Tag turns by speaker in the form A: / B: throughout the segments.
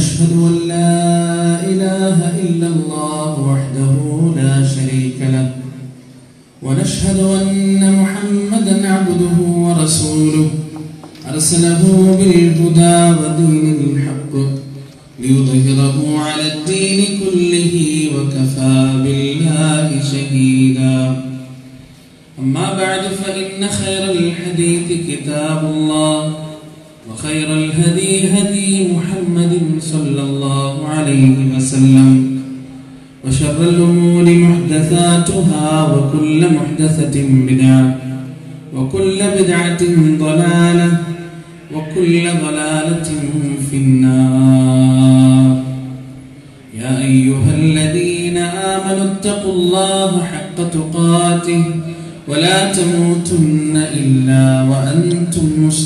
A: ونشهد أن لا إله إلا الله وحده لا شريك له ونشهد أن محمدا عبده ورسوله أرسله بالهدى ودين الحق ليظهره على الدين كله وكفى بالله شهيدا أما بعد فإن خير الحديث كتاب الله وخير الهدي هدي محمد صلى الله عليه وسلم وشر الأمور محدثاتها وكل محدثة بدعة وكل بدعة ضلالة وكل ضلالة في النار يا أيها الذين آمنوا اتقوا الله حق تقاته ولا تموتن إلا وأنتم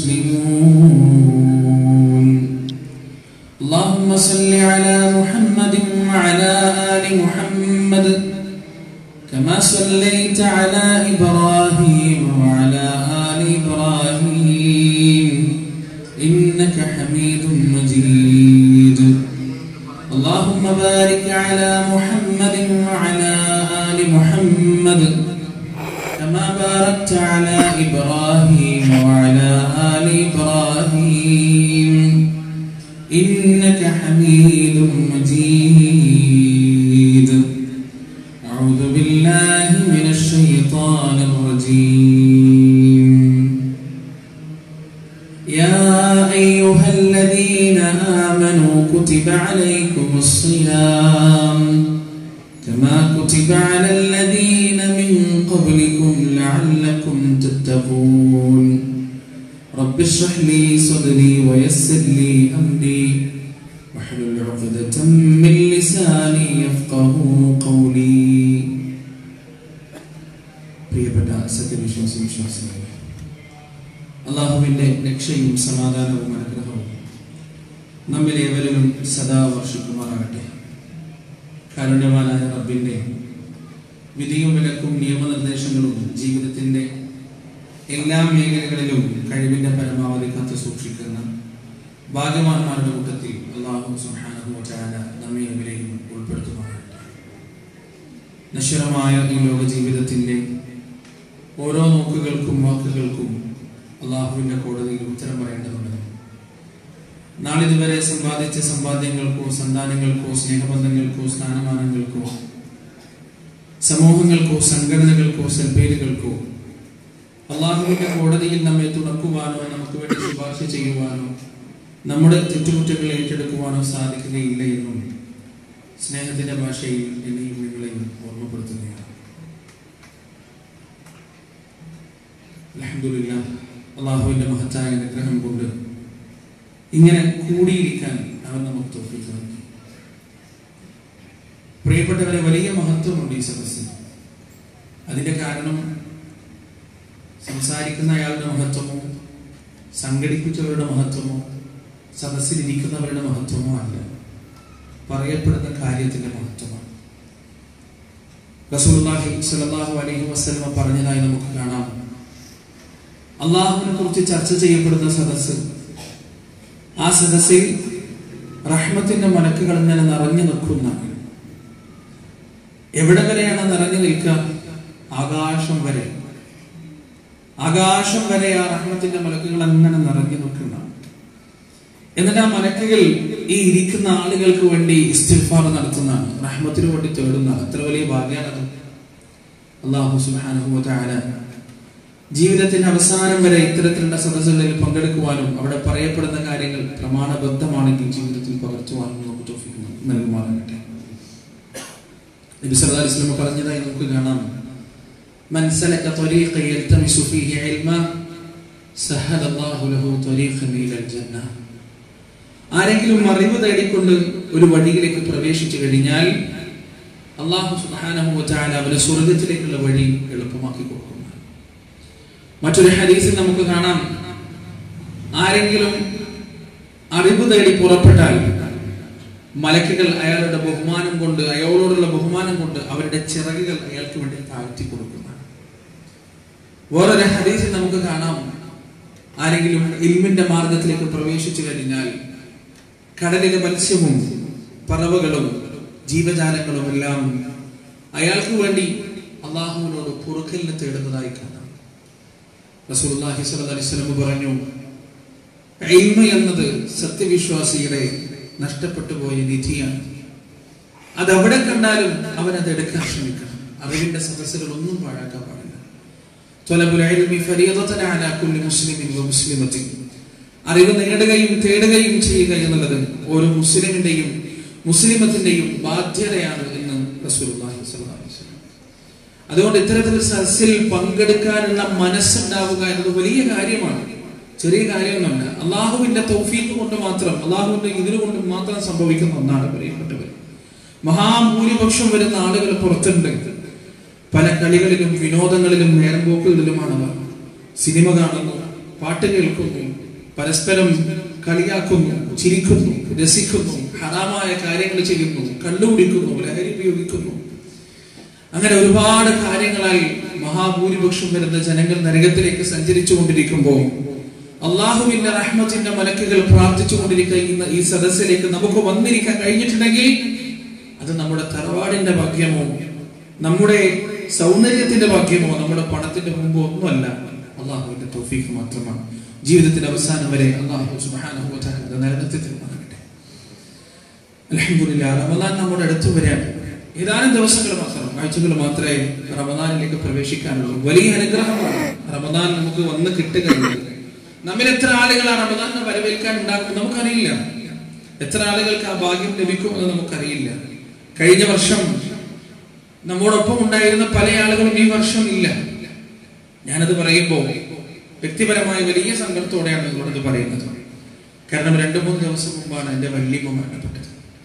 A: مسلمون اللهم صل على محمد وعلى آل محمد كما صليت على إبراهيم وعلى آل إبراهيم إنك حميد مجيد اللهم بارك على محمد وعلى آل محمد كما باركت على إبراهيم وعلى آل إبراهيم إنك حميد مجيد أعوذ بالله من الشيطان الرجيم يا أيها الذين آمنوا كتب عليكم الصيام كما كتب على الذين من قبلكم لعلكم تتقون رب اشرح لي صدري ويسر لي أمري واحلل عقدة من لساني يفقه قولي പ്രിയപ്പെട്ട സത്യവിശ്വാസി വിശ്വാസികളെ അള്ളാഹുവിൻ്റെ രക്ഷയും സമാധാനവും അനുഗ്രഹവും നമ്മിലേവരിലും സദാ വർഷിക്കുമാറാകട്ടെ കാരുണ്യവാനായ റബ്ബിൻ്റെ വിധിയും വിലക്കും നിയമനിർദ്ദേശങ്ങളും ജീവിതത്തിൻ്റെ എല്ലാ മേഖലകളിലും കഴിവിൻ്റെ പരമാവധി കാത്തു സൂക്ഷിക്കുന്ന ഭാഗ്യവാന്മാരുടെ കൂട്ടത്തിൽ അള്ളാഹു സുഹാനഹു ചാല നമ്മെ ഇവരെയും ഉൾപ്പെടുത്തുമാറാകട്ടെ നശ്വരമായ ഈ ലോക ജീവിതത്തിൻ്റെ ഓരോ നോക്കുകൾക്കും വാക്കുകൾക്കും അള്ളാഹുവിൻ്റെ കോടതിയിൽ ഉത്തരം പറയേണ്ടതുണ്ട് നാളിതുവരെ സമ്പാദിച്ച സമ്പാദ്യങ്ങൾക്കോ സന്താനങ്ങൾക്കോ സ്നേഹബന്ധങ്ങൾക്കോ സ്ഥാനമാനങ്ങൾക്കോ സമൂഹങ്ങൾക്കോ സംഘടനകൾക്കോ സൽപ്പേരുകൾക്കോ അള്ളാഹുവിന്റെ കോടതിയിൽ നമ്മെ തുണക്കുവാനോ നമുക്ക് വേണ്ടി ശുപാർശ ചെയ്യുവാനോ നമ്മുടെ തെറ്റുകുറ്റങ്ങൾ ഏറ്റെടുക്കുവാനോ സാധിക്കുകയില്ല എന്നും സ്നേഹത്തിന്റെ ഭാഷയിൽ എന്നെയും നിങ്ങളെയും ഓർമ്മപ്പെടുത്തുകയാണ് അലഹമില്ല അള്ളാഹുവിന്റെ മഹത്തായ അനുഗ്രഹം കൊണ്ട് ഇങ്ങനെ കൂടിയിരിക്കാൻ അവൻ നമുക്ക് തോഫിക്ക് നൽകി പ്രിയപ്പെട്ടവരെ വലിയ മഹത്വമുണ്ട് ഈ സദസ്സിന് അതിന്റെ കാരണം സംസാരിക്കുന്ന അയാളുടെ മഹത്വമോ സംഘടിപ്പിച്ചവരുടെ മഹത്വമോ സദസ്സിലിരിക്കുന്നവരുടെ മഹത്വമോ അല്ല പറയപ്പെടുന്ന കാര്യത്തിന്റെ മഹത്വമാണ് റസൂലുള്ളാഹി സ്വല്ലല്ലാഹു അലൈഹി വസല്ലമ പറഞ്ഞതായി നമുക്ക് കാണാം അള്ളാഹുവിനെ കുറിച്ച് ചർച്ച ചെയ്യപ്പെടുന്ന സദസ്സ് ആ സദസ്സിൽ റഹ്മത്തിന്റെ മലക്കുകൾ ഇങ്ങനെ നിറഞ്ഞു നിൽക്കുന്ന എവിടെ വരെയാണ് നിറഞ്ഞു നിൽക്കുക ആകാശം വരെ ആകാശം വരെ ആ റഹ്മത്തിന്റെ മലക്കുകൾ അങ്ങനെ നിറഞ്ഞു നിൽക്കുന്ന എന്നിട്ട് ആ മലക്കുകൾ ഈ ഇരിക്കുന്ന ആളുകൾക്ക് വേണ്ടി ഇസ്തിഫാർ നടത്തുന്നതാണ് റഹ്മത്തിന് വേണ്ടി തേടുന്നതാണ് അത്ര വലിയ ഭാഗ്യാണത് അള്ളാഹു സുബ്ഹാനഹു തആല ജീവിതത്തിന്റെ അവസാനം വരെ ഇത്തരത്തിലുള്ള സദസ്സുകളിൽ പങ്കെടുക്കുവാനും അവിടെ പറയപ്പെടുന്ന കാര്യങ്ങൾ പ്രമാണബദ്ധമാണെങ്കിൽ ജീവിതത്തിൽ പകർത്തുവാനും നമുക്ക് തോഫിക്ക് നൽകുമാറാകട്ടെ നബി സല്ലല്ലാഹു അലൈഹി വസല്ലം പറഞ്ഞതായി നമുക്ക് കാണാം من سلك طريقا يلتمس فيه علما سهل الله له طريقا الى الجنه ആരെങ്കിലും അറിവ് തേടിക്കൊണ്ട് ഒരു വഴിയിലേക്ക് പ്രവേശിച്ചു കഴിഞ്ഞാൽ അള്ളാഹു സുബ്ഹാനഹു വതആല അവരെ സ്വർഗത്തിലേക്കുള്ള വഴി എളുപ്പമാക്കി കൊടുക്കും മറ്റൊരു ഹദീസിൽ നമുക്ക് കാണാം ആരെങ്കിലും അറിവ് തേടി പുറപ്പെട്ടാൽ മലക്കുകൾ അയാളുടെ ബഹുമാനം കൊണ്ട് അയാളോടുള്ള ബഹുമാനം കൊണ്ട് അവരുടെ ചിറകുകൾ അയാൾക്ക് വേണ്ടി താഴ്ത്തി കൊടുക്കുന്നതാണ് വേറൊരു ഹദീസിൽ നമുക്ക് കാണാം ആരെങ്കിലും ഇൽമിന്റെ മാർഗത്തിലേക്ക് പ്രവേശിച്ചു കഴിഞ്ഞാൽ കടലിലെ മത്സ്യവും പറവകളും ജീവജാലങ്ങളും എല്ലാം അയാൾക്ക് വേണ്ടി അള്ളാഹുവിനോട് പൊറുക്കലിനെ തേടുന്നതായി കാണാം റസൂലുള്ളാഹി സ്വല്ലല്ലാഹി അലൈഹി വസല്ലം പറഞ്ഞു ഇൽമ എന്നത് സത്യവിശ്വാസിയുടെ നഷ്ടപ്പെട്ടു പോയ നിധിയാണ് അത് എവിടെ കണ്ടാലും അവൻ അത് എടുക്കാൻ ശ്രമിക്കണം അറിവിന്റെ സദസ്സുകൾ ഒന്നും പാഴാക്കാൻ പാടില്ല ത്വലബുൽ ഇൽമി ഫരീദതൻ അലാ കുല്ലി മുസ്ലിമിൻ വ മുസ്ലിമത്തിൻ അറിവ് നേടുകയും തേടുകയും ചെയ്യുക എന്നുള്ളത് ഓരോ മുസ്ലിമിന്റെയും മുസ്ലിമത്തിന്റെയും ബാധ്യതയാണ് എന്ന് റസൂലുള്ളാഹി സ്വല്ലല്ലാഹി അലൈഹി വസല്ലം അതുകൊണ്ട് ഇത്തരത്തിലൊരു സദസ്സിൽ പങ്കെടുക്കാനുള്ള മനസ്സുണ്ടാവുക എന്നത് വലിയ കാര്യമാണ് ചെറിയ കാര്യമൊന്നുമല്ല അള്ളാഹുവിന്റെ തൗഫീഖ് കൊണ്ട് മാത്രം അള്ളാഹുവിന്റെ ഇതിനു കൊണ്ട് മാത്രം സംഭവിക്കുന്ന ഒന്നാണ് പ്രിയപ്പെട്ടവർ മഹാഭൂരിപക്ഷം വരുന്ന ആളുകൾ പുറത്തുണ്ട് പല കളികളിലും വിനോദങ്ങളിലും നേരം പോക്കുകളിലുമാണ് അവർ സിനിമ കാണുന്നു പാട്ട് കേൾക്കുന്നു പരസ്പരം കളിയാക്കുന്നു ചിരിക്കുന്നു രസിക്കുന്നു ഹറാമായ കാര്യങ്ങൾ ചെയ്യുന്നു കണ്ടുപിടിക്കുന്നു ലഹരി ഉപയോഗിക്കുന്നു അങ്ങനെ ഒരുപാട് കാര്യങ്ങളായി മഹാഭൂരിപക്ഷം വരുന്ന ജനങ്ങൾ നരകത്തിലേക്ക് സഞ്ചരിച്ചു കൊണ്ടിരിക്കുമ്പോൾ അള്ളാഹുവിന്റെ റഹ്മത്തിന്റെ മലക്കുകൾ പ്രാർത്ഥിച്ചു കൊണ്ടിരിക്കുന്ന ഈ സദസ്സിലേക്ക് നമുക്ക് വന്നിരിക്കാൻ കഴിഞ്ഞിട്ടുണ്ടെങ്കിൽ അത് നമ്മുടെ തറവാടിന്റെ ഭാഗ്യമോ നമ്മുടെ സൗന്ദര്യത്തിന്റെ ഭാഗ്യമോ നമ്മുടെ പണത്തിന്റെ മുമ്പോ ഒന്നുമല്ല അള്ളാഹുവിന്റെ തോഫീക്ക് മാത്രമാണ് ജീവിതത്തിന്റെ അവസാനം വരെ അള്ളാഹു സുബ്ഹാനഹു വ തആല നരകത്തിൽ തീർമാനട്ടെ അൽഹംദുലില്ലാ റമദാൻ നമ്മുടെ അടുത്ത് വരെയാണ് ഏതാനും ദിവസങ്ങൾ മാത്രം ആഴ്ചകൾ മാത്രമേ റമദാനിലേക്ക് പ്രവേശിക്കാനുള്ളൂ വലിയ അനുഗ്രഹമാണ് റമദാൻ നമുക്ക് വന്ന് കിട്ടുകയുള്ളത് നമ്മിൽ എത്ര ആളുകളാണ് റമദാനെ വരവേൽക്കാൻ ഉണ്ടാകും നമുക്കറിയില്ല എത്ര ആളുകൾക്ക് ആ ഭാഗ്യം ലഭിക്കുമെന്ന് നമുക്കറിയില്ല കഴിഞ്ഞ വർഷം നമ്മോടൊപ്പം ഉണ്ടായിരുന്ന പല ആളുകളും ഈ വർഷം ഇല്ല ഞാനത് പറയുമ്പോൾ വ്യക്തിപരമായ വലിയ സങ്കടത്തോടെയാണ് നിങ്ങളോട് പറയുന്നത് കാരണം രണ്ടു മൂന്ന് ദിവസം മുമ്പാണ് എന്റെ വല്യമ്മ മരണപ്പെട്ടത്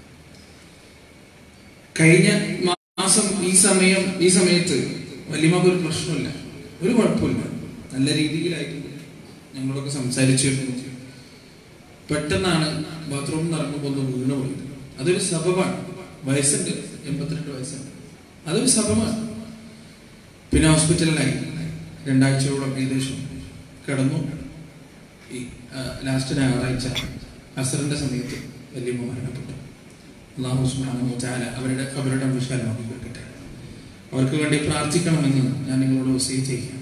A: കഴിഞ്ഞ മാസം ഈ സമയം ഈ സമയത്ത് വല്യമ്മക്ക് ഒരു പ്രശ്നമില്ല ഒരു കുഴപ്പമില്ല നല്ല രീതിയിലായിരുന്നു ഞങ്ങളൊക്കെ സംസാരിച്ചിരുന്നു പെട്ടെന്നാണ് ബാത്റൂമിൽ നിന്ന് ഇറങ്ങുമ്പോൾ ഒന്ന് വീണ് പോയത് അതൊരു സബബാണ് വയസ്സുണ്ട് എൺപത്തിരണ്ട് വയസ്സുണ്ട് അതൊരു സബബാണ് പിന്നെ ഹോസ്പിറ്റലിലായി രണ്ടാഴ്ചയോളം ഏകദേശം കിടന്നു ഈ ലാസ്റ്റ് ഞായറാഴ്ച അസറിന്റെ സമയത്ത് വല്യമ്മ മരണപ്പെട്ടു അള്ളാഹു സുബ്ഹാനഹു വതആല അവരുടെ അവരുടെ വിശാലമാക്കി കൊടുക്കട്ടെ അവർക്ക് വേണ്ടി പ്രാർത്ഥിക്കണമെന്ന് ഞാൻ നിങ്ങളോട് വസീത് ചെയ്യാം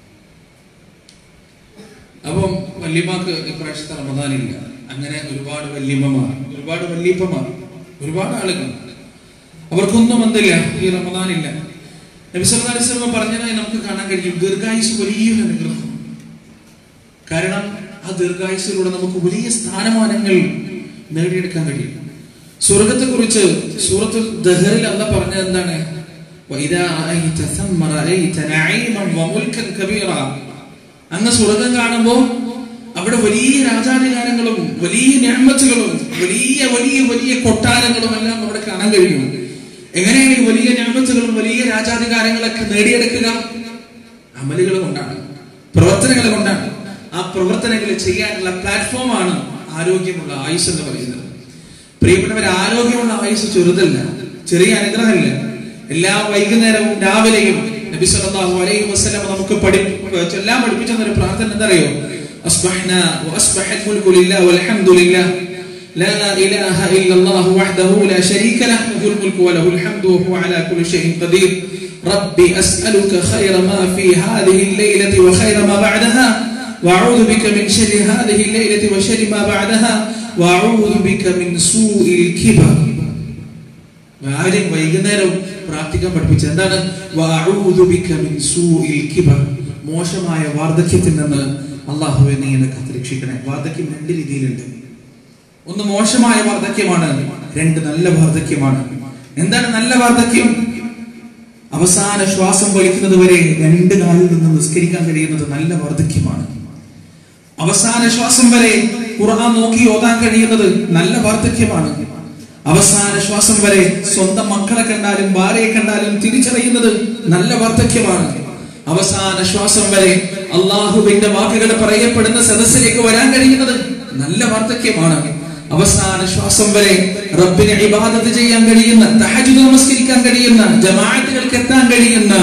A: അപ്പം വല്യമ്മക്ക് ഇപ്രാവശ്യത്തെ റമദാനില്ല അങ്ങനെ ഒരുപാട് വല്യമ്മമാർ ഒരുപാട് വല്യപ്പമാർ ഒരുപാട് ആളുകൾ അവർക്കൊന്നും എന്തില്ല ഈ റമദാനില്ല നബിസ്വല്ലാസ്ലമ പറഞ്ഞതായി നമുക്ക് കാണാൻ കഴിയും ദീർഘായുസ് വലിയൊരു അനുഗ്രഹം കാരണം ആ ദീർഘായുസിലൂടെ നമുക്ക് വലിയ സ്ഥാനമാനങ്ങൾ നേടിയെടുക്കാൻ കഴിയും സ്വർഗത്തെ കുറിച്ച് സൂറത്തുൽ ദഹറിൽ അല്ല പറഞ്ഞത് എന്താണ് وَإِذَا رَأَيْتَ ثَمَّ رَأَيْتَ نَعِيمًا وَمُلْكًا كَبِيرًا അങ്ങ് സ്വർഗം കാണുമ്പോൾ അവിടെ വലിയ രാജാധികാരങ്ങളും വലിയ ഞാമത്തുകളും വലിയ വലിയ വലിയ കൊട്ടാരങ്ങളും എല്ലാം അവിടെ കാണാൻ കഴിയും എങ്ങനെയാണ് ഈ വലിയ ഞാമത്തുകളും വലിയ രാജാധികാരങ്ങളൊക്കെ നേടിയെടുക്കുക അമലുകൾ കൊണ്ടാണ് പ്രവർത്തനങ്ങൾ കൊണ്ടാണ് ആ പ്രവർത്തനങ്ങൾ ചെയ്യാനുള്ള പ്ലാറ്റ്ഫോമാണ് ആരോഗ്യമുള്ള ആയുസ് എന്ന് പറയുന്നത് പ്രിയപ്പെട്ടവർ ആരോഗ്യമുള്ള ആയുസ് ചെറുതല്ല ചെറിയ അനുഗ്രഹമല്ല എല്ലാ വൈകുന്നേരവും രാവിലെയും നബി സല്ലല്ലാഹു അലൈഹി വസല്ലം നമുക്ക് പഠി ചൊല്ലാൻ പഠിപ്പിച്ച ഒരു പ്രാർത്ഥന എന്താ അറിയോ أصبحنا وأصبح الملك لله والحمد لله لا إله إلا الله وحده لا شريك له له الملك وله الحمد وهو على كل شيء قدير ربي أسألك خير ما في هذه الليلة وخير ما بعدها وأعوذ بك من شر هذه الليلة وشر ما بعدها وأعوذ بك من سوء الكبر ആരും വൈകുന്നേരം പ്രാർത്ഥിക്കാൻ പഠിപ്പിച്ചത് എന്താണ് വഅഊദു ബിക മിൻ സൂഇൽ കിബർ മോശമായ വാർദ്ധക്യത്തിൽ നിന്ന് അള്ളാഹുവെ നീ എന്നെ കാത്തുരക്ഷിക്കണേ വാർദ്ധക്യം രണ്ട് രീതിയിലുണ്ട് ഒന്ന് മോശമായ വാർദ്ധക്യമാണ് രണ്ട് നല്ല വാർദ്ധക്യമാണ് എന്താണ് നല്ല വാർദ്ധക്യം അവസാന ശ്വാസം വലിക്കുന്നത് വരെ രണ്ട് കാലിൽ നിന്ന് നിസ്കരിക്കാൻ കഴിയുന്നത് നല്ല വാർദ്ധക്യമാണ് അവസാന ശ്വാസം വരെ ഖുർആൻ നോക്കി ഓതാൻ കഴിയുന്നത് നല്ല വാർദ്ധക്യമാണ് അവസാന ശ്വാസം വരെ സ്വന്തം മക്കളെ കണ്ടാലും ഭാര്യയെ കണ്ടാലും തിരിച്ചറിയുന്നത് നല്ല വാർദ്ധക്യമാണ് അവസാന ശ്വാസം വരെ അള്ളാഹുവിന്റെ വാക്കുകൾ പറയപ്പെടുന്ന സദസ്സിലേക്ക് വരാൻ കഴിയുന്നത് നല്ല വാർദ്ധക്യമാണ് അവസാന ശ്വാസം വരെ റബ്ബിനെ ഇബാദത്ത് ചെയ്യാൻ കഴിയുന്ന തഹജുദ് നമസ്കരിക്കാൻ കഴിയുന്ന ജമാഅത്തുകൾക്ക് എത്താൻ കഴിയുന്ന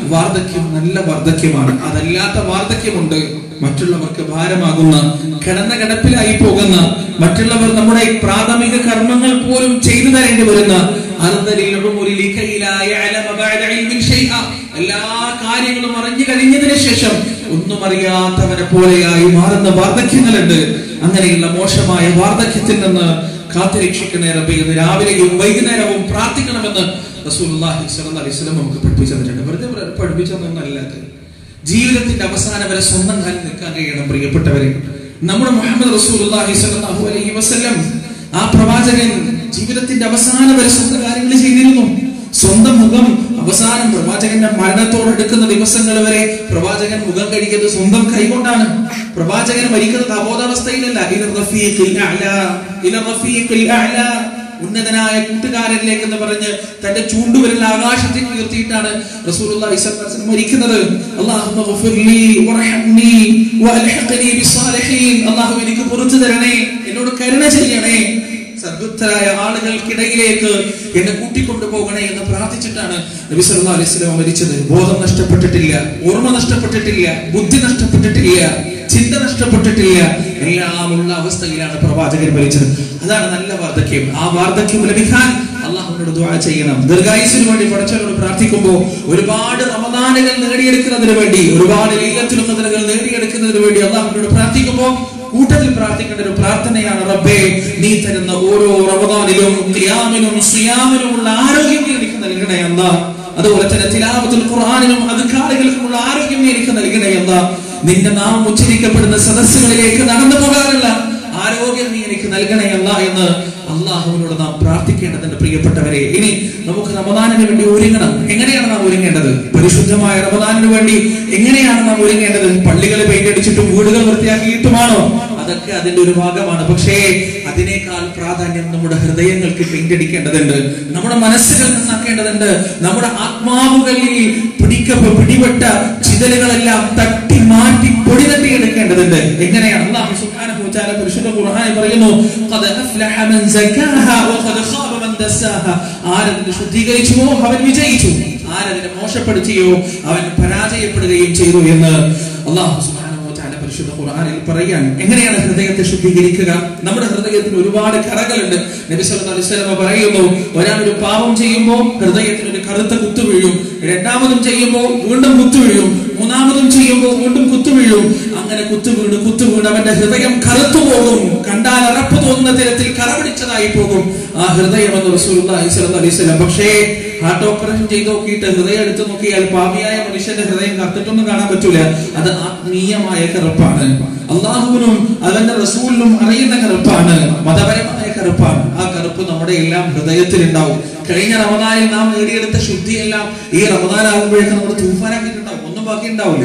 A: വാർദ്ധക്യം നല്ല വാർദ്ധക്യമാണ് അതല്ലാത്ത വാർദ്ധക്യമുണ്ട് മറ്റുള്ളവർക്ക് ഭാരമാകുന്ന കിടന്ന കിടപ്പിലായി പോകുന്ന മറ്റുള്ളവർ നമ്മുടെ പ്രാഥമിക കർമ്മങ്ങൾ പോലും ചെയ്തു തരേണ്ടി വരുന്ന അർദ്ദലിൽ ഉമുരി ലികൈലാ യഅലമ ബഅദ ഇൽമിൻ ഷൈഅ. എല്ലാ കാര്യങ്ങളും അറിഞ്ഞു കഴിഞ്ഞതിന് ശേഷം ഒന്നും അറിയാത്തവനെ പോലെയായി മാറുന്ന വാർദ്ധക്യങ്ങളുണ്ട് അങ്ങനെയുള്ള മോശമായ വാർദ്ധക്യത്തിൽ നിന്ന് കാത്തുരക്ഷിക്കണേ റബ്ബേ എന്ന് രാവിലെയും വൈകുന്നേരവും പ്രാർത്ഥിക്കണമെന്ന് റസൂലുള്ളാഹി സ്വല്ലല്ലാഹി അലൈഹി വസല്ലം നമുക്ക് പഠിപ്പിച്ചു തന്നിട്ടുണ്ട് വെറുതെ പ്ര- പഠിപ്പിച്ചതൊന്നല്ല അത് ജീവിതത്തിന്റെ അവസാനം വരെ സ്വന്തം കാലിൽ നിൽക്കാൻ കഴിയണം പ്രിയപ്പെട്ടവരെ നമ്മുടെ മുഹമ്മദ് റസൂലുള്ളാഹി സ്വല്ലല്ലാഹു അലൈഹി വസല്ലം ആ പ്രവാചകൻ ജീവിതത്തിന്റെ അവസാനം വരെ സ്വന്തം കാര്യങ്ങൾ ചെയ്തിരുന്നു സ്വന്തം മുഖം അവസാനം പ്രവാചകന്റെ മരണത്തോടടുക്കുന്ന ദിവസങ്ങൾ വരെ പ്രവാചകൻ മുഖം കഴിക്കുന്നത് സ്വന്തം കൈകൊണ്ടാണ് പ്രവാചകൻ മരിക്കുന്നത് അബോധാവസ്ഥയിലല്ല ഇല റഫീഖിൽ അഅ്ലാ, ഇല റഫീഖിൽ അഅ്ലാ. ഉന്നതനായ കൂട്ടുകാരനിലേക്ക് എന്ന് പറഞ്ഞ് തന്റെ ചൂണ്ടുവിരൽ ആകാശത്തേക്ക് ഉയർത്തിയിട്ടാണ് റസൂലുള്ളാഹി സ്വല്ലല്ലാഹു അലൈഹി വസല്ലം മരിക്കുന്നത് അല്ലാഹുമ്മ ഗഫിർലി വറഹംനി വഅൽഹിഖ്നി ബിസ്സാലിഹീൻ അല്ലാഹു എനിക്ക് പുറത്തു തരണേ എന്നോട് കരുണ ചെയ്യണേ സദ്ബുദ്ധരായ ആളുകൾക്കിടയിലേക്ക് എന്നെ കൂട്ടിക്കൊണ്ടുപോകണേ എന്ന് പ്രാർത്ഥിച്ചിട്ടാണ് നബി സല്ലല്ലാഹു അലൈഹി വസല്ലം മരിച്ചത് ബോധം നഷ്ടപ്പെട്ടിട്ടില്ല ഓർമ്മ നഷ്ടപ്പെട്ടിട്ടില്ല ബുദ്ധി നഷ്ടപ്പെട്ടിട്ടില്ല ചിന്ത നഷ്ടപ്പെട്ടിട്ടില്ല എല്ലാം ഉള്ള അവസ്ഥയിലാണ് പ്രവാചകൻ മരിച്ചത് അതാണ് നല്ല വാർദ്ധക്യം ആ വാർദ്ധക്യം ലഭിക്കാൻ അള്ളാഹുവിനോട് ദുആ ചെയ്യണം ദീർഘായുസിന് വേണ്ടി പഠിച്ചവരോട് പ്രാർത്ഥിക്കുമ്പോൾ ഒരുപാട് റമദാനുകൾ നേടിയെടുക്കുന്നതിന് വേണ്ടി ഒരുപാട് ലീലത്തുൽ ഖദറുകൾ നേടിയെടുക്കുന്നതിന് വേണ്ടി അള്ളാഹുവിനോട് പ്രാർത്ഥിക്കുമ്പോൾ കൂട്ടത്തിൽ പ്രാർത്ഥിക്കേണ്ട ഒരു പ്രാർത്ഥനയാണ് റബ്ബേ നീ തരുന്ന ഓരോ റമദാനിലും ഖിയാമിലും സിയാമിലുമുള്ള ആരോഗ്യം നീ എനിക്ക് നൽകണേ അല്ലാ അതുപോലെ തന്നെ തിലാവത്തുൽ ഖുർആനിലും അദ്കാറുകൾക്കുമുള്ള ആരോഗ്യം നീ എനിക്ക് നൽകണേ അല്ലാ നിന്റെ നാമം ഉച്ചരിക്കപ്പെടുന്ന സദസ്സുകളിലേക്ക് നടന്നു പോകാനുള്ള ആരോഗ്യം നീ എനിക്ക് നൽകണയല്ല എന്ന് അള്ളാഹുവിനോട് നാം പ്രാർത്ഥിക്കേണ്ടതുണ്ട് പ്രിയപ്പെട്ടവരെ ഇനി നമുക്ക് റമദാനിന് വേണ്ടി ഒരുങ്ങണം എങ്ങനെയാണ് നാം ഒരുങ്ങേണ്ടത് പരിശുദ്ധമായ റമദാനിന് വേണ്ടി എങ്ങനെയാണ് നാം ഒരുങ്ങേണ്ടത് പള്ളികൾ പെയിന്റ് അടിച്ചിട്ടും വീടുകൾ വൃത്തിയാക്കിയിട്ടുമാണോ അതൊക്കെ അതിന്റെ ഒരു ഭാഗമാണ് പക്ഷേ അതിനേക്കാൾ പ്രാധാന്യം നമ്മുടെ ഹൃദയങ്ങൾക്ക് പെയിന്റ് അടിക്കേണ്ടതുണ്ട് നമ്മുടെ മനസ്സുകൾ നന്നാക്കേണ്ടതുണ്ട് നമ്മുടെ ആത്മാവുകളിൽ പിടിക്ക പിടിപെട്ട ചിതലുകളെല്ലാം തട്ടി മാറ്റി പൊടി തട്ടി എടുക്കേണ്ടതുണ്ട് എങ്ങനെയാണ് അല്ലാഹു സുബ്ഹാനഹു വ തആല പരിശുദ്ധ ഖുർആനിൽ പറയുന്നു ഖദ് അഫ്ലഹ മൻ സക്കാഹ വ ഖദ് ഖാബ മൻ ദസ്സാഹ ആരതിനെ ശുദ്ധീകരിച്ചുവോ അവൻ വിജയിച്ചു ആരതിനെ മോശപ്പെടുത്തിയോ അവൻ പരാജയപ്പെടുകയും ചെയ്തു എന്ന് അല്ലാഹു സുബ്ഹാനഹു വ തആല പരിശുദ്ധ ഖുർആനിൽ പറയാൻ എങ്ങനെയാണ് ഹൃദയത്തെ ശുദ്ധീകരിക്കുക നമ്മുടെ ഹൃദയത്തിന് ഒരുപാട് കറകളുണ്ട് നബി സല്ലല്ലാഹു അലൈഹി വസല്ലം പറയുന്നു ഒരാൾ ഒരു പാപം ചെയ്യുമ്പോൾ ഹൃദയത്തിന് ഒരു കറുത്ത കുത്തു വീഴും രണ്ടാമതും ചെയ്യുമ്പോൾ വീണ്ടും കുത്തു വീഴും മൂന്നാമതും ചെയ്യുമ്പോൾ വീണ്ടും കുത്തു വീഴും അങ്ങനെ കുത്തു വീണ് കുത്തു വീണ് അവന്റെ ഹൃദയം കറുത്തു പോകും കണ്ടാൽ അറപ്പ് തോന്നുന്ന തരത്തിൽ കറപിടിച്ചതായി പോകും ആ ഹൃദയം എന്ന് റസൂലുള്ളാഹി സ്വല്ലല്ലാഹു അലൈഹി വസല്ലം പക്ഷേ ഹാർട്ട് ഓപ്പറേഷൻ ചെയ്ത് നോക്കിയിട്ട് ഹൃദയം എടുത്തു നോക്കിയാൽ പാപിയായ മനുഷ്യന്റെ ഹൃദയം കറുത്തിട്ടൊന്നും കാണാൻ പറ്റൂല അത് ആത്മീയമായ കറുപ്പാണ് അള്ളാഹുവിനും അവന്റെ റസൂലിനും അറിയുന്ന കറുപ്പാണ് മതപരമായ കറുപ്പാണ് ആ കറുപ്പ് നമ്മുടെ എല്ലാം ഹൃദയത്തിൽ ഉണ്ടാവും കഴിഞ്ഞ റമദാനിൽ നാം നേടിയെടുത്ത ശുദ്ധിയെല്ലാം ഈ റമദാനാകുമ്പോഴേക്കും നമ്മൾ തൂഫാനാക്കിയിട്ടുണ്ടാവും ഒന്നും ബാക്കി ഉണ്ടാവില്ല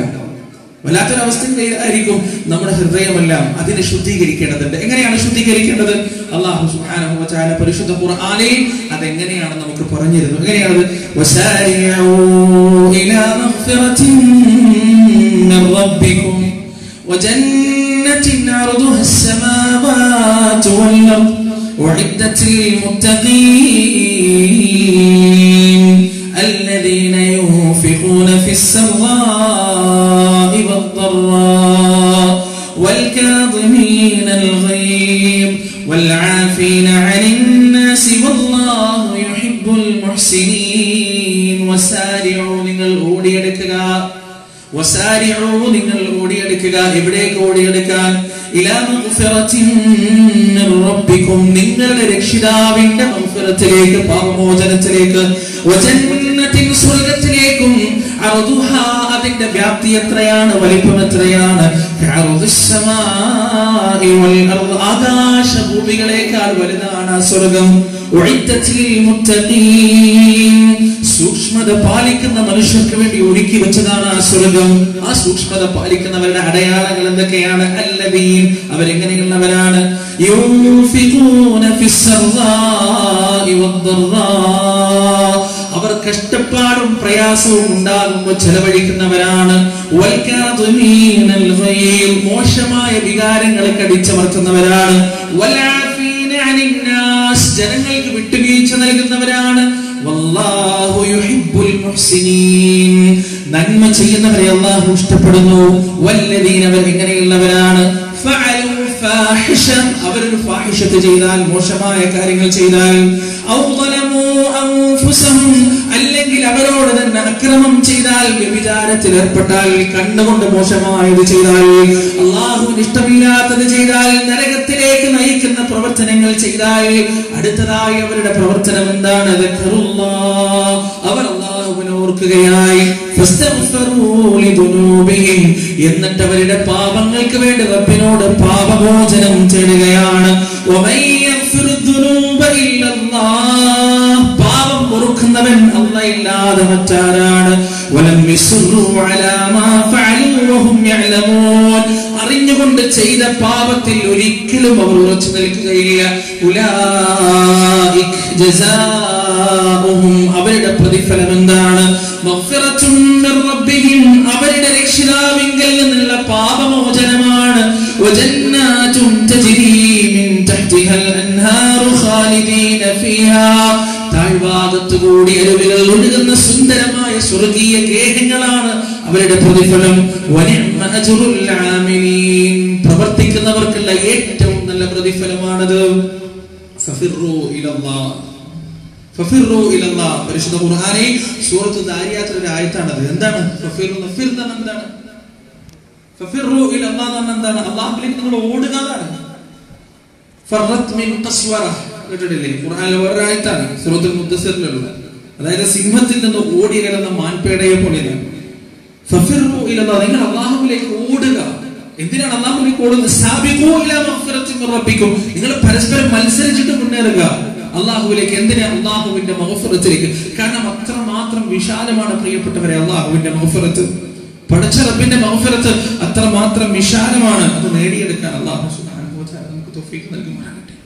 A: വല്ലാത്തൊരവസ്ഥയിലായിരിക്കും നമ്മുടെ ഹൃദയമെല്ലാം അതിനെ ശുദ്ധീകരിക്കേണ്ടതുണ്ട് എങ്ങനെയാണ് ശുദ്ധീകരിക്കേണ്ടത് അള്ളാഹു സുബ്ഹാനഹു വ തആല പരിശുദ്ധ ഖുർആനിൽ അതെങ്ങനെയാണ് നമുക്ക് പറഞ്ഞിരുന്നു എങ്ങനെയാണത് വസാരിഊ ഇലാ മഗ്ഫിറത്തിൻ മിർ റബ്ബിക്കും وجنة عرضها السماوات والأرض أعدت للمتقين الذين ينفقون في السراء والضراء والكاظمين الغيظ والعافين عن الناس والله يحب المحسنين وسارعوا നിങ്ങൾ ഓടിയെടുക്കുക വസാരിഊ നിങ്ങൾ ഓടിയെടുക്കുക എവിടേക്ക് ഓടിയെടുക്കാൻ ഇലാ മഗ്ഫിറത്തിൻ മിർ റബ്ബിക്കും നിങ്ങളുടെ രക്ഷിതാവിന്റെ മഗ്ഫിറത്തിലേക്ക് പാപമോചനത്തിലേക്ക് വജന്നത്തിൻ സ്വർഗ്ഗത്തിലേക്കും അർദുഹാ അതിന്റെ വ്യാപ്തി എത്രയാണ് വലിപ്പം എത്രയാണ് കഅർദിസ് സമാഇ വൽ അർദ് ആകാശ ഭൂമികളേക്കാൾ വലുതാണ് ആ സ്വർഗ്ഗം ഉഇദ്ദത് ലിൽ മുത്തഖീൻ സൂക്ഷ്മത പാലിക്കുന്ന മനുഷ്യർക്ക് വേണ്ടി ഒരുക്കി വെച്ചതാണ് ആ സ്വർഗം ആ സൂക്ഷ്മത പാലിക്കുന്നവരുടെ അടയാളങ്ങൾ എന്തൊക്കെയാണ് അല്ലവീൻ അവരെങ്ങനെയുള്ളവരാണ് യൂഫിഖൂന ഫിസ്സറാഇ വദ്ദറാ. അവർ കഷ്ടപ്പാടും പ്രയാസവും ഉണ്ടാകുമ്പോൾ ചെലവഴിക്കുന്നവരാണ് വൽകാദിമീനൽ ഗൈർ. മോശമായ വികാരങ്ങളെ കടിച്ചമർത്തുന്നവരാണ് വൽആഫീന അനിന്നാസ്. ജനങ്ങൾക്ക് വിട്ടുവീഴ്ച നൽകുന്നവരാണ് വല്ലാഹു യുഹിബ്ബുൽ മുഹ്സിനീൻ നന്മ ചെയ്യുന്നവരെ അള്ളാഹു ഇഷ്ടപ്പെടുന്നു വല്ലദീന അവർ എങ്ങനെയുള്ളവരാണ് ഫഅലു ഫാഹിഷ അവരൊരു ഫാഹിഷത്ത് ചെയ്താൽ മോശമായ കാര്യങ്ങൾ ചെയ്താൽ ഔ ളലമു അൻഫുസഹും അല്ലെങ്കിൽ അവരോട് തന്നെ അക്രമം ചെയ്താൽ വ്യഭിചാരത്തിൽ ഏർപ്പെട്ടാൽ കണ്ണുകൊണ്ട് മോശമായത് ചെയ്താൽ അള്ളാഹുവിന് ഇഷ്ടമില്ലാത്തത് ചെയ്താൽ നരകത്തിലേക്ക് നയിക്കുന്ന പ്രവർത്തനങ്ങൾ ചെയ്താൽ അടുത്തതായി അവരുടെ പ്രവർത്തനം എന്താണ് ദക്കറുല്ലാഹ്. അവർ അള്ളാഹുവിനെ ഓർക്കുകയായി ഫസ്തഗ്ഫിറൂ ലിദുനൂബിഹിം. എന്നിട്ട് അവരുടെ പാപങ്ങൾക്ക് വേണ്ടി റബ്ബിനോട് പാപമോചനം തേടുകയാണ് വമൻ യഗ്ഫിറു ദുനൂബ ഇല്ലല്ലാഹ്. പാപം പൊറുക്കുന്നവൻ അല്ലാതെ മറ്റാരാണ് വലം യസ്റു അലാ മാ ഫഅലു വഹും യഅലമൂൻ അറിഞ്ഞുകൊണ്ട് ചെയ്ത പാപത്തിൽ ഒരിക്കലും അവർ ഉറച്ചു നിൽക്കുകയില്ല ഉലായിക് ജസാഉഹും അവരുടെ പ്രതിഫലം എന്താണ് മഗ്ഫിറത്തും മിർ റബ്ബിഹിം അവരുടെ രക്ഷിതാവിങ്കൽ നിന്നുള്ള പാപമോചനമാണ് വജന്നാതും തജ്രി മിൻ തഹ്തിഹൽ അൻഹാറു ഖാലിദീന ഫീഹാ താഴ്ഭാഗത്തു കൂടി അരുവികൾ ഒഴുകുന്ന സുന്ദരമായ സ്വർഗീയ ഗേഹങ്ങളാണ് അവരുടെ പ്രതിഫലം വനിഅ്മ അജ്റുൽ ആമിലീൻ പ്രവർത്തിക്കുന്നവർക്കുള്ള ഏറ്റവും നല്ല പ്രതിഫലമാണത് ഫഫിറു ഇലല്ലാഹ് ഫഫിറു ഇലല്ലാഹ് പരിശുദ്ധ ഖുർആനിൽ സൂറത്ത് ദാരിയാത്തിൽ ഒരു ആയത്താണത് എന്താണ് ഫഫിറു ഫിർ എന്ന് പറഞ്ഞാൽ എന്താണ് ഫഫിറു ഇലല്ലാഹ് എന്ന് പറഞ്ഞാൽ എന്താണ് അള്ളാഹുവിലേക്ക് നിങ്ങൾ ഓടുക എന്നാണ് ഫറത്ത് മിൻ ഖസ്വറ കേട്ടിട്ടില്ലേ ഖുർആനിലെ ഒരായത്താണ് സൂറത്തുൽ മുദ്ദസിറിലുള്ള അതായത് സിംഹത്തിൽ നിന്ന് ഓടി കിടന്ന മാൻപേടയെ പോലെയാണ് ഫഫിറു ഇലല്ലാഹ് നിങ്ങൾ അള്ളാഹുവിലേക്ക് ഓടുക എന്തിനാണ് അള്ളാഹുവിലേക്ക് ഓടുന്നത് സാബിഖൂ ഇലാ മഗ്ഫിറത്തിൻ മിർ റബ്ബിക്കും നിങ്ങൾ പരസ്പരം മത്സരിച്ചിട്ട് മുന്നേറുക അള്ളാഹുവിലേക്ക് എന്തിനാ അള്ളാഹുവിന്റെ മഹഫിറത്തിലേക്ക് കാരണം അത്രമാത്രം വിശാലമാണ് പ്രിയപ്പെട്ടവരെ അള്ളാഹുവിന്റെ മഹഫിറത്ത് പഠിച്ച റബ്ബിന്റെ മഹഫിറത്ത് അത്രമാത്രം വിശാലമാണ് അത് നേടിയെടുക്കാൻ അള്ളാഹു സുബ്ഹാനഹു വ തആല നമുക്ക് തൗഫീഖ് നൽകുമാറാകട്ടെ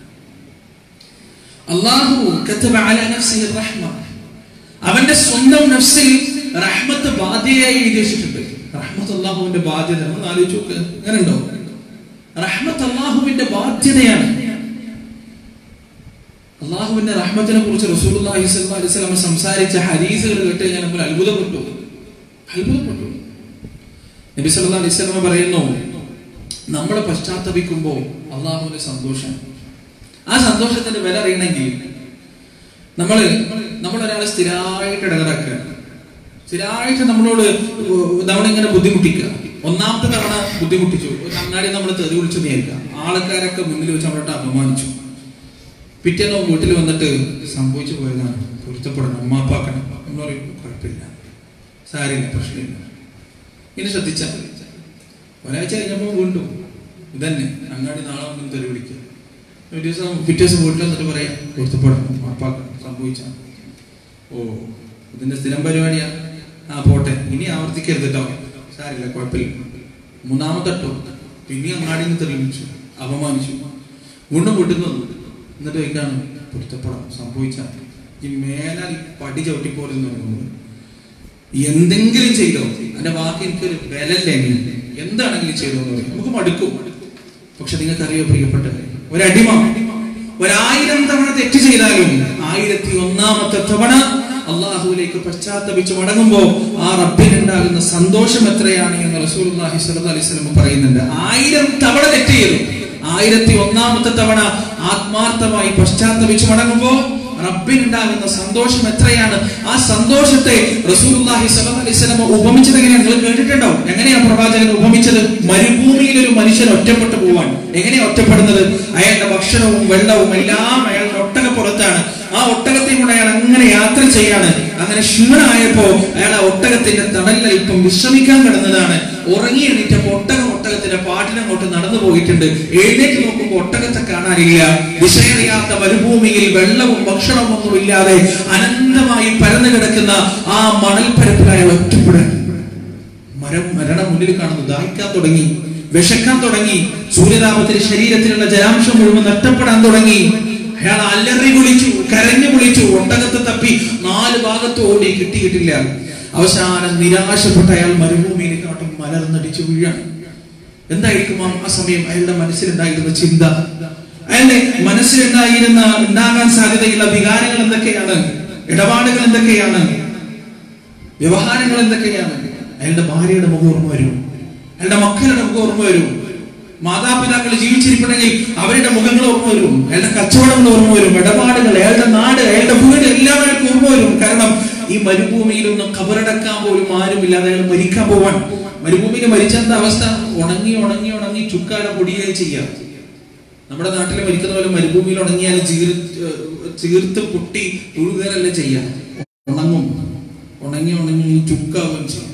A: അള്ളാഹു കതബ അലാ നഫ്സിഹി റഹ്മ അവന്റെ സ്വന്തം നഫ്സിൽ റഹ്മത്ത് ബാധ്യതയായി എഴുതി വെച്ചിട്ടുണ്ട് റഹ്മത്ത് അള്ളാഹുവിന്റെ ബാധ്യത നമ്മൾ ആലോചിച്ച് നോക്ക് അങ്ങനെ ഉണ്ടോ റഹ്മത്ത് അള്ളാഹുവിന്റെ ബാധ്യതയാണ് അള്ളാഹുവിന്റെ റഹ്മത്തിനെ കുറിച്ച് റസൂലുള്ളാഹി സ്വല്ലല്ലാഹു അലൈഹി വസല്ലം സംസാരിച്ച ഹദീസുകൾ കേട്ട് ഞാൻ നമ്മൾ അത്ഭുതപ്പെട്ടു അത്ഭുതപ്പെട്ടു നബി സല്ലല്ലാഹു അലൈഹി വസല്ലം പറയുന്നു നമ്മൾ പശ്ചാത്തപിക്കുമ്പോൾ അള്ളാഹുവിന്റെ സന്തോഷം ആ സന്തോഷത്തിന്റെ വില അറിയണമെങ്കിൽ നമ്മൾ നമ്മൾ ഒരാളെ സ്ഥിരമായിട്ട് ഇടകിടക്കുക സ്ഥിരമായിട്ട് നമ്മളോട് നമ്മളിങ്ങനെ ബുദ്ധിമുട്ടിക്കുക ഒന്നാമത്തെ തവണ ബുദ്ധിമുട്ടിച്ചു ഒരു അങ്ങാടി നമ്മൾ തെറി വിളിച്ചു നേരിടുക ആൾക്കാരൊക്കെ മുന്നിൽ വെച്ച് നമ്മളോട്ട് അപമാനിച്ചു പിറ്റേന്ന് വീട്ടിൽ വന്നിട്ട് സംഭവിച്ചു പോയതാണ് പൊരുത്തപ്പെടണം ഉമ്മാപ്പാക്കണം നമ്മൾ പറയും കുഴപ്പമില്ല സാരില്ല പ്രശ്നമില്ല ഇനി ശ്രദ്ധിച്ചാൽ മതി. ഒരാഴ്ച കഴിഞ്ഞപ്പോൾ വീണ്ടും ഇതന്നെ അങ്ങാടി നാളെ ഒന്നും തെറി വിളിക്കുക ഒരു ദിവസം പിറ്റേ ദിവസം വീട്ടിൽ വന്നിട്ട് പറയാം പൊരുത്തപ്പെടണം ഉമ്മാപ്പാക്കണം സംഭവിച്ച ഓ ഇതിന്റെ സ്ഥിരം പരിപാടിയാ ആ പോട്ടെ ഇനി ആവർത്തിക്കരുത് കേട്ടോ സാരില്ല കുഴപ്പമില്ല മൂന്നാമത്തെ ട്ടോ പിന്നെ അങ്ങാടി നിന്ന് തെളിയിച്ചു അപമാനിച്ചു വീണ്ടും വീട്ടിൽ നിന്ന് വന്നു എന്നിട്ട് ചോദിക്കാണ് പൊരുത്തപ്പെടാം സംഭവിച്ച ഈ മേലാൽ പടി ചവിട്ടിപ്പോലെന്ന് പറയുന്നത് എന്തെങ്കിലും ചെയ്തോ എന്റെ വാക്ക് എനിക്കൊരു വിലല്ലേ എന്താണെങ്കിലും ചെയ്തോ എന്ന് പറയും നമുക്ക് മടുക്കും പക്ഷെ നിങ്ങൾക്കറിയോ പ്രിയപ്പെട്ടത് ഒരടിമ ഒരായിരം തവണ തെറ്റ് ചെയ്താലും ആയിരത്തി ഒന്നാമത്തെ തവണ അള്ളാഹുവിലേക്ക് പശ്ചാത്തപിച്ച് മടങ്ങുമ്പോ ആ റബ്ബിനുണ്ടാകുന്ന സന്തോഷം എത്രയാണ് എന്ന് റസൂലുള്ളാഹി സ്വല്ലല്ലാഹു അലൈഹി വസല്ലം പറയുന്നുണ്ട് ആയിരം തവണ തെറ്റ് ചെയ്തു ആയിരത്തി ഒന്നാമത്തെ തവണ ആത്മാർത്ഥമായി പശ്ചാത്തപിച്ച് മടങ്ങുമ്പോ റബ്ബിനുണ്ടാകുന്ന സന്തോഷം എത്രയാണ് ആ സന്തോഷത്തെ റസൂലുള്ളാഹി സ്വല്ലല്ലാഹു അലൈഹി വസല്ലം ഉപമിച്ചത് എങ്ങനെയാണ് നിങ്ങൾ കേട്ടിട്ടുണ്ടോ എങ്ങനെയാ പ്രവാചകൻ ഉപമിച്ചത് മരുഭൂമിയിൽ ഒരു മനുഷ്യൻ ഒറ്റപ്പെട്ടു പോവാൻ എങ്ങനെയാ ഒറ്റപ്പെടുന്നത് അയാളുടെ ഭക്ഷണവും വെള്ളവും എല്ലാം അയാളുടെ ഒട്ടകപ്പുറത്താണ് ആ ഒട്ടകത്തെ കൊണ്ട് അയാൾ അങ്ങനെ യാത്ര ചെയ്യാണ് അങ്ങനെ ക്ഷീണമായപ്പോ അയാൾ ആ ഒട്ടകത്തിന്റെ തണലിൽ അല്പം വിശ്രമിക്കാൻ കിടന്നതാണ് ഉറങ്ങി എണീറ്റപ്പോ ഒട്ടകം ഒട്ടകത്തിന്റെ പാട്ടിനങ്ങോട്ട് നടന്നു പോയിട്ടുണ്ട് എഴുന്നേറ്റ് നോക്കുമ്പോൾ ഒട്ടകത്തെ കാണാനില്ല ദിശയറിയാത്ത മരുഭൂമിയിൽ വെള്ളവും ഭക്ഷണവും ഒന്നും ഇല്ലാതെ അനന്തമായി പരന്നു കിടക്കുന്ന ആ മണൽപ്പരപ്പിൽ അയാൾ ഒറ്റപ്പെടാൻ മരം മരണം മുന്നിൽ കാണുന്നു ദാഹിക്കാൻ തുടങ്ങി വിശക്കാൻ തുടങ്ങി സൂര്യതാപത്തിന് ശരീരത്തിലുള്ള ജലാംശം മുഴുവൻ നഷ്ടപ്പെടാൻ തുടങ്ങി അയാൾ അലറി വിളിച്ചു കരഞ്ഞു വിളിച്ചു ഒട്ടകത്തെ തപ്പി നാല് ഭാഗത്ത് ഓടി കിട്ടി കിട്ടില്ല അവസാനം നിരാശപ്പെട്ട അയാൾ മരുഭൂമിയിൽ കാട്ടും മലർന്നടിച്ചു വീഴാണ് എന്തായിരിക്കും ആ- ആ സമയം അയാളുടെ മനസ്സിലുണ്ടായിരുന്ന ചിന്ത അയാളുടെ മനസ്സിലുണ്ടായിരുന്ന ഉണ്ടാകാൻ സാധ്യതയുള്ള വികാരങ്ങൾ എന്തൊക്കെയാണ് ഇടപാടുകൾ എന്തൊക്കെയാണ് വ്യവഹാരങ്ങൾ എന്തൊക്കെയാണ് അയാളുടെ ഭാര്യയുടെ മുഖം ഓർമ്മ വരും അയാളുടെ മക്കളുടെ മുഖം ഓർമ്മ വരും മാതാപിതാക്കൾ ജീവിച്ചിരിപ്പുണ്ടെങ്കിൽ അവരുടെ മുഖങ്ങൾ ഓർമ്മ വരും അയാളുടെ കച്ചവടങ്ങൾ ഓർമ്മ വരും ഇടപാടുകൾ അയാളുടെ നാട് അയാളുടെ വീട് എല്ലാം അയാൾക്ക് ഓർമ്മ വരും കാരണം ഈ മരുഭൂമിയിലൊന്നും കബറടക്കാൻ പോലും ആരുമില്ലാതെ അയാൾ മരിക്കാൻ പോവാൻ മരുഭൂമിയിൽ മരിച്ചെന്ത അവസ്ഥ ഉണങ്ങി ഉണങ്ങി ഉണങ്ങി ചുക്കാല പൊടിയായി ചെയ്യാം നമ്മുടെ നാട്ടിൽ മരിക്കുന്ന പോലെ മരുഭൂമിയിൽ ഉണങ്ങിയാൽ ചീർ ചീർത്ത് പൊട്ടി പുഴുകേറല്ലേ ചെയ്യാം ഉണങ്ങും ഉണങ്ങി ഉണങ്ങി ചുക്കാവുകയും ചെയ്യും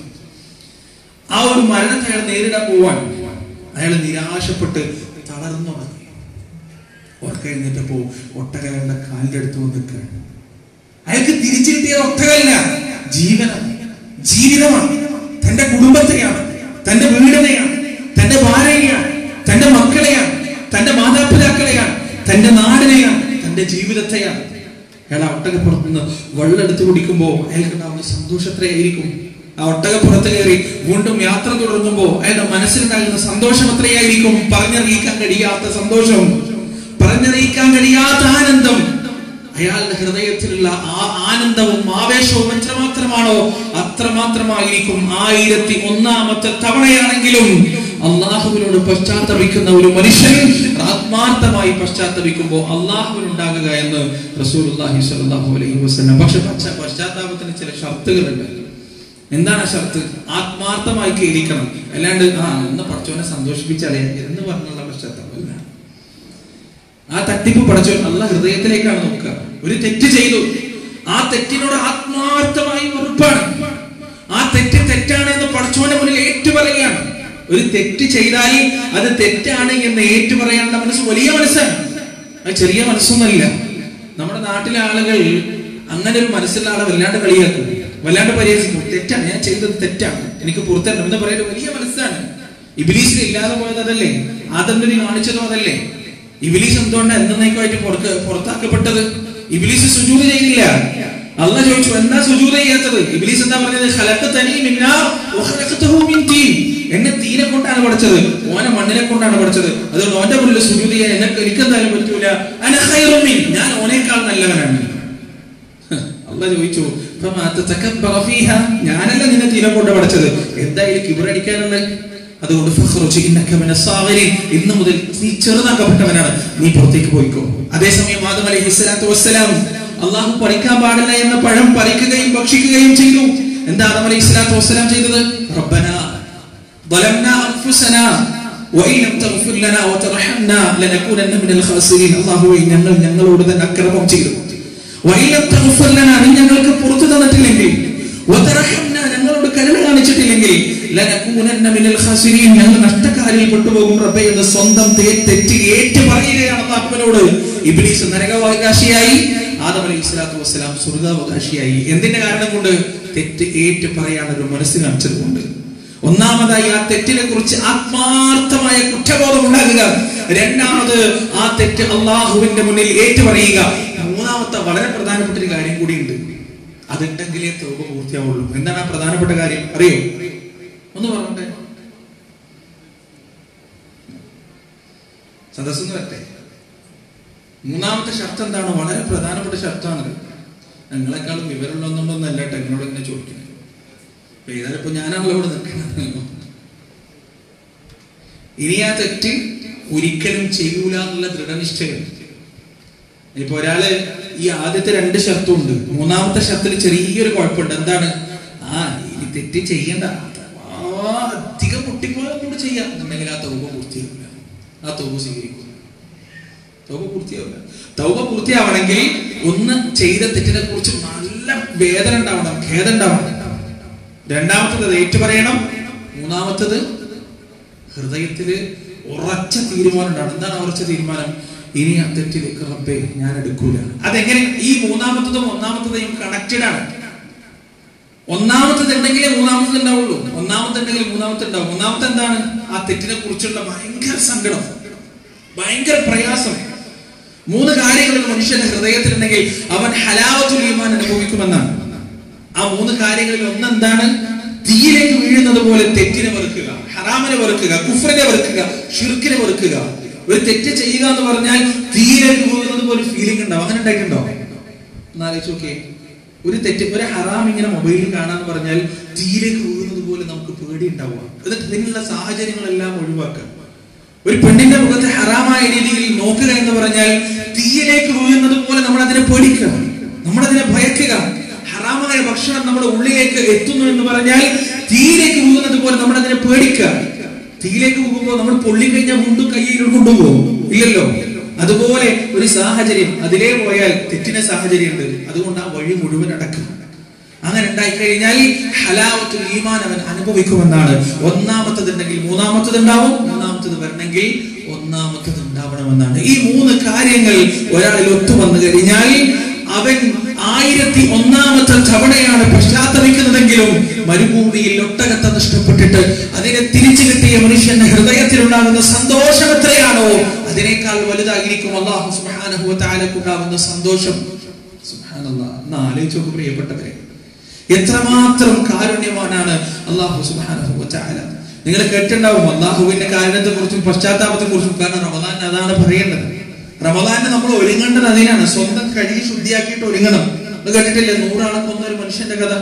A: ആ ഒരു മരണത്തെ അയാൾ നേരിടാൻ പോവാൻ അയാൾ നിരാശപ്പെട്ട് തളർന്നുണങ്ങി ഉറക്കം എഴുന്നേറ്റപ്പോ ഒട്ടകകളുടെ കാലിന്റെ അടുത്ത് വന്ന് നിൽക്കുകയാണ് അയാൾക്ക് തിരിച്ചു കിട്ടിയ ഒട്ടകല്ല ജീവനാണ് ജീവിതമാണ് തന്റെ കുടുംബത്തെയാണ് തന്റെ വീടിനെയാണ് തന്റെ ഭാര്യയെയാണ് തന്റെ മക്കളെയാണ് തന്റെ മാതാപിതാക്കളെയാണ് തന്റെ നാടിനെയാണ് തന്റെ ജീവിതത്തെയാണ് അയാൾ ആ ഒട്ടകപ്പുറത്ത് നിന്ന് വെള്ളം എടുത്ത് കുടിക്കുമ്പോൾ അയാൾക്ക് ഉണ്ടാവുന്ന സന്തോഷം എത്രയായിരിക്കും ആ ഒട്ടകപ്പുറത്ത് കയറി വീണ്ടും യാത്ര തുടങ്ങുമ്പോൾ അയാളുടെ മനസ്സിലുണ്ടാകുന്ന സന്തോഷം എത്രയായിരിക്കും പറഞ്ഞറിയിക്കാൻ കഴിയാത്ത സന്തോഷം പറഞ്ഞറിയിക്കാൻ കഴിയാത്ത ആനന്ദം അയാളുടെ ഹൃദയത്തിലുള്ള ആ ആനന്ദവും ആവേശവും എത്രമാത്രമാണോ അത്രമാത്രമായിരിക്കും ആയിരത്തി ഒന്നാമത്തെ തവണയാണെങ്കിലും അള്ളാഹുവിനോട് പശ്ചാത്തപിക്കുന്ന ഒരു മനുഷ്യൻ ആത്മാർത്ഥമായി പശ്ചാത്തപിക്കുമ്പോൾ അള്ളാഹുവിനുണ്ടാകുക എന്ന് റസൂലുള്ളാഹി സ്വല്ലല്ലാഹു അലൈഹി വസല്ലം പക്ഷെ പശ്ചാ- പശ്ചാത്താപത്തിന് ചില ഷർത്തുകളുണ്ട് എന്താണ് ആ ഷർത്ത് ആത്മാർത്ഥമായി കേൾക്കണം അല്ലാണ്ട് ആ ഒന്ന് പഠിച്ചവനെ സന്തോഷിപ്പിച്ചാലേ എന്ന് പറഞ്ഞുള്ള പശ്ചാത്തലമല്ല ആ തട്ടിപ്പ് പടച്ചവൻ നല്ല ഹൃദയത്തിലേക്കാണ് നോക്കുക ഒരു തെറ്റ് ചെയ്തു ആ തെറ്റിനോട് ആത്മാർത്ഥമായി വെറുപ്പാണ് ആ തെറ്റ് തെറ്റാണ് എന്ന് പടച്ചവന്റെ മുന്നിൽ ഏറ്റുപറയുകയാണ് ഒരു തെറ്റ് ചെയ്താൽ അത് തെറ്റാണ് എന്ന് ഏറ്റുപറയാനുള്ള മനസ്സ് വലിയ മനസ്സാണ് അത് ചെറിയ മനസ്സൊന്നുമല്ല നമ്മുടെ നാട്ടിലെ ആളുകൾ അങ്ങനെ ഒരു മനസ്സുള്ള ആളെ വല്ലാണ്ട് കളിയാക്കും വല്ലാണ്ട് പരിഹസിക്കും തെറ്റാണ് ഞാൻ ചെയ്തത് തെറ്റാണ് എനിക്ക് പുറത്തരണം എന്ന് പറയുന്നത് വലിയ മനസ്സാണ് ഇബിലീസിൽ ഇല്ലാതെ പോയത് അതല്ലേ ആദം കാണിച്ചതും അതല്ലേ ഇബിലീസ് എന്തുകൊണ്ടാണ് എന്നേക്കുമായിട്ട് പുറത്ത് പുറത്താക്കപ്പെട്ടത് ഇബിലീസ് സുജൂത് ചെയ്തില്ല അല്ല ചോദിച്ചു എന്താ സുജൂത് ചെയ്യാത്തത് ഇബിലീസ് എന്താ പറഞ്ഞത് ഖലഖതനി മിൻ നാർ വഖലഖതഹു മിൻ തീൻ എന്നെ തീനെ കൊണ്ടാണ് പഠിച്ചത് ഓനെ മണ്ണിനെ കൊണ്ടാണ് പഠിച്ചത് അതുകൊണ്ട് ഓന്റെ മുന്നിൽ സുജൂത് ചെയ്യാൻ എനിക്ക് എനിക്ക് എന്തായാലും പറ്റൂല അന ഖൈറു മിൻ ഞാൻ ഓനേക്കാൾ നല്ലവനാണ് അല്ല ചോദിച്ചു "ഫമാ തതകബ്ബറ ഫീഹാ?" ഞാനല്ല നിന്നെ തീനെ കൊണ്ട് പഠിച്ചത് എന്തായാലും കിബറടിക്കാനുള്ളത് അതുകൊണ്ട് ഫഖ്റുജ് ഇന്നക മിന സാഗിരീൻ ഇന്ന് മുതൽ നീ ചെറുതാക്കപ്പെട്ടവനാണ് നീ പുറത്തേക്ക് പോയിക്കോ അതേസമയം ആദം അലൈഹി സ്വലാത്തു വസ്സലാം അള്ളാഹു പറിക്കാൻ പാടില്ല എന്ന പഴം പറിക്കുകയും ഭക്ഷിക്കുകയും ചെയ്തു എന്താ ആദം അലൈഹി സ്വലാത്തു വസ്സലാം ചെയ്തത് റബ്ബന ظلمنا أنفسنا وإن لم تغفر لنا وترحمنا لنكونن من الخاسرين അള്ളാഹുവേ ഞങ്ങൾ ഞങ്ങളോട് തന്നെ അക്രമം ചെയ്തു وإن لم تغفر لنا നീ ഞങ്ങൾക്ക് പുറത്തു തന്നിട്ടില്ലെങ്കിൽ وترحمنا ഞങ്ങളോട് കരുണ കാണിച്ചിട്ടില്ലെങ്കിൽ ലനകൂനന്ന മിനൽ ഖാസിരീൻ ഞങ്ങൾ നഷ്ടക്കാരിൽ പെട്ടുപോകും റബ്ബേ എന്ന് സ്വന്തം തേ- തെറ്റ് ഏറ്റു പറയുകയാണ് അള്ളാഹുവിനോട് ഇബ്ലീസ് നരകാവകാശിയായി ആദം അലൈഹി സ്വലാത്തു വസ്സലാം സ്വർഗാവകാശിയായി എന്തിന്റെ കാരണം കൊണ്ട് തെറ്റ് ഏറ്റു പറയാനൊരു മനസ്സ് കാണിച്ചത് കൊണ്ട് ഒന്നാമതായി ആ തെറ്റിനെ കുറിച്ച് ആത്മാർത്ഥമായ കുറ്റബോധം ഉണ്ടാകുക രണ്ടാമത് ആ തെറ്റ് അള്ളാഹുവിന്റെ മുന്നിൽ ഏറ്റുപറയുക മൂന്നാമത്തെ വളരെ പ്രധാനപ്പെട്ട ഒരു കാര്യം കൂടിയുണ്ട് അതുണ്ടെങ്കിലേ തോപ പൂർത്തിയാവുള്ളൂ എന്താണ് ആ പ്രധാനപ്പെട്ട കാര്യം അറിയോ ഒന്ന് പറഞ്ഞേ സദസ്സെന്ന് വരട്ടെ മൂന്നാമത്തെ ഷർത്ത് എന്താണ് വളരെ പ്രധാനപ്പെട്ട ഷർത്താണത് നിങ്ങളെക്കാളും വിവരമുള്ളതൊന്നുമല്ല കേട്ടോ എന്നോട് ഇങ്ങനെ ചോദിക്കുന്നത് അപ്പൊ ഏതായാലും ഇപ്പൊ ഞാനാണല്ലോ ഇവിടെ നിൽക്കുന്നത് ഇനി ആ തെറ്റ് ഒരിക്കലും ചെയ്യൂല എന്നുള്ള ദൃഢനിശ്ചയം ഇപ്പൊ ഒരാള് ഈ ആദ്യത്തെ രണ്ട് ഷർത്തും ഉണ്ട് മൂന്നാമത്തെ ഷർത്തിൽ ചെറിയൊരു കുഴപ്പമുണ്ട് എന്താണ് ആ ഈ തെറ്റ് ചെയ്യണ്ട അഥവാ അധികം പൊട്ടിപ്പോയാൽ കൂടെ ചെയ്യാം എന്നുണ്ടെങ്കിൽ ആ തൗബ പൂർത്തിയാവില്ല ആ തൗബ സ്വീകരിക്കും തൗബ പൂർത്തിയാവില്ല തൗബ പൂർത്തിയാവണമെങ്കിൽ ഒന്ന് ചെയ്ത തെറ്റിനെ കുറിച്ച് നല്ല വേദന ഉണ്ടാവണം ഖേദം ഉണ്ടാവണം രണ്ടാമത്തത് അത് ഏറ്റുപറയണം മൂന്നാമത്തത് ഹൃദയത്തില് ഉറച്ച തീരുമാനം ഉണ്ടാവണം എന്താണ് ഉറച്ച തീരുമാനം ഇനി ആ തെറ്റിലേക്ക് റബ്ബേ ഞാൻ എടുക്കൂല അതെങ്ങനെ ഈ മൂന്നാമത്തതും ഒന്നാമത്തതും കണക്റ്റഡ് ആണ് ഒന്നാമത്തത് ഉണ്ടെങ്കിലേ മൂന്നാമത്തത് ഉണ്ടാവുള്ളൂ ഒന്നാമത്തെ ഉണ്ടെങ്കിൽ മൂന്നാമത്തെ ഉണ്ടാവും ഒന്നാമത്തെ എന്താണ് ആ തെറ്റിനെ കുറിച്ചുള്ള ഭയങ്കര സങ്കടം ഭയങ്കര പ്രയാസം മൂന്ന് കാര്യങ്ങൾ ഒരു മനുഷ്യന്റെ ഹൃദയത്തിലുണ്ടെങ്കിൽ അവൻ ഹലാവത്തുൽ ഈമാൻ അനുഭവിക്കുമെന്നാണ് ആ മൂന്ന് കാര്യങ്ങളിൽ ഒന്നെന്താണ് തീയിലേക്ക് വീഴുന്നത് പോലെ തെറ്റിനെ വെറുക്കുക ഹറാമിനെ വെറുക്കുക കുഫറിനെ വെറുക്കുക ഷിർക്കിനെ വെറുക്കുക ഒരു തെറ്റ് ചെയ്യുക എന്ന് പറഞ്ഞാൽ തീയിലേക്ക് വീഴുന്നത് പോലെ ഫീലിംഗ് ഉണ്ടാവും അങ്ങനെ ഉണ്ടായിട്ടുണ്ടോ എന്നാലോചിച്ച് നോക്കിയേ ഒരു തെറ്റ് ഒരു ഹറാം ഇങ്ങനെ മൊബൈലിൽ കാണാന്ന് പറഞ്ഞാൽ തീയിലേക്ക് വീഴുന്നത് പോലെ നമുക്ക് പേടി ഉണ്ടാവുക എന്നിട്ട് ഇതിനുള്ള സാഹചര്യങ്ങളെല്ലാം ഒഴിവാക്കുക ഒരു പെണ്ണിന്റെ മുഖത്ത് ഹറാമായ രീതിയിൽ നോക്കുക എന്ന് പറഞ്ഞാൽ തീയിലേക്ക് വീഴുന്നത് പോലെ നമ്മൾ അതിനെ പേടിക്കുക നമ്മൾ അതിനെ ഭയക്കുക ഹറാമായ ഭക്ഷണം നമ്മുടെ ഉള്ളിലേക്ക് എത്തുന്നു എന്ന് പറഞ്ഞാൽ തീയിലേക്ക് വീഴുന്നത് പോലെ നമ്മൾ അതിനെ പേടിക്കുക തീയിലേക്ക് പോകുമ്പോൾ നമ്മൾ പൊള്ളിക്കഴിഞ്ഞാൽ വീണ്ടും കയ്യിൽ കൊണ്ടുപോകും ഇല്ലല്ലോ അതുപോലെ ഒരു സാഹചര്യം അതിലേ പോയാൽ തെറ്റിന സാഹചര്യം ഉണ്ട് അതുകൊണ്ട് ആ വഴി മുഴുവൻ അടക്കും അങ്ങനെ ഉണ്ടായി കഴിഞ്ഞാൽ ഹലാവത്തുൽ ഈമാൻ അവൻ അനുഭവിക്കുമെന്നാണ് ഒന്നാമത്തത് ഉണ്ടെങ്കിൽ മൂന്നാമത്തത് ഉണ്ടാവും മൂന്നാമത്തത് വരണമെങ്കിൽ ഒന്നാമത്തത് ഉണ്ടാവണമെന്നാണ് ഈ മൂന്ന് കാര്യങ്ങൾ ഒരാളിൽ ഒത്തു വന്നു കഴിഞ്ഞാൽ അവൻ ആയിരത്തി ഒന്നാമത്തെ തവണയാണ് പശ്ചാത്തപിക്കുന്നതെങ്കിലും മരുഭൂമിയിൽ ഒട്ടകത്തെ നഷ്ടപ്പെട്ടിട്ട് അതിനെ തിരിച്ചു കിട്ടിയ മനുഷ്യന്റെ ഹൃദയത്തിലുണ്ടാകുന്ന സന്തോഷം എത്രയാണോ അതിനേക്കാൾ വലുതായിരിക്കും അള്ളാഹു സുബ്ഹാനഹു വ തആലക്കുണ്ടാകുന്ന സന്തോഷം സുബ്ഹാനല്ലാഹ് ഒന്ന് ആലോചിച്ച് നോക്ക് പ്രിയപ്പെട്ടവരെ എത്രമാത്രം കാരുണ്യവാനാണ് അള്ളാഹു സുബ്ഹാനഹു വ തആല നിങ്ങൾ കേട്ടിട്ടുണ്ടാവും അള്ളാഹുവിന്റെ കാരുണ്യത്തെ കുറിച്ചും പശ്ചാത്താപത്തെ കുറിച്ചും കാരണം റമദാൻ അതാണ് പറയേണ്ടത് റമദാനിന് നമ്മൾ ഒരുങ്ങേണ്ടത് അതിനാണ് സ്വന്തം കഴുകി ശുദ്ധിയാക്കിയിട്ട് ഒരുങ്ങണം അത് കേട്ടിട്ടില്ലേ നൂറാളെ കൊന്ന ഒരു മനുഷ്യന്റെ കഥ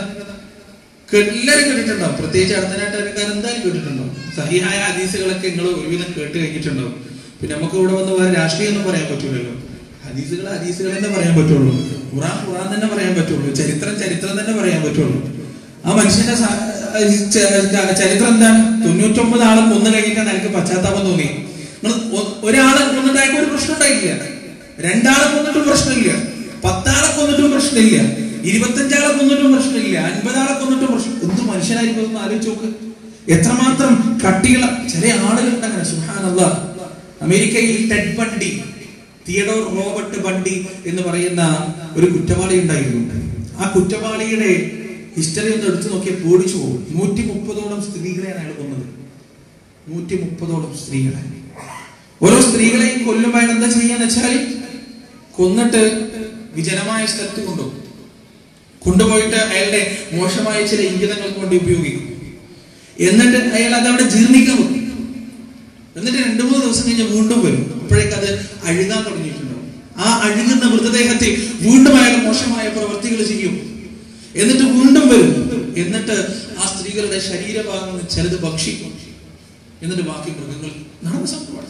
A: കേ- എല്ലാവരും കേട്ടിട്ടുണ്ടാവും പ്രത്യേകിച്ച് അടുത്തനാട്ടുകാർ എന്തായാലും കേട്ടിട്ടുണ്ടാവും സഹിഹായ ഹദീസുകളൊക്കെ നിങ്ങൾ ഒരുവിധം കേട്ട് കഴിഞ്ഞിട്ടുണ്ടാവും പിന്നെ നമുക്ക് ഇവിടെ വന്ന് വേറെ രാഷ്ട്രീയം ഒന്നും പറയാൻ പറ്റൂലല്ലോ ഹദീസുകൾ ഹദീസുകൾ തന്നെ പറയാൻ പറ്റുള്ളൂ ഖുറാൻ ഖുറാൻ തന്നെ പറയാൻ പറ്റുള്ളൂ ചരിത്രം ചരിത്രം തന്നെ പറയാൻ പറ്റുള്ളൂ ആ മനുഷ്യന്റെ സ- ച- ച- ചരിത്രം എന്താണ് തൊണ്ണൂറ്റൊമ്പത് ആളെ കൊന്നു കഴിഞ്ഞിട്ടാണ് എനിക്ക് പശ്ചാത്താപം തോന്നി നിങ്ങൾ ഒ- ഒരാളെ കൊന്നിട്ടായപ്പോ ഒരു പ്രശ്നം ഉണ്ടായില്ല രണ്ടാളെ കൊന്നിട്ടും പ്രശ്നമില്ല പത്താളെ കൊന്നിട്ടും പ്രശ്നമില്ല ഇരുപത്തഞ്ചാളെ കൊന്നിട്ടും പ്രശ്നമില്ല അൻപതാളെ കൊന്നിട്ടും പ്രശ്നം എന്ത് മനുഷ്യനായിരിക്കും ഒന്ന് ആലോചിച്ച് നോക്ക് എത്രമാത്രം കട്ടികള ചില ആളുകളുണ്ട് അങ്ങനെ സുഹാനല്ല അമേരിക്കയിൽ Ted Bundy Theodore Robert Bundy എന്ന് പറയുന്ന ഒരു കുറ്റവാളി ഉണ്ടായിരുന്നു ആ കുറ്റവാളിയുടെ ഹിസ്റ്ററി ഒന്ന് എടുത്തു നോക്കിയാൽ പേടിച്ചു പോകും നൂറ്റി മുപ്പതോളം സ്ത്രീകളെയാണ് അയാൾ കൊന്നത് നൂറ്റി മുപ്പതോളം സ്ത്രീകളെ ഓരോ സ്ത്രീകളെയും കൊല്ലുമ്പോൾ അയാൾ എന്താ ചെയ്യാന്ന് വെച്ചാൽ കൊന്നിട്ട് വിജനമായ സ്ഥലത്ത് കൊണ്ടുപോകും കൊണ്ടുപോയിട്ട് അയാളുടെ മോശമായ ചില ഇംഗിതങ്ങൾക്ക് വേണ്ടി ഉപയോഗിക്കും എന്നിട്ട് അയാൾ അത് അവിടെ ജീർണിക്കാൻ വെക്കും എന്നിട്ട് രണ്ടു മൂന്ന് ദിവസം കഴിഞ്ഞ് വീണ്ടും വരും അപ്പോഴേക്ക് അത് അഴുകാൻ തുടങ്ങിയിട്ടുണ്ടാവും ആ അഴുകുന്ന മൃതദേഹത്തെ വീണ്ടും അയാൾ മോശമായ പ്രവൃത്തികൾ ചെയ്യും എന്നിട്ട് വീണ്ടും വരും എന്നിട്ട് ആ സ്ത്രീകളുടെ ശരീരഭാഗങ്ങൾ ചിലത് ഭക്ഷിക്കും എന്നിട്ട് ബാക്കി മൃഗങ്ങൾ നടന്ന സംഭവമാണ്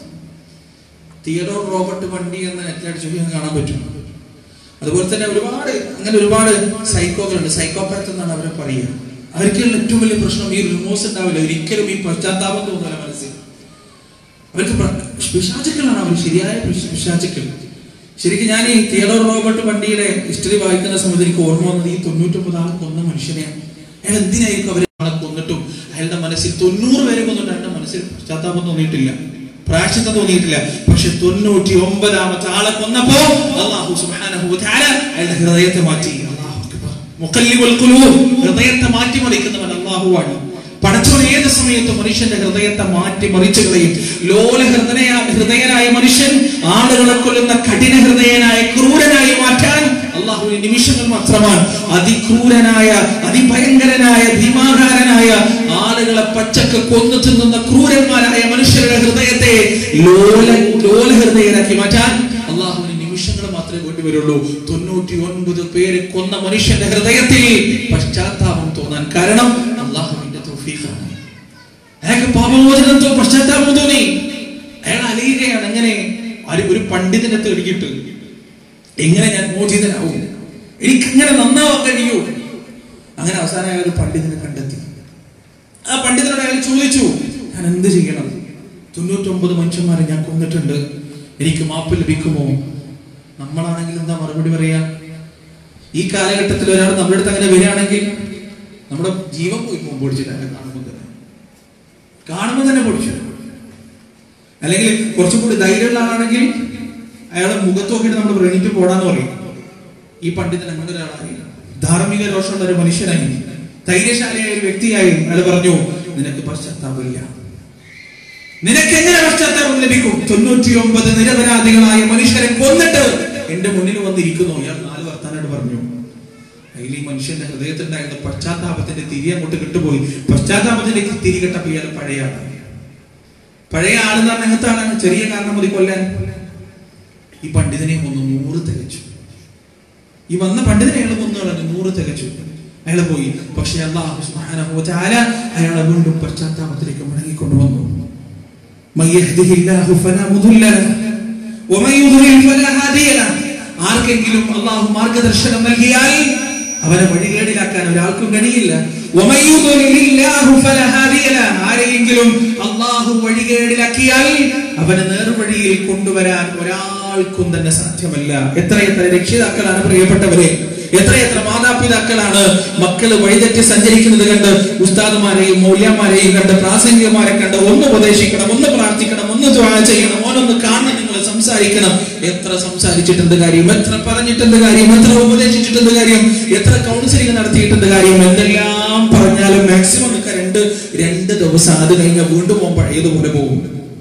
A: തിയഡോർ റോബർട്ട് വണ്ടി എന്ന നെറ്റിലടിച്ച് നോക്കിയാൽ കാണാൻ പറ്റും അതുപോലെ തന്നെ ഒരുപാട് അങ്ങനെ ഒരുപാട് സൈക്കോകളുണ്ട് സൈക്കോപാത്ത് എന്നാണ് അവരെ പറയുക അവർക്കുള്ള ഏറ്റവും വലിയ പ്രശ്നം ഈ റിമോസ് ഉണ്ടാവില്ല ഒരിക്കലും ഈ പശ്ചാത്താപം തോന്നില്ല മനസ്സിൽ അവർക്ക് പ്ര- പിശാചുക്കളാണ് അവർ ശരിയായ പിശ- പിശാചുക്കൾ ശരിക്കും ഞാൻ ഈ തിയഡോർ റോബർട്ട് വണ്ടിയുടെ ഹിസ്റ്ററി വായിക്കുന്ന സമയത്ത് എനിക്ക് ഓർമ്മ വന്നത് ഈ തൊണ്ണൂറ്റൊമ്പത് ആൾ കൊന്ന മനുഷ്യനെയാണ് അയാൾ എന്തിനായിരിക്കും അവരെ ആളെ കൊന്നിട്ടും അയാളുടെ മനസ്സിൽ തൊണ്ണൂറ് പേരെ കൊന്നിട്ട് അയാളുടെ മനസ്സിൽ പശ്ചാത്താപം തോന്നിയിട്ടില്ല പ്രായശ്ചിത്തം തോന്നിയിട്ടില്ല പക്ഷെ തൊണ്ണൂറ്റി ഒമ്പതാമത്തെ ആളെ കൊന്നപ്പോ അള്ളാഹു സുബ്ഹാനഹു വ തആല അയാളുടെ ഹൃദയത്തെ മാറ്റി അല്ലാഹു അക്ബർ. മുഖല്ലിബുൽ ഖുലൂബ് ഹൃദയത്തെ മാറ്റിമറിക്കുന്നവൻ അള്ളാഹുവാണ് പടച്ചോൻ ഏത് സമയത്തും മനുഷ്യന്റെ ഹൃദയത്തെ മാറ്റി മറിച്ചു കളയും ലോല ഹൃദയ ഹൃദയനായ മനുഷ്യൻ ആളുകളെ കൊല്ലുന്ന കഠിന ഹൃദയനായ ക്രൂരനായി മാറ്റാൻ അള്ളാഹുവിന് നിമിഷങ്ങൾ മാത്രമാണ് അതിക്രൂരനായ അതിഭയങ്കരനായ ഭീമാകാരനായ ആളുകളെ പച്ചക്ക് കൊന്നു തിന്നുന്ന ക്രൂരന്മാരായ മനുഷ്യരുടെ ഹൃദയത്തെ ലോല ലോല ഹൃദയനാക്കി മാറ്റാൻ അള്ളാഹുവിന് നിമിഷങ്ങൾ മാത്രമേ വേണ്ടി വരുള്ളൂ തൊണ്ണൂറ്റി ഒൻപത് പേര് കൊന്ന മനുഷ്യന്റെ ഹൃദയത്തിൽ പശ്ചാത്താപം തോന്നാൻ കാരണം അള്ളാഹുവിന്റെ തൗഫീഖാണ് അയാൾക്ക് പാപമോചനത്തോ പശ്ചാത്താപം തോന്നി അയാൾ അലയുകയാണ് എങ്ങനെ ഒരു- ഒരു പണ്ഡിതനെ തേടിയിട്ട് എങ്ങനെ ഞാൻ മോചിതനാവും എനിക്ക് എങ്ങനെ നന്നാവാൻ കഴിയൂ അങ്ങനെ അവസാനം അയാൾ ഒരു പണ്ഡിതനെ കണ്ടെത്തി ആ പണ്ഡിതനോട് അയാൾ ചോദിച്ചു ഞാൻ എന്ത് ചെയ്യണം തൊണ്ണൂറ്റൊമ്പത് മനുഷ്യന്മാരെ ഞാൻ കൊന്നിട്ടുണ്ട് എനിക്ക് മാപ്പ് ലഭിക്കുമോ നമ്മളാണെങ്കിൽ എന്താ മറുപടി പറയാ ഈ കാലഘട്ടത്തിൽ ഒരാൾ നമ്മുടെ അടുത്ത് അങ്ങനെ വരികയാണെങ്കിൽ നമ്മുടെ ജീവൻ പോയി പോകും പൊടിച്ചിട്ട് കാണുമ്പോൾ തന്നെ കാണുമ്പോൾ തന്നെ പൊടിച്ചു അല്ലെങ്കിൽ കുറച്ചും കൂടി ധൈര്യമുള്ള ആളാണെങ്കിൽ അയാളെ മുഖത്ത് നോക്കിയിട്ട് നമ്മൾ വ്രണിട്ട് പോടാന്ന് പറയും ഈ പണ്ഡിതൻ അങ്ങനെ ഒരാളായി ധാർമ്മിക രോഷമുള്ള ഒരു മനുഷ്യനായി ധൈര്യശാലിയായ ഒരു വ്യക്തിയായി അയാൾ പറഞ്ഞു നിനക്ക് പശ്ചാത്താപമില്ല നിനക്ക് എങ്ങനെ പശ്ചാത്താപം ലഭിക്കും തൊണ്ണൂറ്റി ഒമ്പത് നിരപരാധികളായ മനുഷ്യരെ കൊന്നിട്ട് എന്റെ മുന്നിൽ വന്നിരിക്കുന്നു ഇയാൾ നാല് വർത്താനായിട്ട് പറഞ്ഞു അതിൽ ഈ മനുഷ്യന്റെ ഹൃദയത്തിലുണ്ടായിരുന്ന പശ്ചാത്താപത്തിന്റെ തിരി അങ്ങോട്ട് കിട്ടുപോയി പശ്ചാത്താപത്തിന്റെ തിരി കെട്ടപ്പോ ഇയാൾ പഴയ ആളാണ് പഴയ ആളെന്ന് പറഞ്ഞ അങ്ങനത്തെ ആളാണ് ചെറിയ കാരണം മതി കൊല്ലാൻ ഈ പണ്ഡിതനെ ഒന്ന് നൂറ് തികച്ചു ഈ വന്ന പണ്ഡിതനെ അയാൾ കൊന്നു കളഞ്ഞു നൂറ് തികച്ചു അയാൾ പോയി പക്ഷെ അള്ളാഹു സുബ്ഹാനഹു വ തആല അയാളെ വീണ്ടും പശ്ചാത്താപത്തിലേക്ക് മടങ്ങിക്കൊണ്ടുവന്നു من يهده الله فلا مضل له ومن يضلل فلا هادي له ആർക്കെങ്കിലും അള്ളാഹു മാർഗദർശനം നൽകിയാൽ അവനെ വഴികേടിലാക്കാൻ ഒരാൾക്കും കഴിയില്ല ومن يضلل الله فلا هادي له ആരെയെങ്കിലും അള്ളാഹു വഴികേടിലാക്കിയാൽ അവനെ നേർവഴിയിൽ കൊണ്ടുവരാൻ ഒരാൾക്കും തന്നെ സാധ്യമല്ല എത്രയെത്ര രക്ഷിതാക്കളാണ് പ്രിയപ്പെട്ടവരെ എത്രയെത്ര മാതാപിതാക്കളാണ് മക്കള് വഴിതെറ്റി സഞ്ചരിക്കുന്നത് കണ്ട് ഉസ്താദുമാരെയും മൗല്യന്മാരെയും കണ്ട് പ്രാസംഗികമാരെ കണ്ട് ഒന്ന് ഉപദേശിക്കണം ഒന്ന് പ്രാർത്ഥിക്കണം ഒന്ന് ദ്വാ ചെയ്യണം ഓനൊന്ന് കാണണം നിങ്ങൾ സംസാരിക്കണം എത്ര സംസാരിച്ചിട്ടുണ്ട് കാര്യം എത്ര പറഞ്ഞിട്ടുണ്ട് കാര്യം എത്ര ഉപദേശിച്ചിട്ടുണ്ട് കാര്യം എത്ര കൗൺസിലിംഗ് നടത്തിയിട്ടുണ്ട് കാര്യം എന്തെല്ലാം പറഞ്ഞാലും മാക്സിമം നിൽക്കാൻ രണ്ട് രണ്ട് ദിവസം അത് കഴിഞ്ഞാൽ വീണ്ടും പോകും പഴയതുപോലെ പോകും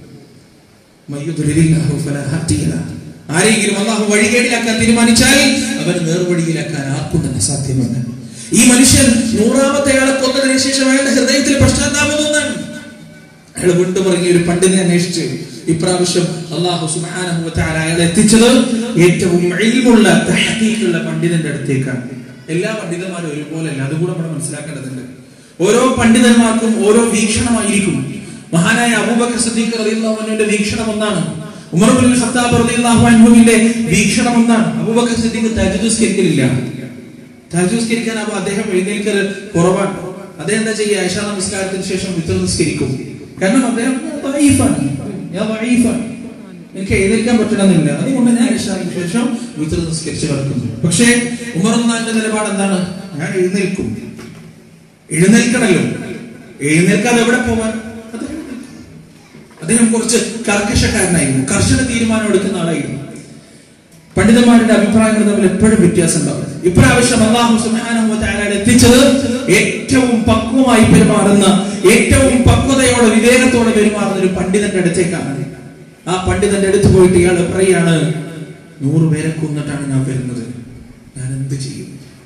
A: മയ്യുദുലില്ലാഹു ഫലാ ഹാദിയ ലഹു. ആരെങ്കിലും അള്ളാഹു വഴികേടിലാക്കാൻ തീരുമാനിച്ചാൽ അവൻ നേർവഴിയിലാക്കാൻ ആർക്കും തന്നെ സാധ്യമല്ല ഈ മനുഷ്യൻ നൂറാമത്തെ ആളെ കൊന്നതിന് ശേഷം അയാളുടെ ഹൃദയത്തിൽ പശ്ചാത്താപം തോന്നാണ് അയാൾ വീണ്ടും ഇറങ്ങി ഒരു പണ്ഡിതനെ അന്വേഷിച്ച് ഇപ്രാവശ്യം അള്ളാഹു സുബ്ഹാനഹു വ തആല അയാളെ എത്തിച്ചത് ഏറ്റവും ഇൽമുള്ള തഹ്ഖീഖുള്ള പണ്ഡിതന്റെ അടുത്തേക്കാണ് എല്ലാ പണ്ഡിതന്മാരും ഒരുപോലെ അല്ല അതുകൂടെ നമ്മൾ മനസ്സിലാക്കേണ്ടതുണ്ട് ഓരോ പണ്ഡിതന്മാർക്കും ഓരോ വീക്ഷണമായിരിക്കും മഹാനായ അബൂബക്കർ സിദ്ദീഖ് റളിയല്ലാഹു അൻഹുവിന്റെ വീക്ഷണം ഒന്നാണ് ഉമർ ബിൻ ഖത്താബ് റളിയല്ലാഹു അൻഹുവിന്റെ വീക്ഷണം ഒന്നാണ് അബൂബക്കർ സിദ്ദീഖ് തഹജ്ജുദ് നിസ്കരിക്കലില്ല തഹജ്ജുദ് നിസ്കരിക്കാൻ അപ്പൊ അദ്ദേഹം എഴുന്നേൽക്കൽ കുറവാണ് അദ്ദേഹം എന്താ ചെയ്യുക ആയിഷ നമസ്കാരത്തിന് ശേഷം വിത്തർ നിസ്കരിക്കും കാരണം അദ്ദേഹം ദഈഫാണ്. ഞാൻ ദഈഫാണ്. എനിക്ക് എഴുന്നേൽക്കാൻ പറ്റണമെന്നില്ല അതുകൊണ്ട് ഞാൻ ഇഷാറിന് ശേഷം വിത്തർ നിസ്കരിച്ച് കിടക്കുന്നു പക്ഷേ ഉമർ ഒന്നാന്റെ നിലപാട് എന്താണ് ഞാൻ എഴുന്നേൽക്കും എഴുന്നേൽക്കണല്ലോ എഴുന്നേൽക്കാതെ എവിടെ പോവാൻ അദ്ദേഹം എഴുന്നേൽക്കും. അദ്ദേഹം കുറച്ച് കർക്കശക്കാരനായിരുന്നു കർശന തീരുമാനം എടുക്കുന്ന ആളായിരുന്നു പണ്ഡിതന്മാരുടെ അഭിപ്രായങ്ങൾ തമ്മിൽ എപ്പോഴും വ്യത്യാസം ഉണ്ടാവും ഇപ്രാവശ്യം അള്ളാഹു സുബ്ഹാനഹു വ തആല എത്തിച്ചത് ഏറ്റവും പക്വമായി പെരുമാറുന്ന ഏറ്റവും പക്വതയോടെ വിവേകത്തോടെ പെരുമാറുന്ന ഒരു പണ്ഡിതന്റെ അടുത്തേക്കാണ് ആ പണ്ഡിതന്റെ അടുത്ത് പോയിട്ട് ഇയാൾ പറയാണ് നൂറ് പേരെ കൊന്നിട്ടാണ് ഞാൻ വരുന്നത് ഞാൻ എന്ത് ചെയ്യും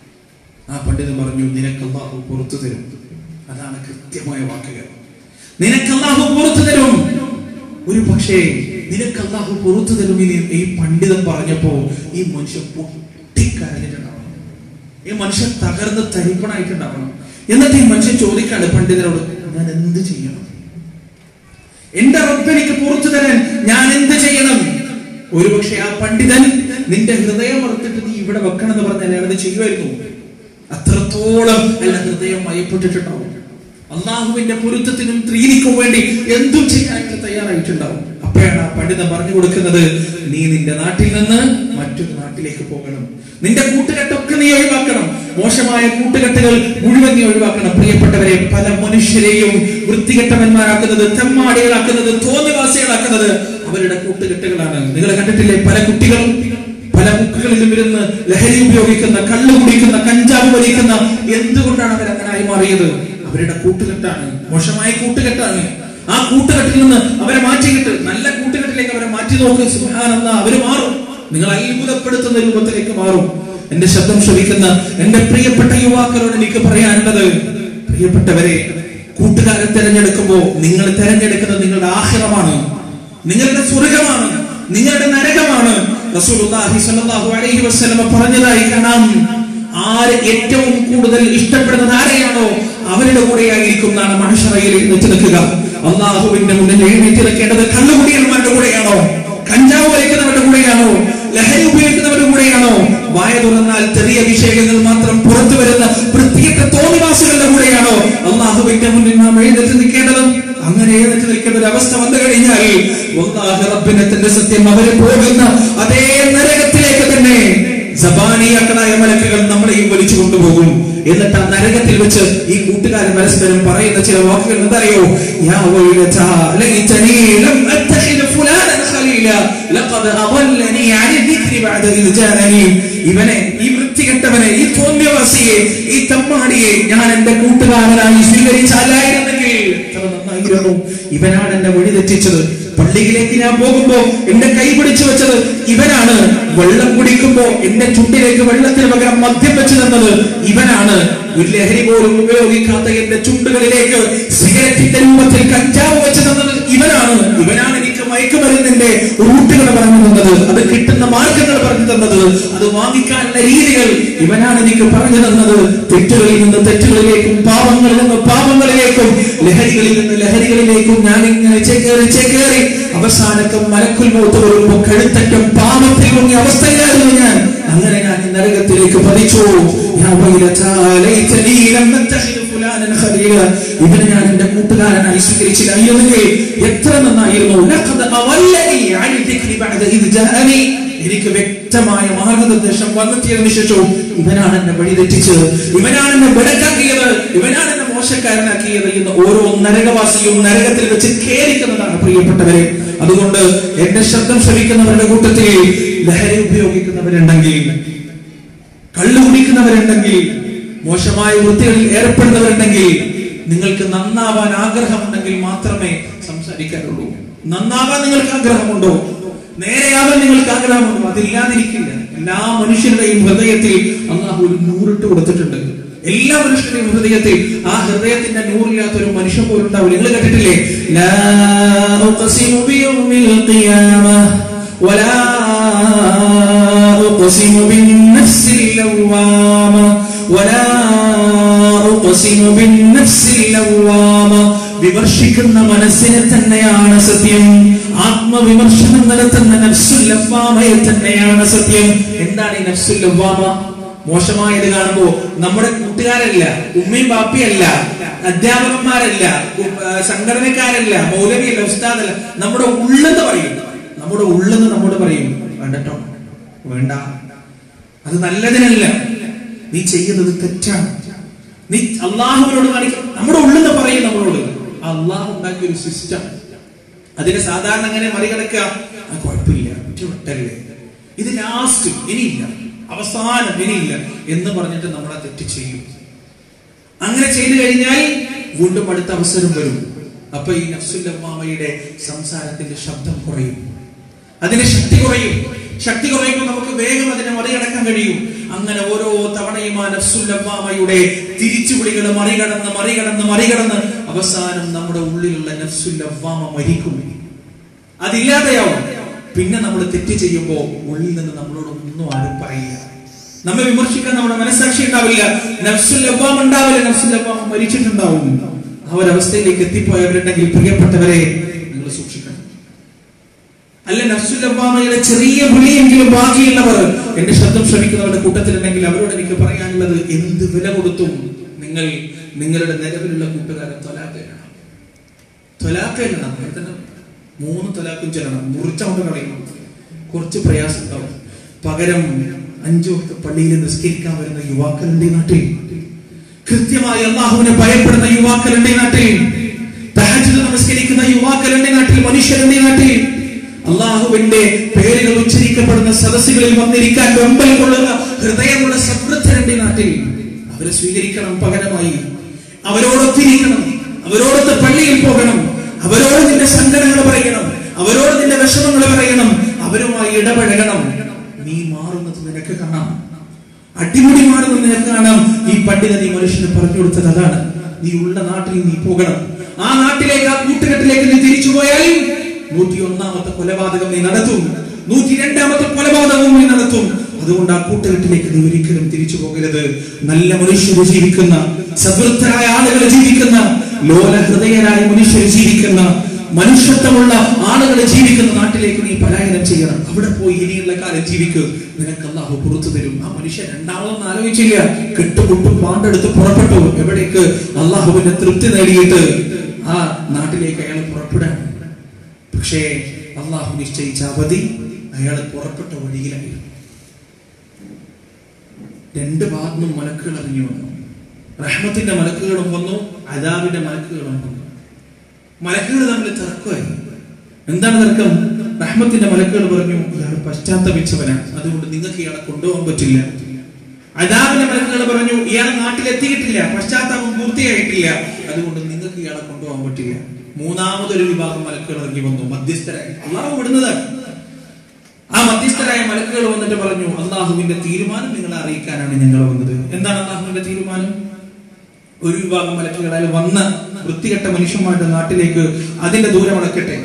A: ആ പണ്ഡിതൻ പറഞ്ഞു നിനക്ക് അള്ളാഹു പുറത്തു തരും അതാണ് കൃത്യമായ വാക്കുകൾ നിനക്ക് അള്ളാഹു പുറത്തു തരും ഒരു പക്ഷേ നിനക്ക് അള്ളാഹു പുറത്തു തരും എന്ന് ഈ പണ്ഡിതൻ പറഞ്ഞപ്പോ ഈ മനുഷ്യൻ പൊട്ടിക്കരഞ്ഞിട്ടുണ്ടാവണം ഈ മനുഷ്യൻ തകർന്ന് തരിപ്പണായിട്ടുണ്ടാവണം എന്നിട്ട് ഈ മനുഷ്യൻ ചോദിക്കാണ് പണ്ഡിതനോട് ഞാൻ എന്ത് ചെയ്യണം എന്റെ റബ്ബ് എനിക്ക് പുറത്തു തരാൻ ഞാൻ എന്ത് ചെയ്യണം ഒരുപക്ഷെ ആ പണ്ഡിതൻ നിന്റെ ഹൃദയം മറുത്തിട്ട് നീ ഇവിടെ വെക്കണം എന്ന് പറഞ്ഞാൽ അയാൾ അത് ചെയ്യുമായിരുന്നു അത്രത്തോളം അയാളുടെ ഹൃദയം മയപ്പെട്ടിട്ടുണ്ടാവും അള്ളാഹുവിന്റെ പൊരുത്തത്തിനും പ്രീതിക്കും വേണ്ടി എന്തും ചെയ്യാനായിട്ട് തയ്യാറായിട്ടുണ്ടാവും അപ്പോഴാണ് ആ പണ്ഡിതൻ പറഞ്ഞു കൊടുക്കുന്നത് നീ നിന്റെ നാട്ടിൽ നിന്ന് മറ്റൊരു നാട്ടിലേക്ക് പോകണം നിന്റെ കൂട്ടുകെട്ടൊക്കെ നീ ഒഴിവാക്കണം മോശമായ കൂട്ടുകെട്ടുകൾ മുഴുവൻ നീ ഒഴിവാക്കണം പ്രിയപ്പെട്ടവരെ പല മനുഷ്യരെയും വൃത്തികെട്ടവന്മാരാക്കുന്നത് തെമ്മാടികളാക്കുന്നത് തോന്നിവാസികളാക്കുന്നത് അവരുടെ കൂട്ടുകെട്ടുകളാണ് നിങ്ങൾ കണ്ടിട്ടില്ലേ പല കുട്ടികളും പല ബുക്കുകളിലും ഇരുന്ന് ലഹരി ഉപയോഗിക്കുന്ന കള്ളു കുടിക്കുന്ന കഞ്ചാവ് വലിക്കുന്ന എന്തുകൊണ്ടാണ് അവർ അങ്ങനെ മാറിയത് അവരുടെ കൂട്ടുകെട്ടാണ് മോശമായ കൂട്ടുകെട്ടാണ് ആ കൂട്ടുകെട്ടിൽ നിന്ന് അവരെ മാറ്റിയിട്ട് നല്ല കൂട്ടുകെട്ടിലേക്ക് അവരെ മാറ്റി നോക്കുക സുഹാനെന്ന അവര് മാറും നിങ്ങൾ അത്ഭുതപ്പെടുത്തുന്ന രൂപത്തിലേക്ക് മാറും എന്റെ ശബ്ദം ശ്രവിക്കുന്ന എന്റെ പ്രിയപ്പെട്ട യുവാക്കളോട് എനിക്ക് പറയാനുള്ളത് പ്രിയപ്പെട്ടവരെ കൂട്ടുകാരെ തിരഞ്ഞെടുക്കുമ്പോൾ നിങ്ങൾ തിരഞ്ഞെടുക്കുന്നത് നിങ്ങളുടെ ആഹ്റമാണ് നിങ്ങളുടെ സ്വർഗമാണ് നിങ്ങളുടെ നരകമാണ് റസൂലുള്ളാഹി സ്വല്ലല്ലാഹു അലൈഹി വസല്ലമ പറഞ്ഞതായി കാണാം ആര് ഏറ്റവും കൂടുതൽ ഇഷ്ടപ്പെടുന്നത് ആരെയാണോ അവരുടെ കൂടെയായിരിക്കും നാളെ മഹഷറയിൽ എഴുന്നേറ്റ് നിൽക്കുക അള്ളാഹുവിന്റെ മുന്നിൽ എഴുന്നേറ്റ് നിൽക്കേണ്ടത് കള്ളുകുടിയന്മാരുടെ കൂടെയാണോ കഞ്ചാവ് വലിക്കുന്നവരുടെ കൂടെയാണോ ലഹരി ഉപയോഗിക്കുന്നവരുടെ കൂടെയാണോ വായ തുറന്നാൽ ചെറിയ വിഷയങ്ങൾ മാത്രം പുറത്തു വരുന്ന വൃത്തികെട്ട തോന്നിവാസികളുടെ കൂടെയാണോ അള്ളാഹുവിന്റെ മുന്നിൽ നാം എഴുന്നേറ്റ് നിൽക്കേണ്ടത് അങ്ങനെ എഴുന്നേറ്റ് നിൽക്കേണ്ട ഒരു അവസ്ഥ വന്നു കഴിഞ്ഞാൽ വല്ലാഹി റബ്ബിനത്തിന്റെ സത്യം അവര് പോകുന്ന അതേ നരകത്തിലേക്ക് തന്നെ സബാനിയാക്കളായ മലക്കുകൾ നമ്മളെയും വലിച്ചു കൊണ്ടുപോകും എന്നിട്ട് ആ നരകത്തിൽ വെച്ച് ഈ കൂട്ടുകാരൻ പരസ്പരം പറയുന്ന ചില വാക്കുകൾ എന്തറിയോ യാ വൈലതാ ലൈതനി ലം അത്തഖിദ് ഫുലാനൻ ഖലീല ലഖദ് അദല്ലനി അനി ദിക്രി ബഅദ ഇദ് ജാഅനി ഇവനെ ഈ വൃത്തികെട്ടവനെ ഈ തോന്നിയവാസിയെ ഈ തമ്മാടിയെ ഞാൻ എന്റെ കൂട്ടുകാരനായി സ്വീകരിച്ചാലായിരുന്നെങ്കിൽ എത്ര നന്നായിരുന്നു ഇവനാണ് എന്നെ വഴി തെറ്റിച്ചത് പള്ളിയിലേക്ക് ഞാൻ പോകുമ്പോ എന്റെ കൈ പിടിച്ചു വെച്ചത് ഇവനാണ് വെള്ളം കുടിക്കുമ്പോ എന്റെ ചുണ്ടിലേക്ക് വെള്ളത്തിന് പകരം മദ്യം വെച്ച് തന്നത് ഇവനാണ് ഒരു ലഹരി പോലും ഉപയോഗിക്കാത്ത എന്റെ ചുണ്ടുകളിലേക്ക് സിഗരറ്റിന്റെ രൂപത്തിൽ കഞ്ചാവ് വെച്ച് തന്നത് ഇവനാണ് ഇവനാണ് എനിക്ക് മയക്കുമരുന്നിന്റെ റൂട്ടുകൾ പറഞ്ഞു തന്നത് അത് കിട്ടുന്ന മാർഗങ്ങൾ പറഞ്ഞു തന്നത് അത് വാങ്ങിക്കാനുള്ള രീതികൾ ഇവനാണ് എനിക്ക് പറഞ്ഞു തന്നത് തെറ്റുകളിൽ നിന്ന് തെറ്റുകളിലേക്കും പാവങ്ങളിൽ നിന്ന് പാവങ്ങളിലേക്കും ലഹരികളിൽ നിന്ന് ലഹരികളിലേക്കും ഞാൻ ഇങ്ങനെ ചേക്കേറി ചേക്കേറി അവസാനക്കം മലക്കുൽ മൂത്ത് വരുമ്പോൾ കഴുത്തറ്റം പാപത്തിൽ മുങ്ങിയ അവസ്ഥയിലായിരുന്നു ഞാൻ അങ്ങനെ ഞാൻ ഈ നരകത്തിലേക്ക് പതിച്ചു യാ വൈലതാ ലൈതനീ ലം അത്തഖിദ് ഫുലാനൻ ഖലീല ഇവനെ ഞാൻ എന്റെ കൂട്ടുകാരനായി സ്വീകരിച്ചില്ല അയ്യോനെ എത്ര നന്നായിരുന്നു ലഖദ് അവല്ലനി അനി ദിക്രി ബഅദ ഇദ് ജാഅനി എനിക്ക് വ്യക്തമായ മാർഗനിർദ്ദേശം വന്നെത്തിയതിനു ശേഷവും ഇവനാണ് എന്നെ വഴി തെറ്റിച്ചത് ഇവനാണ് എന്നെ വിടക്കാക്കിയത് ഇവനാണ് എന്നെ മോശക്കാരനാക്കിയത് എന്ന് ഓരോ നരകവാസിയും നരകത്തിൽ വെച്ച് ഖേദിക്കുന്നതാണ് പ്രിയപ്പെട്ടവരെ അതുകൊണ്ട് എന്റെ ശബ്ദം ശ്രമിക്കുന്നവരുടെ കൂട്ടത്തിൽ ലഹരി ഉപയോഗിക്കുന്നവരുണ്ടെങ്കിൽ കള്ളു കുടിക്കുന്നവരുണ്ടെങ്കിൽ മോശമായ വൃത്തികളിൽ ഏർപ്പെടുന്നവരുണ്ടെങ്കിൽ നിങ്ങൾക്ക് നന്നാവാൻ ആഗ്രഹമുണ്ടെങ്കിൽ മാത്രമേ സംസാരിക്കാനുള്ളൂ നന്നാവാൻ നിങ്ങൾക്ക് ആഗ്രഹമുണ്ടോ നേരെയാവാൻ നിങ്ങൾക്ക് ആഗ്രഹമുണ്ടോ അതില്ലാതിരിക്കില്ല എല്ലാ മനുഷ്യരുടെയും ഹൃദയത്തിൽ അള്ളാഹു ഒരു നൂറിട്ട് കൊടുത്തിട്ടുണ്ട് എല്ലാ മനുഷ്യരുടെയും ഹൃദയത്തിൽ ആ ഹൃദയത്തിന്റെ നൂറില്ലാത്ത ഒരു മനുഷ്യൻ പോലും ഉണ്ടാവില്ല നിങ്ങൾ കേട്ടിട്ടില്ലേ ലാ ഉഖ്സിമു ബിയൗമിൽ ഖിയാമ ولا أقسم بالنفس اللوامة ولا أقسم بالنفس اللوامة വിമർശിക്കുന്ന മനസ്സിനെ തന്നെയാണ് സത്യം ആത്മവിമർശനം നടത്തുന്ന നഫ്സുല്ലവാമയെ തന്നെയാണ് സത്യം എന്താണ് ഈ നഫ്സുല്ലവാമ മോശമായത് കാണുമ്പോ നമ്മുടെ കൂട്ടുകാരല്ല ഉമ്മയും ബാപ്പിയല്ല അധ്യാപകന്മാരല്ല ഉ- ആ, സംഘടനക്കാരല്ല മൗലവിയല്ല ഉസ്താദല്ല നമ്മുടെ ഉള്ളെന്ന് പറയും നമ്മുടെ ഉള്ളെന്ന് നമ്മോട് പറയും വേണ്ടട്ടോ വേണ്ട അത് നല്ലതിനല്ല നീ ചെയ്യുന്നത് തെറ്റാണ് നീ അള്ളാഹുവിനോട് കാണിക്കും നമ്മുടെ ഉള്ളെന്ന് പറയും നമ്മളോട് അള്ളാഹു ഉണ്ടാക്കിയ ഒരു സിസ്റ്റം അതിനെ സാധാരണ അങ്ങനെ മറികടക്കുക ആ, കുഴപ്പമില്ല വിട്ടല്ലേ ഇത് ലാസ്റ്റ് ഇനിയില്ല അവസാനം ഇനിയില്ല എന്ന് പറഞ്ഞിട്ട് നമ്മൾ ആ തെറ്റ് ചെയ്യും അങ്ങനെ ചെയ്തു കഴിഞ്ഞാൽ വീണ്ടും അടുത്ത അവസരം വരും അപ്പൊ ഈ നഫ്സുല്ലമ്മാമയുടെ സംസാരത്തിന്റെ ശബ്ദം കുറയും അതിന് ശക്തി കുറയും ശക്തി കുറയുമ്പോൾ നമുക്ക് വേഗം അതിനെ മറികടക്കാൻ കഴിയും അങ്ങനെ ഓരോ തവണയും ആ നഫ്സുല്ലമ്മാമയുടെ തിരിച്ചുവിളികൾ മറികടന്ന് മറികടന്ന് മറികടന്ന് അവസാനം നമ്മുടെ ഉള്ളിലുള്ള നഫ്സുല്ലമ്മാമ മരിക്കും അതില്ലാതെയാവും പിന്നെ നമ്മൾ തെറ്റ് ചെയ്യുമ്പോൾ ഉള്ളിൽ നിന്ന് നമ്മളോട് ഒന്നും ആരും പറയില്ല നമ്മെ വിമർശിക്കാൻ നമ്മുടെ മനസ്സാക്ഷി ഉണ്ടാവില്ല നഫ്സുൽ ലബ്ബാം ഉണ്ടാവില്ല നഫ്സുൽ ലബ്ബാം മരിച്ചിട്ടുണ്ടാവും ആ ഒരു അവസ്ഥയിലേക്ക് എത്തിപ്പോയവരുണ്ടെങ്കിൽ പ്രിയപ്പെട്ടവരെ നിങ്ങൾ സൂക്ഷിക്കണം അല്ല നഫ്സുൽ ലബ്ബാമയുടെ ചെറിയ വിളിയെങ്കിലും ബാക്കിയുള്ളവർ എന്റെ ശബ്ദം ശ്രമിക്കുന്നവരുടെ കൂട്ടത്തിലുണ്ടെങ്കിൽ അവരോട് എനിക്ക് പറയാനുള്ളത് എന്ത് വില കൊടുത്തും നിങ്ങൾ നിങ്ങളുടെ നിലവിലുള്ള കൂട്ടുകാരെ തൊലാക്കയിടണം തൊലാക്കയിടണം അങ്ങനെ തന്നെ മൂന്ന് തൊലാക്കും ചെല്ലണം മുറിച്ചോണ്ട് കളയണം കുറച്ച് പ്രയാസം ഉണ്ടാവും പകരം അഞ്ചു വക്ത പള്ളിയിൽ നിസ്കരിക്കാൻ വരുന്ന യുവാക്കളുണ്ട് ഈ നാട്ടിൽ കൃത്യമായി അള്ളാഹുവിനെ ഭയപ്പെടുന്ന യുവാക്കളുണ്ട് ഈ നാട്ടിൽ തഹജ്ജുദ് നമസ്കരിക്കുന്ന യുവാക്കളുണ്ട് ഈ നാട്ടിൽ മനുഷ്യരുണ്ട് ഈ നാട്ടിൽ അള്ളാഹുവിന്റെ പേരുകൾ ഉച്ചരിക്കപ്പെടുന്ന സദസ്സുകളിൽ വന്നിരിക്കാൻ വെമ്പൽ കൊള്ളുക ഹൃദയമുള്ള സമൃദ്ധരുണ്ട് ഈ നാട്ടിൽ അവരെ സ്വീകരിക്കണം പകരമായി അവരോടൊത്തിരിക്കണം അവരോടൊത്ത് പള്ളിയിൽ പോകണം അവരോട് നിന്റെ സങ്കടങ്ങൾ പറയണം അവരോട് നിന്റെ വിഷമങ്ങൾ പറയണം അവരുമായി ഇടപഴകണം നീ മാറുന്നത് നിനക്ക് കാണാം അടിമുടി മാറുന്നത് നിനക്ക് കാണാം ഈ പണ്ഡിതൻ ഈ മനുഷ്യന് പറഞ്ഞു കൊടുത്തത് അതാണ് നീ ഉള്ള നാട്ടിൽ നീ പോകണം ആ നാട്ടിലേക്ക് ആ കൂട്ടുകെട്ടിലേക്ക് നീ തിരിച്ചു പോയാൽ നൂറ്റി ഒന്നാമത്തെ കൊലപാതകം നീ നടത്തും നൂറ്റി രണ്ടാമത്തെ കൊലപാതകവും നീ നടത്തും അതുകൊണ്ട് ആ കൂട്ടുകെട്ടിലേക്ക് നീ ഒരിക്കലും തിരിച്ചു പോകരുത് നല്ല മനുഷ്യർ ജീവിക്കുന്ന സമൃദ്ധരായ ആളുകൾ ജീവിക്കുന്ന ലോല ഹൃദയരായ മനുഷ്യർ ജീവിക്കുന്ന മനുഷ്യത്വമുള്ള ആളുകൾ ജീവിക്കുന്ന നാട്ടിലേക്ക് നീ പലായനം ചെയ്യണം അവിടെ പോയി ഇനിയുള്ള കാലം ജീവിക്കുക നിനക്ക് അള്ളാഹു പുറത്തു തരും ആ മനുഷ്യൻ രണ്ടാമതൊന്നും ആലോചിച്ചില്ല കെട്ടുപൊട്ടും പാണ്ടെടുത്ത് പുറപ്പെട്ടു എവിടേക്ക് അള്ളാഹുവിന്റെ തൃപ്തി നേടിയിട്ട് ആ നാട്ടിലേക്ക് അയാൾ പുറപ്പെടാൻ പക്ഷേ അള്ളാഹു നിശ്ചയിച്ച അവധി അയാൾ പുറപ്പെട്ട വഴിയിലായിരുന്നു രണ്ട് ഭാഗത്തും മലക്കുകൾ ഇറങ്ങി വന്നു റഹ്മത്തിന്റെ മലക്കുകളും വന്നു അദാബിന്റെ മലക്കുകളും വന്നു മലക്കുകൾ തമ്മിൽ തർക്കമായി എന്താണ് തർക്കം റഹ്മത്തിന്റെ മലക്കുകൾ പറഞ്ഞു ഇയാൾ പശ്ചാത്തപിച്ചവനാണ് അതുകൊണ്ട് നിങ്ങൾക്ക് ഇയാളെ കൊണ്ടുപോകാൻ പറ്റില്ല അദാബിന്റെ മലക്കുകൾ പറഞ്ഞു ഇയാൾ നാട്ടിലെത്തിയിട്ടില്ല പശ്ചാത്താപം പൂർത്തിയായിട്ടില്ല അതുകൊണ്ട് നിങ്ങൾക്ക് ഇയാളെ കൊണ്ടുപോകാൻ പറ്റില്ല മൂന്നാമതൊരു വിഭാഗം മലക്കുകൾ ഇറങ്ങി വന്നു മധ്യസ്ഥരായി അള്ളാഹു വിടുന്നതാണ് ആ മധ്യസ്ഥരായ മലക്കുകൾ വന്നിട്ട് പറഞ്ഞു അള്ളാഹുവിന്റെ തീരുമാനം നിങ്ങളെ അറിയിക്കാനാണ് ഞങ്ങൾ വന്നത് എന്താണ് അള്ളാഹുവിന്റെ തീരുമാനം ഒരു വിഭാഗം മലക്കുകളാൽ വന്ന വൃത്തികെട്ട മനുഷ്യന്മാരുടെ നാട്ടിലേക്ക് അതിന്റെ ദൂരം അളക്കട്ടെ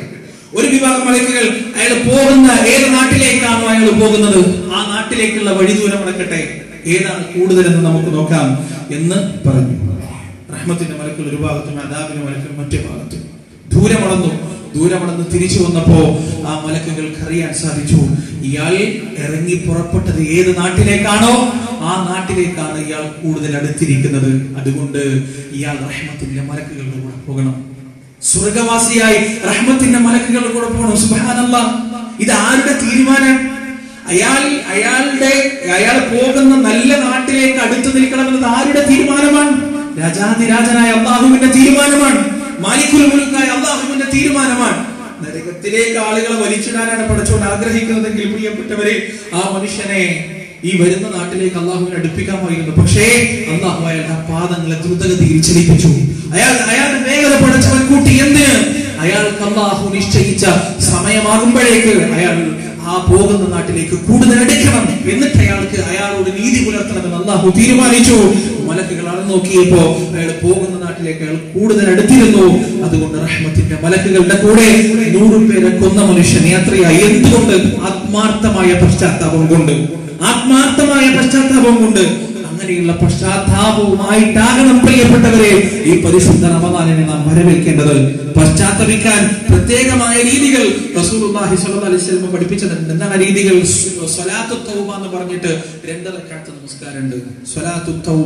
A: ഒരു വിഭാഗം മലക്കുകൾ അയാൾ പോകുന്ന ഏത് നാട്ടിലേക്കാണോ അയാൾ പോകുന്നത് ആ നാട്ടിലേക്കുള്ള വഴി ദൂരം അടക്കട്ടെ ഏതാണ് കൂടുതലെന്ന് നമുക്ക് നോക്കാം എന്ന് പറഞ്ഞു റഹ്മത്തിന്റെ മലക്കുകൾ ഒരു ഭാഗത്തും അദാബിന്റെ മലക്കുകൾ മറ്റേ ഭാഗത്തും ദൂരമളന്നു ദൂരമളന്ന് തിരിച്ചു വന്നപ്പോ ആ മലക്കുകൾക്ക് അറിയാൻ സാധിച്ചു ഇയാൾ ഇറങ്ങി പുറപ്പെട്ടത് ഏത് നാട്ടിലേക്കാണോ ആ നാട്ടിലേക്കാണ് ഇയാൾ കൂടുതൽ അടുത്തിരിക്കുന്നത് അതുകൊണ്ട് ഇയാൾ റഹ്മത്തിന്റെ മലക്കുകളുടെ കൂടെ പോകണം സ്വർഗവാസിയായി റഹ്മത്തിന്റെ മലക്കുകളുടെ കൂടെ പോകണം സുബാനല്ല ഇത് ആരുടെ തീരുമാനം അയാൾ അയാളുടെ അയാൾ പോകുന്ന നല്ല നാട്ടിലേക്ക് അടുത്ത് നിൽക്കണമെന്നത് ആരുടെ തീരുമാനമാണ് രാജാതിരാജനായ അള്ളാഹുവിന്റെ തീരുമാനമാണ് മാലിക്കുൽ മുൽക്കായ അള്ളാഹുവിന്റെ തീരുമാനമാണ് നരകത്തിലേക്ക് ആളുകളെ വലിച്ചിടാനാണ് പഠിച്ചുകൊണ്ട് ആഗ്രഹിക്കുന്നതെങ്കിൽ പ്രിയപ്പെട്ടവരെ ആ മനുഷ്യനെ ഈ വരുന്ന നാട്ടിലേക്ക് അള്ളാഹുവിനെ അടുപ്പിക്കാമായിരുന്നു പക്ഷേ അള്ളാഹു അയാളുടെ ആ പാദങ്ങളെ ദ്രുതഗതിയിൽ ചലിപ്പിച്ചു അയാൾ അയാളുടെ വേഗത പഠിച്ചവൻ കൂട്ടി എന്തിന് അയാൾക്ക് അള്ളാഹു നിശ്ചയിച്ച സമയമാകുമ്പോഴേക്ക് അയാൾ ആ പോകുന്ന നാട്ടിലേക്ക് കൂടുതൽ അടുക്കണം എന്നിട്ട് അയാൾക്ക് അയാളോട് നീതി പുലർത്തണമെന്ന് അള്ളാഹു തീരുമാനിച്ചു മലക്കുകൾ അളന്നു നോക്കിയപ്പോ അയാൾ പോകുന്ന നാട്ടിലേക്ക് അയാൾ കൂടുതൽ അടുത്തിരുന്നു അതുകൊണ്ട് റഹ്മത്തിന്റെ മലക്കുകളുടെ കൂടെ നൂറ് പേരെ കൊന്ന മനുഷ്യൻ യാത്രയായി എന്തുകൊണ്ട് ആത്മാർത്ഥമായ പശ്ചാത്താപം കൊണ്ട് ആത്മാർത്ഥമായ പശ്ചാത്താപം കൊണ്ട് അങ്ങനെയുള്ള പശ്ചാത്താപവുമായിട്ടാകണം പ്രിയപ്പെട്ടവരെ ഈ പരിശുദ്ധ റമദാനിനെ നാം വരവേൽക്കേണ്ടത് പശ്ചാത്തപിക്കാൻ പ്രത്യേകമായ രീതികൾ റസൂലുള്ളാഹി സ്വല്ലല്ലാഹു അലൈഹി വസല്ലം പഠിപ്പിച്ചിട്ടുണ്ട് എന്താണ് ആ രീതികൾ സ്വ- സ്വലാത്തു തൗബ എന്ന് പറഞ്ഞിട്ട് രണ്ടരക്കാലത്ത് നമസ്കാരമുണ്ട് സ്വലാത്തു തൗബ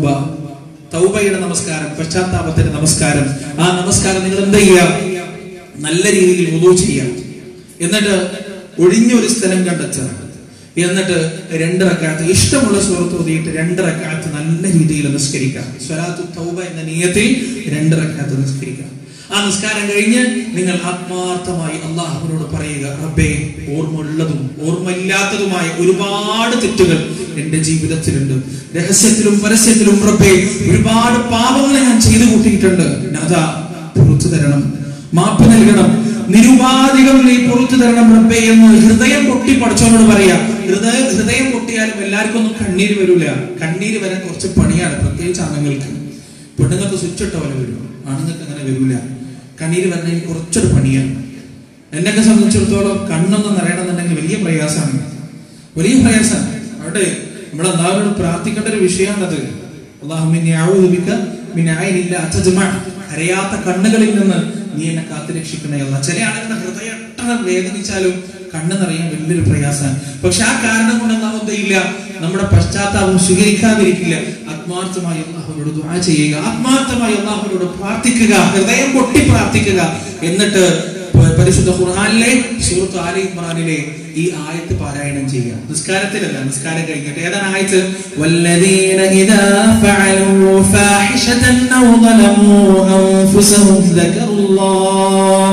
A: തൗബയുടെ നമസ്കാരം പശ്ചാത്താപത്തിന്റെ നമസ്കാരം ആ നമസ്കാരം നിങ്ങൾ എന്ത് ചെയ്യുക നല്ല രീതിയിൽ വുളൂ ചെയ്യുക എന്നിട്ട് ഒഴിഞ്ഞ ഒരു സ്ഥലം കണ്ടെത്തുക എന്നിട്ട് രണ്ട് റക്കാത്ത് ഇഷ്ടമുള്ള സുഹൃത്ത് ഓതിയിട്ട് രണ്ട് റക്കാത്ത് നല്ല രീതിയിൽ നിസ്കരിക്കാം സ്വലാത്തു തൗബ എന്ന നിയത്തിൽ രണ്ട് റക്കാത്ത് നിസ്കരിക്കാം ആ നിസ്കാരം കഴിഞ്ഞ് നിങ്ങൾ ആത്മാർത്ഥമായി അള്ളാഹുവിനോട് പറയുക റബ്ബേ ഓർമ്മയുള്ളതും ഓർമ്മയില്ലാത്തതുമായ ഒരുപാട് തെറ്റുകൾ എന്റെ ജീവിതത്തിലുണ്ട് രഹസ്യത്തിലും പരസ്യത്തിലും റബ്ബേ ഒരുപാട് പാപങ്ങൾ ഞാൻ ചെയ്തു കൂട്ടിയിട്ടുണ്ട് അതാ പുറത്തു തരണം മാപ്പ് നൽകണം നിരുപാധികം നീ പുറത്തു തരണം റബ്ബേ എന്ന് ഹൃദയം പൊട്ടി പഠിച്ചവനോട് പറയാ ഹൃദയ ഹൃദയം പൊട്ടിയാലും എല്ലാവർക്കും ഒന്നും കണ്ണീര് വരൂല കണ്ണീര് വരാൻ കുറച്ച് പണിയാണ് പ്രത്യേകിച്ച് ആണുങ്ങൾക്ക് പെണ്ണുങ്ങൾക്ക് സ്വിച്ച് ഇട്ട പോലെ വരും ആണുങ്ങൾക്ക് അങ്ങനെ വരൂല കണ്ണീര് വരണമെങ്കിൽ കുറച്ചൊരു പണിയാണ് എന്നെയൊക്കെ സംബന്ധിച്ചിടത്തോളം കണ്ണൊന്നും നിറയണമെന്നുണ്ടെങ്കിൽ വലിയ പ്രയാസമാണ് വലിയ പ്രയാസമാണ് അവിടെ നമ്മൾ എല്ലാവരോട് പ്രാർത്ഥിക്കേണ്ട ഒരു വിഷയമാണത് അള്ളാഹുമിന്നെ ആവുദിക്ക പിന്നെ ആയിനില്ല അച്ഛജമ കരയാത്ത കണ്ണുകളിൽ നിന്ന് നീ എന്നെ കാത്തു രക്ഷിക്കണേ അല്ല ചില ആളുകളുടെ ഹൃദയം എത്ര വേദനിച്ചാലും കണ്ണ് നിറയാൻ വലിയൊരു പ്രയാസമാണ് പക്ഷെ ആ കാരണം കൊണ്ട് നാം എന്തില്ല നമ്മുടെ പശ്ചാത്താപം സ്വീകരിക്കാതിരിക്കില്ല ആത്മാർത്ഥമായി അള്ളാഹുവിനോട് ദുആ ചെയ്യുക ആത്മാർത്ഥമായി അള്ളാഹുവിനോട് പ്രാർത്ഥിക്കുക ഹൃദയം പൊട്ടി പ്രാർത്ഥിക്കുക എന്നിട്ട് പ- പരിശുദ്ധ ഖുർആനിലെ സൂറത്ത് ആലി ഇമ്രാനിലെ ഈ ആയത്ത് പാരായണം ചെയ്യുക നിസ്കാരത്തിലല്ല നിസ്കാരം കഴിഞ്ഞിട്ട് ഏതാണ് ആയത്ത്
B: والذين إذا فعلوا فاحشة أو ظلموا أنفسهم ذكروا الله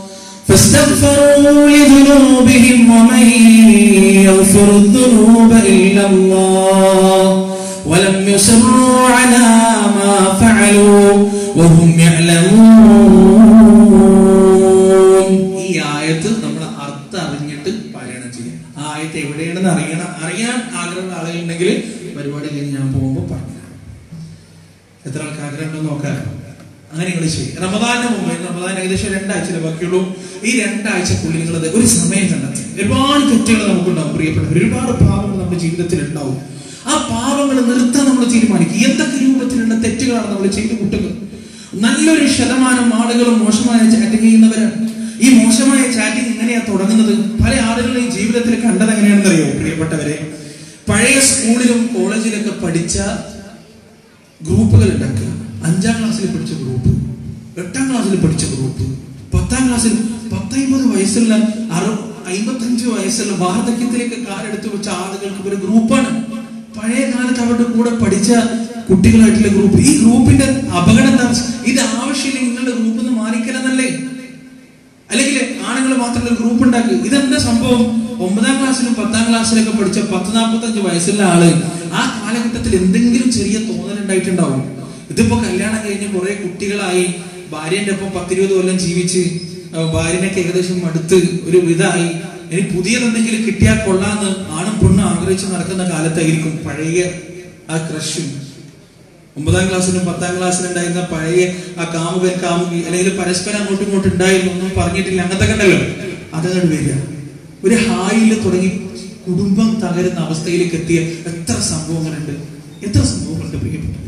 B: فاستغفروا لذنوبهم ومن يغفر الذنوب إلا الله ولم يصروا على ما فعلوا وهم يعلمون
A: ഈ ആയത്ത് നമ്മൾ അർത്ഥം അറിഞ്ഞിട്ട് പാരായണം ചെയ്യുക ആ ആയത്ത് എവിടെയാണെന്ന് അറിയണം അറിയാൻ ആഗ്രഹമുള്ള ആളുകളുണ്ടെങ്കിൽ പരിപാടി കഴിഞ്ഞ് ഞാൻ പോകുമ്പോൾ പറഞ്ഞു എത്ര ആൾക്ക് ആഗ്രഹമുണ്ടെന്ന് നോക്കാൻ അങ്ങനെ നിങ്ങൾ ചെയ്യും റമദാനിന് മുമ്പ് റമദാൻ ഏകദേശം രണ്ടാഴ്ചയുടെ ബാക്കിയുള്ളൂ ഈ രണ്ടാഴ്ചക്കുള്ളിൽ നിങ്ങൾ ഒരു സമയം കണ്ടെത്തി ഒരുപാട് തെറ്റുകൾ നമുക്കുണ്ടാവും പ്രിയപ്പെട്ടവർ ഒരുപാട് പാപങ്ങൾ നമ്മുടെ ജീവിതത്തിൽ ഉണ്ടാവും ആ പാപങ്ങൾ നിർത്താൻ നമ്മൾ തീരുമാനിക്കും എന്തൊക്കെ രൂപത്തിലുള്ള തെറ്റുകളാണ് നമ്മൾ ചെയ്തു കൂട്ടുന്നത് നല്ലൊരു ശതമാനം ആളുകളും മോശമായ ചാറ്റിംഗ് ചെയ്യുന്നവരാണ് ഈ മോശമായ ചാറ്റിംഗ് എങ്ങനെയാ തുടങ്ങുന്നത് പല ആളുകളുടെയും ജീവിതത്തിൽ കണ്ടത് എങ്ങനെയാണെന്ന് അറിയോ പ്രിയപ്പെട്ടവരെ പഴയ സ്കൂളിലും കോളേജിലൊക്കെ പഠിച്ച ഗ്രൂപ്പുകൾ ഉണ്ടാക്കുക അഞ്ചാം ക്ലാസ്സിൽ പഠിച്ച ഗ്രൂപ്പ് എട്ടാം ക്ലാസ്സിൽ പഠിച്ച ഗ്രൂപ്പ് പത്താം ക്ലാസ്സിൽ പത്തൊമ്പത് വയസ്സുള്ള അറു അമ്പത്തഞ്ച് വയസ്സുള്ള വാർദ്ധക്യത്തിലേക്ക് കാലെടുത്ത് വെച്ച ആളുകൾക്ക് ഒരു ഗ്രൂപ്പാണ് പഴയ കാലത്ത് അവരുടെ കൂടെ പഠിച്ച കുട്ടികളായിട്ടുള്ള ഗ്രൂപ്പ് ഈ ഗ്രൂപ്പിന്റെ അപകടം എന്താ ഇത് ആവശ്യമില്ല നിങ്ങളുടെ ഗ്രൂപ്പിൽ നിന്ന് മാറിക്കലെന്നല്ലേ അല്ലെങ്കിൽ ആണുങ്ങൾ മാത്രമുള്ള ഗ്രൂപ്പ് ഉണ്ടാക്കി ഇതെന്താ സംഭവം ഒമ്പതാം ക്ലാസ്സിലും പത്താം ക്ലാസ്സിലൊക്കെ പഠിച്ച പത്ത് നാൽപ്പത്തഞ്ച് വയസ്സുള്ള ആള് ആ കാലഘട്ടത്തിൽ എന്തെങ്കിലും ചെറിയ തോന്നലുണ്ടായിട്ടുണ്ടാവും ഇതിപ്പോ കല്യാണം കഴിഞ്ഞ് കുറെ കുട്ടികളായി ഭാര്യന്റെ ഒപ്പം പത്തിരുപത് കൊല്ലം ജീവിച്ച് ആ, ഭാര്യനൊക്കെ ഏകദേശം അടുത്ത് ഒരു ഇതായി ഇനി പുതിയതെന്തെങ്കിലും കിട്ടിയാൽ കൊള്ളാന്ന് ആണും പെണ്ണും ആഗ്രഹിച്ച് നടക്കുന്ന കാലത്തായിരിക്കും പഴയ ആ ക്രഷും ഒമ്പതാം ക്ലാസ്സിലും പത്താം ക്ലാസ്സിലും ഉണ്ടായിരുന്ന പഴയ ആ കാമുകൻ കാമുകി അല്ലെങ്കിൽ പരസ്പരം അങ്ങോട്ടും ഇങ്ങോട്ടും ഉണ്ടായിരുന്നു ഒന്നും പറഞ്ഞിട്ടില്ല അങ്ങനത്തെ കണ്ടല്ലോ അതങ്ങോട്ട് വരിക ഒരു ഹായിൽ തുടങ്ങി കുടുംബം തകരുന്ന അവസ്ഥയിലേക്ക് എത്തിയ എത്ര സംഭവങ്ങളുണ്ട് എത്ര സംഭവങ്ങളുണ്ട് പ്രിയപ്പെട്ടത്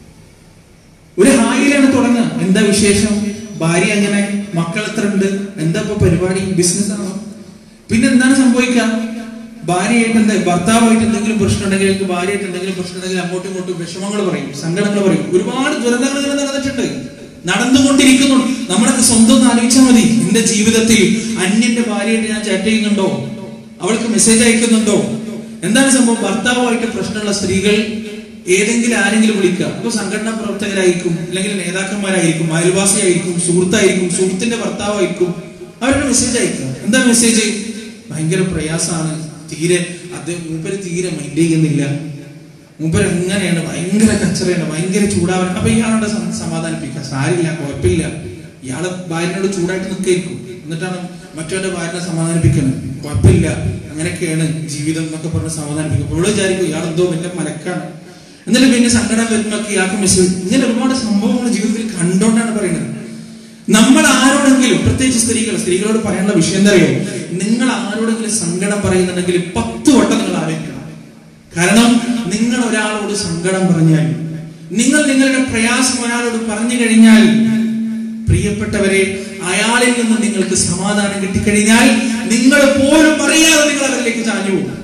A: ഒരു ഹായിലാണ് തുടങ്ങുക എന്താ വിശേഷം ഭാര്യ അങ്ങനെ മക്കൾ എത്ര ഉണ്ട് എന്താ ഇപ്പൊ പരിപാടി ബിസിനസ് ആണോ പിന്നെ എന്താണ് സംഭവിക്കുക ഭാര്യയായിട്ട് എന്താ ഭർത്താവായിട്ട് എന്തെങ്കിലും പ്രശ്നം ഉണ്ടെങ്കിൽ അല്ലെങ്കിൽ ഭാര്യയായിട്ട് എന്തെങ്കിലും പ്രശ്നം ഉണ്ടെങ്കിൽ അങ്ങോട്ടും ഇങ്ങോട്ടും വിഷമങ്ങൾ പറയും സങ്കടങ്ങൾ പറയും ഒരുപാട് ദുരന്തങ്ങൾ ഇങ്ങനെ നടന്നിട്ടുണ്ട് നടന്നുകൊണ്ടിരിക്കുന്നു നമ്മളൊക്കെ സ്വന്തം ഒന്ന് ആലോചിച്ചാൽ മതി എന്റെ ജീവിതത്തിൽ അന്യന്റെ ഭാര്യയായിട്ട് ഞാൻ ചാറ്റ് ചെയ്യുന്നുണ്ടോ അവൾക്ക് മെസ്സേജ് അയക്കുന്നുണ്ടോ എന്താണ് സംഭവം ഭർത്താവുമായിട്ട് പ്രശ്നമുള്ള സ്ത്രീകൾ ഏതെങ്കിലും ആരെങ്കിലും വിളിക്കുക അപ്പൊ സംഘടനാ പ്രവർത്തകരായിരിക്കും അല്ലെങ്കിൽ നേതാക്കന്മാരായിരിക്കും അയൽവാസിയായിരിക്കും സുഹൃത്തായിരിക്കും സുഹൃത്തിന്റെ ഭർത്താവായിരിക്കും അവരുടെ മെസ്സേജ് അയക്കുക എന്താ മെസ്സേജ് ഭയങ്കര പ്രയാസമാണ് തീരെ അത് മൂപ്പര് തീരെ മൈൻഡ് ചെയ്യുന്നില്ല മൂപ്പര് എങ്ങനെയാണ് ഭയങ്കര കച്ചറയാണ് ഭയങ്കര ചൂടാവാൻ അപ്പൊ ഇയാളോട് സം- സമാധാനിപ്പിക്കുക സാരില്ല കുഴപ്പമില്ല ഇയാളെ ഭാര്യനോട് ചൂടായിട്ട് നിൽക്കായിരിക്കും എന്നിട്ടാണ് മറ്റവന്റെ ഭാര്യനെ സമാധാനിപ്പിക്കുന്നത് കുഴപ്പമില്ല അങ്ങനെയൊക്കെയാണ് ജീവിതം എന്നൊക്കെ പറഞ്ഞ് സമാധാനിപ്പിക്കും അപ്പോൾ ഇവിടെ വിചാരിക്കും ഇയാൾ എന്തോ വലിയ മലക്കാണ് എന്നിട്ട് പിന്നെ സങ്കടം വരുമ്പോൾ ഇയാൾക്ക് മെസ്സേജ് ഇങ്ങനെ ഒരുപാട് സംഭവങ്ങൾ ജീവിതത്തിൽ കണ്ടോണ്ടാണ് പറയുന്നത് നമ്മൾ ആരോടെങ്കിലും പ്രത്യേകിച്ച് സ്ത്രീകൾ സ്ത്രീകളോട് പറയാനുള്ള വിഷയം എന്താ അറിയോ നിങ്ങൾ ആരോടെങ്കിലും സങ്കടം പറയുന്നുണ്ടെങ്കിൽ പത്ത് വട്ടം നിങ്ങൾ ആലോചിക്കണം കാരണം നിങ്ങൾ ഒരാളോട് സങ്കടം പറഞ്ഞാൽ നിങ്ങൾ നിങ്ങളുടെ പ്രയാസം ഒരാളോട് പറഞ്ഞു കഴിഞ്ഞാൽ പ്രിയപ്പെട്ടവരെ അയാളിൽ നിന്ന് നിങ്ങൾക്ക് സമാധാനം കിട്ടിക്കഴിഞ്ഞാൽ നിങ്ങൾ പോലും അറിയാതെ നിങ്ങൾ അവരിലേക്ക് ചാഞ്ഞു പോകും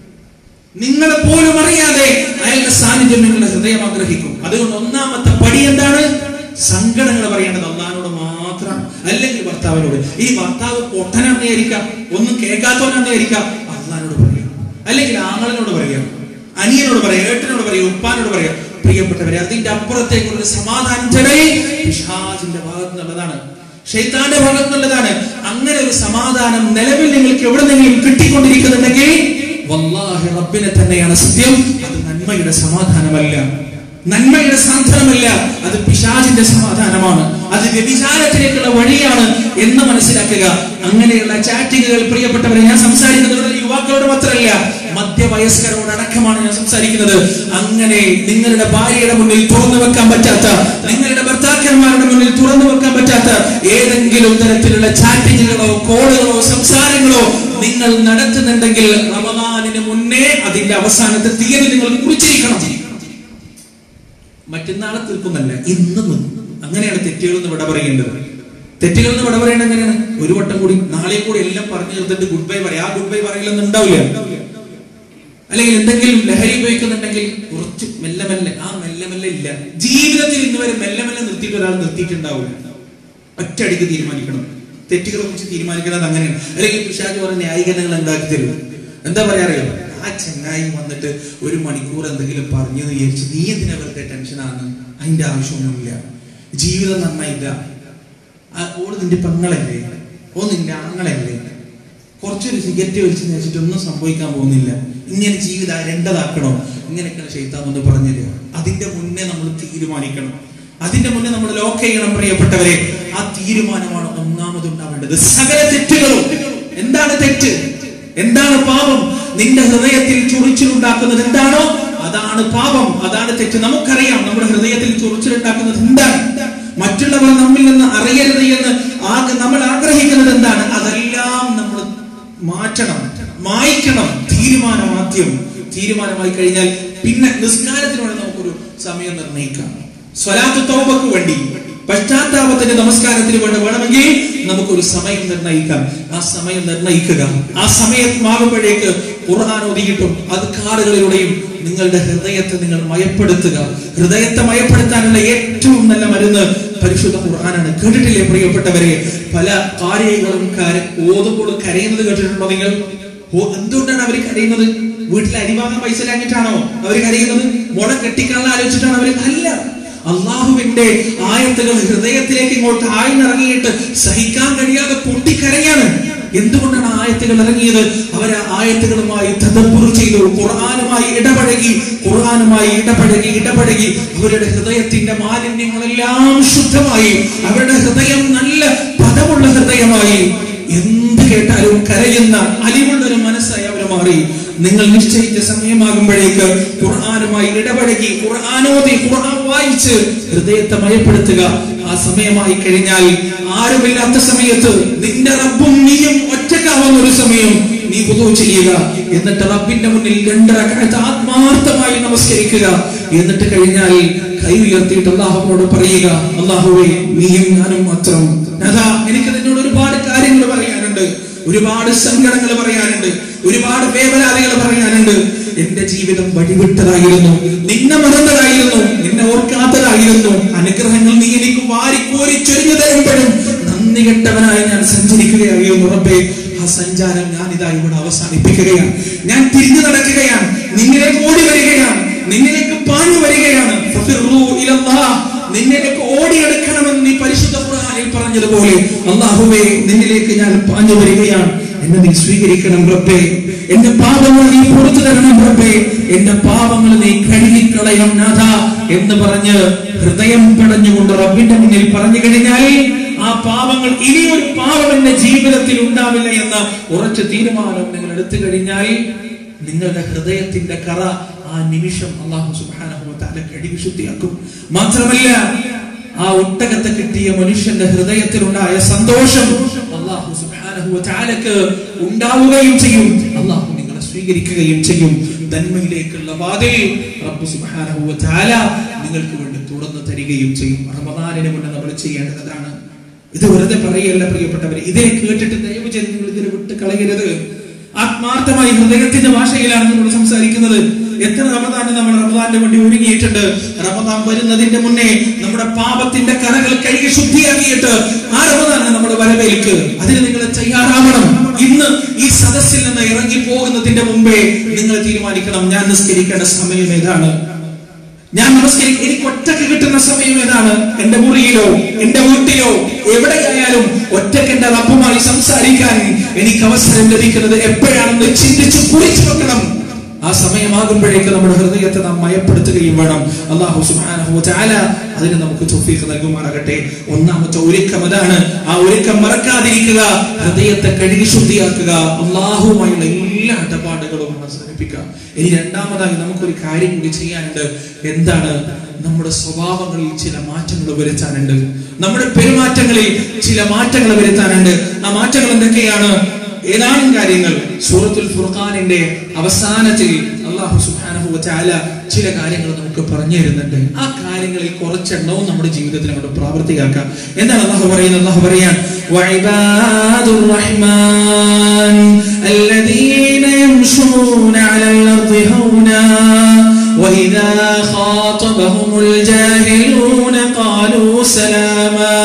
A: നിങ്ങൾ പോലും അറിയാതെ അയാളുടെ സാന്നിധ്യം നിങ്ങളുടെ ഹൃദയം ആഗ്രഹിക്കും അതുകൊണ്ട് ഒന്നാമത്തെ പടി എന്താണ് സങ്കടങ്ങൾ പറയേണ്ടത് അള്ളഹാനോട് മാത്രം അല്ലെങ്കിൽ ഭർത്താവിനോട് ഈ ഭർത്താവ് പൊട്ടനാണെന്നായിരിക്കാം ഒന്നും കേൾക്കാത്തവനാണെന്നായിരിക്കാം അള്ളഹാനോട് പറയാം അല്ലെങ്കിൽ ആങ്ങളിനോട് പറയാം അനിയനോട് പറയാം ഏട്ടനോട് പറയാം ഉപ്പാനോട് പറയാം പ്രിയപ്പെട്ടവരെ അതിന്റെ അപ്പുറത്തേക്കുള്ള ഒരു സമാധാനം ചെടയിൽ പിശാചിന്റെ ഭാഗത്ത് നിന്നുള്ളതാണ് ഷെയ്ത്താന്റെ ഭാഗത്ത് നിന്നുള്ളതാണ് അങ്ങനെ ഒരു സമാധാനം നിലവിൽ നിങ്ങൾക്ക് എവിടെന്നെങ്കിലും കിട്ടിക്കൊണ്ടിരിക്കുന്നുണ്ടെങ്കിൽ വല്ലാഹി റബ്ബിനെ തന്നെയാണ് സത്യം അത് നന്മയുടെ സമാധാനമല്ല നന്മയുടെ സാന്ത്വനമല്ല അത് പിശാചിന്റെ സമാധാനമാണ് അത് വ്യഭിചാരത്തിലേക്കുള്ള വഴിയാണ് എന്ന് മനസ്സിലാക്കുക അങ്ങനെയുള്ള ചാറ്റിങ്ങുകൾ പ്രിയപ്പെട്ടവരെ ഞാൻ സംസാരിക്കുന്നത് യുവാക്കളോട് മാത്രമല്ല മധ്യവയസ്കരോട് അടക്കമാണ് ഞാൻ സംസാരിക്കുന്നത് അങ്ങനെ നിങ്ങളുടെ ഭാര്യയുടെ മുന്നിൽ തുറന്നു വെക്കാൻ പറ്റാത്ത നിങ്ങളുടെ ഭർത്താക്കന്മാരുടെ മുന്നിൽ തുറന്നു വെക്കാൻ പറ്റാത്ത ഏതെങ്കിലും തരത്തിലുള്ള ചാറ്റിങ്ങുകളോ കോളുകളോ സംസാരങ്ങളോ നിങ്ങൾ നടത്തുന്നുണ്ടെങ്കിൽ റമദാനിന് മുന്നേ അതിന്റെ അവസാനത്തെ തീയതി നിങ്ങൾ കുറിച്ചിരിക്കണം മറ്റന്നാളെ തീർക്കുന്നല്ല ഇന്ന് നിന്ന് അങ്ങനെയാണ് തെറ്റുകൾ എന്ന് വിട പറയേണ്ടത് തെറ്റുകൾ എന്ന് വിട പറയേണ്ടത് എങ്ങനെയാണ് ഒരു വട്ടം കൂടി നാളെ കൂടി എല്ലാം പറഞ്ഞു തീർത്തിട്ട് ഗുഡ് ബൈ പറയാം ആ ഗുഡ് ബൈ പറയലൊന്നും ഉണ്ടാവില്ല അല്ലെങ്കിൽ എന്തെങ്കിലും ലഹരി ഉപയോഗിക്കുന്നുണ്ടെങ്കിൽ കുറച്ച് മെല്ലെ മെല്ലെ ആ മെല്ലെ മെല്ലെ ഇല്ല ജീവിതത്തിൽ ഇന്ന് വരെ മെല്ലെ മെല്ലെ നിർത്തിയിട്ട് ഒരാൾ നിർത്തിയിട്ടുണ്ടാവില്ല ഒറ്റയടിക്ക് തീരുമാനിക്കണം തെറ്റുകളെ കുറിച്ച് തീരുമാനിക്കുന്നത് അങ്ങനെയാണ് അല്ലെങ്കിൽ പിശാജ് പറഞ്ഞ ന്യായീകരണങ്ങൾ ഉണ്ടാക്കി തരും എന്താ പറയാ അറിയോ ആ ചെങ്ങായി വന്നിട്ട് ഒരു മണിക്കൂർ എന്തെങ്കിലും പറഞ്ഞു എന്ന് വിചാരിച്ച് നീ എന്തിനാ വെറുതെ ടെൻഷനാണ് അതിന്റെ ആവശ്യമൊന്നുമില്ല ജീവിതം നന്നായില്ല ആ ഓള് നിന്റെ പെങ്ങളല്ലേ ഓ നിന്റെ ആങ്ങളല്ലേ കുറച്ചൊരു സിഗരറ്റ് വലിച്ചു വെച്ചിട്ട് ഒന്നും സംഭവിക്കാൻ പോകുന്നില്ല ഇങ്ങനെ ജീവിതം അരണ്ടതാക്കണോ ഇങ്ങനെയൊക്കെയാണ് ഷെയ്ത്താൻ എന്ന് പറഞ്ഞു തരിക അതിന്റെ മുന്നേ നമ്മൾ തീരുമാനിക്കണം അതിന്റെ മുന്നേ നമ്മൾ ലോക്ക് ചെയ്യണം പ്രിയപ്പെട്ടവരെ ആ തീരുമാനമാണ് ഒന്നാമത് ഉണ്ടാവേണ്ടത് സകല തെറ്റുകളും എന്താണ് തെറ്റ് എന്താണ് പാപം നിന്റെ ഹൃദയത്തിൽ ചൊറിച്ചിലുണ്ടാക്കുന്നത് എന്താണോ അതാണ് പാപം അതാണ് തെറ്റ് നമുക്കറിയാം നമ്മുടെ ഹൃദയത്തിൽ ചൊറിച്ചിലുണ്ടാക്കുന്നത് എന്താണ് മറ്റുള്ളവർ നമ്മിൽ നിന്ന് അറിയരുത് എന്ന് ആകെ നമ്മൾ ആഗ്രഹിക്കുന്നത് എന്താണ് അതെല്ലാം നമ്മൾ മാറ്റണം മായ്ക്കണം തീരുമാനം ആദ്യം തീരുമാനമായി കഴിഞ്ഞാൽ പിന്നെ നിസ്കാരത്തിന് വേണ്ടി നമുക്കൊരു സമയം നിർണ്ണയിക്കാം സ്വലാത്ത് തോബക്ക് വേണ്ടി പശ്ചാത്താപത്തിന്റെ നമസ്കാരത്തിന് വേണ്ടി വേണമെങ്കിൽ നമുക്കൊരു സമയം നിർണ്ണയിക്കാം ആ സമയം നിർണ്ണയിക്കുക ആ സമയമാകുമ്പോഴേക്ക് ഖുർആൻ ഒതുകിയിട്ടും അത് കാറുകളിലൂടെയും നിങ്ങളുടെ ഹൃദയത്തെ നിങ്ങൾ മയപ്പെടുത്തുക ഹൃദയത്തെ മയപ്പെടുത്താനുള്ള ഏറ്റവും നല്ല മരുന്ന് പരിശുദ്ധ ഖുർആനാണ് കേട്ടിട്ടില്ലേ പ്രിയപ്പെട്ടവരെ പല കാര്യങ്ങളും കര- ഓതുമ്പോൾ കരയുന്നത് കേട്ടിട്ടുണ്ടോ നിങ്ങൾ ഓ എന്തുകൊണ്ടാണ് അവർ കരയുന്നത് വീട്ടിൽ അരിവാങ്ങാൻ പൈസ ഇല്ലാഞ്ഞിട്ടാണോ അവർ കരയുന്നത് മുള കെട്ടിക്കാനുള്ള ആലോചിച്ചിട്ടാണ് അവർ അല്ല അള്ളാഹുവിന്റെ ആയത്തുകൾ ഹൃദയത്തിലേക്ക് ഇങ്ങോട്ട് ആയിന്നിറങ്ങിയിട്ട് സഹിക്കാൻ കഴിയാതെ പൊട്ടിക്കരയാണ് എന്തുകൊണ്ടാണ് ആയത്തുകൾ ഇറങ്ങിയത് അവർ ആ ആയത്തുകളുമായി തദബ്ബുർ ചെയ്തു ഖുർആനുമായി ഇടപഴകി ഖുർആനുമായി ഇടപഴകി ഇടപഴകി അവരുടെ ഹൃദയത്തിന്റെ മാലിന്യങ്ങളെല്ലാം ശുദ്ധമായി അവരുടെ ഹൃദയം നല്ല പദമുള്ള ഹൃദയമായി എന്ത് കേട്ടാലും കരയുന്ന അലിവുള്ള ഒരു മനസ്സായി അവർ മാറി നിങ്ങൾ നിശ്ചയിച്ച സമയമാകുമ്പോഴേക്ക് ഖുർആാനുമായി ഇടപഴകി ഖുർആാനോതി ഖുർആൻ വായിച്ച് ഹൃദയത്തെ മയപ്പെടുത്തുക ആ സമയമായി കഴിഞ്ഞാൽ ആരുമില്ലാത്ത സമയത്ത് നിന്റെ റബ്ബും നീയും ഒറ്റക്കാവുന്ന ഒരു സമയം നീ വുദൂ ചെയ്യുക എന്നിട്ട് റബ്ബിന്റെ മുന്നിൽ രണ്ടരക്കാലത്ത് ആത്മാർത്ഥമായി നമസ്കരിക്കുക എന്നിട്ട് കഴിഞ്ഞാൽ കൈ ഉയർത്തിയിട്ട് അള്ളാഹുവിനോട് പറയുക അള്ളാഹുവേ നീയും ഞാനും മാത്രം അതാ എനിക്ക് നിന്നോട് ഒരുപാട് കാര്യങ്ങൾ പറയാനുണ്ട് ഒരുപാട് സങ്കടങ്ങൾ പറയാനുണ്ട് ഒരുപാട് വേവലാതികൾ പറയാനുണ്ട് എന്റെ ജീവിതം വഴിവിട്ടതായിരുന്നു നിന്നെ മറന്നതായിരുന്നു നിന്നെ ഓർക്കാത്തതായിരുന്നു അനുഗ്രഹങ്ങൾ നീ എനിക്ക് വാരിക്കോരി ചൊരിഞ്ഞു തരുമ്പോഴും നന്ദി കെട്ടവനായി ഞാൻ സഞ്ചരിക്കുകയായിരുന്നു റബ്ബേ ആ സഞ്ചാരം ഞാൻ ഇതാ ഇവിടെ അവസാനിപ്പിക്കുകയാണ് ഞാൻ തിരിഞ്ഞു നടക്കുകയാണ് നിന്നിലേക്ക് ഓടി വരികയാണ് നിന്നിലേക്ക് പാഞ്ഞു വരികയാണ് ഫഫിറൂ ഇലല്ലാഹ്. നിന്നിലേക്ക് ഓടിയെടുക്കണമെന്ന് നീ പരിശുദ്ധ ഖുർആനിൽ പറഞ്ഞതുപോലെ അള്ളാഹുവേ നിന്നിലേക്ക് ഞാൻ പാഞ്ഞു വരികയാണ് എന്നെ നീ സ്വീകരിക്കണം റബ്ബേ എന്റെ പാപങ്ങൾ നീ പുറത്തു തരണം റബ്ബേ എന്റെ പാപങ്ങൾ നീ കഴുകിക്കളയണം നാഥ എന്ന് പറഞ്ഞ് ഹൃദയം പടഞ്ഞുകൊണ്ട് റബ്ബിന്റെ മുന്നിൽ പറഞ്ഞു കഴിഞ്ഞാൽ ആ പാപങ്ങൾ ഇനി ഒരു പാപം എന്റെ ജീവിതത്തിൽ ഉണ്ടാവില്ല എന്ന ഉറച്ച തീരുമാനം നിങ്ങൾ എടുത്തു കഴിഞ്ഞാൽ നിങ്ങളുടെ ഹൃദയത്തിന്റെ കറ ആ നിമിഷം അള്ളാഹു സുബ്ഹാനഹു വ തആല കഴുകി ശുദ്ധിയാക്കും മാത്രമല്ല ആ ഒട്ടകത്തെ കിട്ടിയ മനുഷ്യന്റെ ഹൃദയത്തിലുണ്ടായ സന്തോഷം അള്ളാഹു സുബ്ഹാനഹു വ തആലക്ക് ഉണ്ടാവുകയും ചെയ്യും അള്ളാഹു നിങ്ങളെ സ്വീകരിക്കുകയും ചെയ്യും നന്മയിലേക്കുള്ള വാതിൽ റബ്ബ് സുബ്ഹാനഹു വ തആല നിങ്ങൾക്ക് വേണ്ടി തുറന്നു തരികയും ചെയ്യും റമദാനിന് മുന്നേ നമ്മൾ ചെയ്യേണ്ടതാണ് ഇത് വെറുതെ പറയല്ല പ്രിയപ്പെട്ടവരെ ഇതിനെ കേട്ടിട്ട് ദയവ് ചെയ്ത് നിങ്ങൾ ഇതിനെ വിട്ട് കളയരുത് ആത്മാർത്ഥമായി ഹൃദയത്തിന്റെ ഭാഷയിലാണ് നമ്മൾ സംസാരിക്കുന്നത് എത്ര റമദാന് നമ്മൾ റമദാന്റെ വേണ്ടി ഒരുങ്ങിയിട്ടുണ്ട് റമദാൻ വരുന്നതിന്റെ മുന്നേ നമ്മുടെ പാപത്തിന്റെ കറകൾ കഴുകി ശുദ്ധിയാക്കിയിട്ട് ആ റമദാനെ നമ്മൾ വരവേൽക്ക് അതിന് നിങ്ങൾ തയ്യാറാവണം ഇന്ന് ഈ സദസ്സിൽ നിന്ന് ഇറങ്ങി പോകുന്നതിന്റെ മുമ്പേ നിങ്ങൾ തീരുമാനിക്കണം ഞാൻ നിസ്കരിക്കേണ്ട സമയം ഏതാണ് ഞാൻ നമസ്കരിക്കും എനിക്ക് ഒറ്റക്ക് കിട്ടുന്ന സമയം ഏതാണ് എന്റെ മുറിയിലോ എന്റെ വീട്ടിലോ എവിടെയായാലും ഒറ്റക്ക് എന്റെ റബ്ബുമായി സംസാരിക്കാൻ എനിക്ക് അവസരം ലഭിക്കുന്നത് എപ്പോഴാണെന്ന് ചിന്തിച്ച് കുറിച്ചു വെക്കണം ആ സമയമാകുമ്പോഴേക്ക് നമ്മുടെ ഹൃദയത്തെ നാം മയപ്പെടുത്തുകയും വേണം അള്ളാഹു സുബ്ഹാനഹു വ തആല അതിന് നമുക്ക് തൗഫീഖ് നൽകുമാറാകട്ടെ ഒന്നാമത്തെ ഒരുക്കം അതാണ് ആ ഒരുക്കം മറക്കാതിരിക്കുക ഹൃദയത്തെ കഴുകി ശുദ്ധിയാക്കുക അള്ളാഹുമായുള്ള എല്ലാ ഇടപാടുകളും അവസാനിപ്പിക്കുക ഇനി രണ്ടാമതായി നമുക്കൊരു കാര്യം കൂടി ചെയ്യാനുണ്ട് എന്താണ് നമ്മുടെ സ്വഭാവങ്ങളിൽ ചില മാറ്റങ്ങൾ വരുത്താനുണ്ട് നമ്മുടെ പെരുമാറ്റങ്ങളിൽ ചില മാറ്റങ്ങൾ വരുത്താനുണ്ട് ആ മാറ്റങ്ങൾ എന്തൊക്കെയാണ് ഏതാനും കാര്യങ്ങൾ സൂറത്തുൽ ഫുർഖാനിന്റെ അവസാനത്തിൽ അള്ളാഹു സുബ്ഹാനഹു വ തആല ചില കാര്യങ്ങൾ നമുക്ക് പറഞ്ഞു തരുന്നുണ്ട് ആ കാര്യങ്ങളിൽ കുറച്ചെണ്ണവും നമ്മുടെ ജീവിതത്തിൽ അങ്ങോട്ട് പ്രാവർത്തികമാക്കാം എന്താണ് അള്ളാഹു പറയുന്നത് അള്ളാഹു പറയാൻ വഇബാദുർ റഹ്മാൻ الذين يمشون على الأرض هونا وإذا خاطبهم الجاهلون قالوا سلاما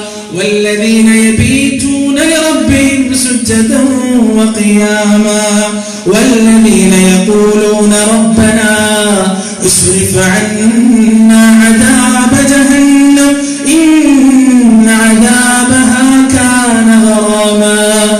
A: والذين يبيتون لربهم سجدا وقياما والذين يقولون ربنا اصرف عنا عذاب جهنم إن عذابها كان غراما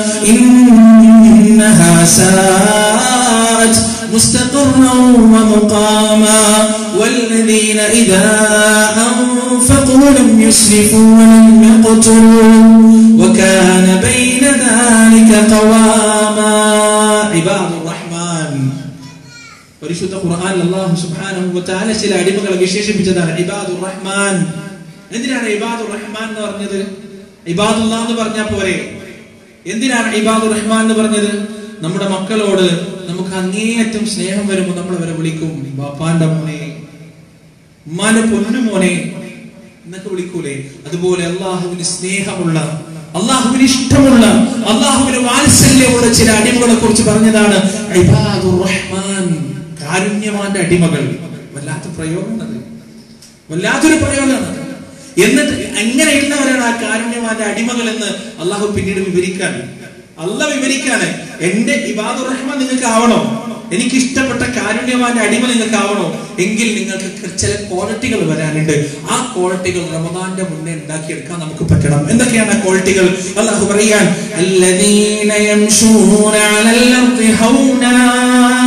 A: إنها ساءت مستقرا ومقاما والذين إذا أنفقوا لم يسرفوا ولم يقتروا وكان بين ذلك قواما عباد الرحمن പരിശുദ്ധ ഖുർആൻ അല്ലാഹു സുബ്ഹാനഹു വ തആല ചില അടിമകളെ വിശേഷിപ്പിച്ചതാണ് ഇബാദുർ റഹ്മാൻ എന്തിനാണ് ഇബാദുർ റഹ്മാൻ എന്ന് പറഞ്ഞത് ഇബാദുല്ലാ എന്ന് പറഞ്ഞാൽ പോരെ എന്തിനാണ് ഇബാദുർ റഹ്മാൻ എന്ന് പറഞ്ഞത് നമ്മുടെ മക്കളോട് നമുക്ക് അങ്ങേയറ്റം സ്നേഹം വരുമ്പോൾ നമ്മൾ അവരെ വിളിക്കും ബാപ്പാന്റെ മോനെ ഉമ്മാന്റെ പൊന്നു മോനെ എന്നൊക്കെ വിളിക്കൂലേ അതുപോലെ അള്ളാഹുവിന് സ്നേഹമുള്ള അള്ളാഹുവിന് ഇഷ്ടമുള്ള അള്ളാഹുവിന് വാത്സല്യമുള്ള ചില അടിമകളെ കുറിച്ച് പറഞ്ഞതാണ് ഇബാദുർ റഹ്മാൻ കാരുണ്യവാന്റെ അടിമകൾ വല്ലാത്ത പ്രയോഗമാണത് വല്ലാത്തൊരു പ്രയോഗമാണ് എന്നിട്ട് എങ്ങനെയുള്ളവരാണ് ആ കാരുണ്യവാന്റെ അടിമകൾ എന്ന് അള്ളാഹു പിന്നീട് വിവരിക്കാൻ അല്ല വിവരിക്കാണ് എന്റെ ഇബാദുർ റഹ്മാൻ നിങ്ങൾക്ക് ആവണോ എനിക്ക് ഇഷ്ടപ്പെട്ട കാരുണ്യവാന്റെ അടിമ നിങ്ങൾക്ക് ആവണോ എങ്കിൽ നിങ്ങൾക്ക് ചില ക്വാളിറ്റികൾ വരാനുണ്ട് ആ ക്വാളിറ്റികൾ റമദാന്റെ മുന്നേ ഉണ്ടാക്കിയെടുക്കാൻ നമുക്ക് പറ്റണം എന്തൊക്കെയാണ് ആ ക്വാളിറ്റികൾ അള്ളാഹു പറയാൻ
B: الذين يمشون على الأرض هونا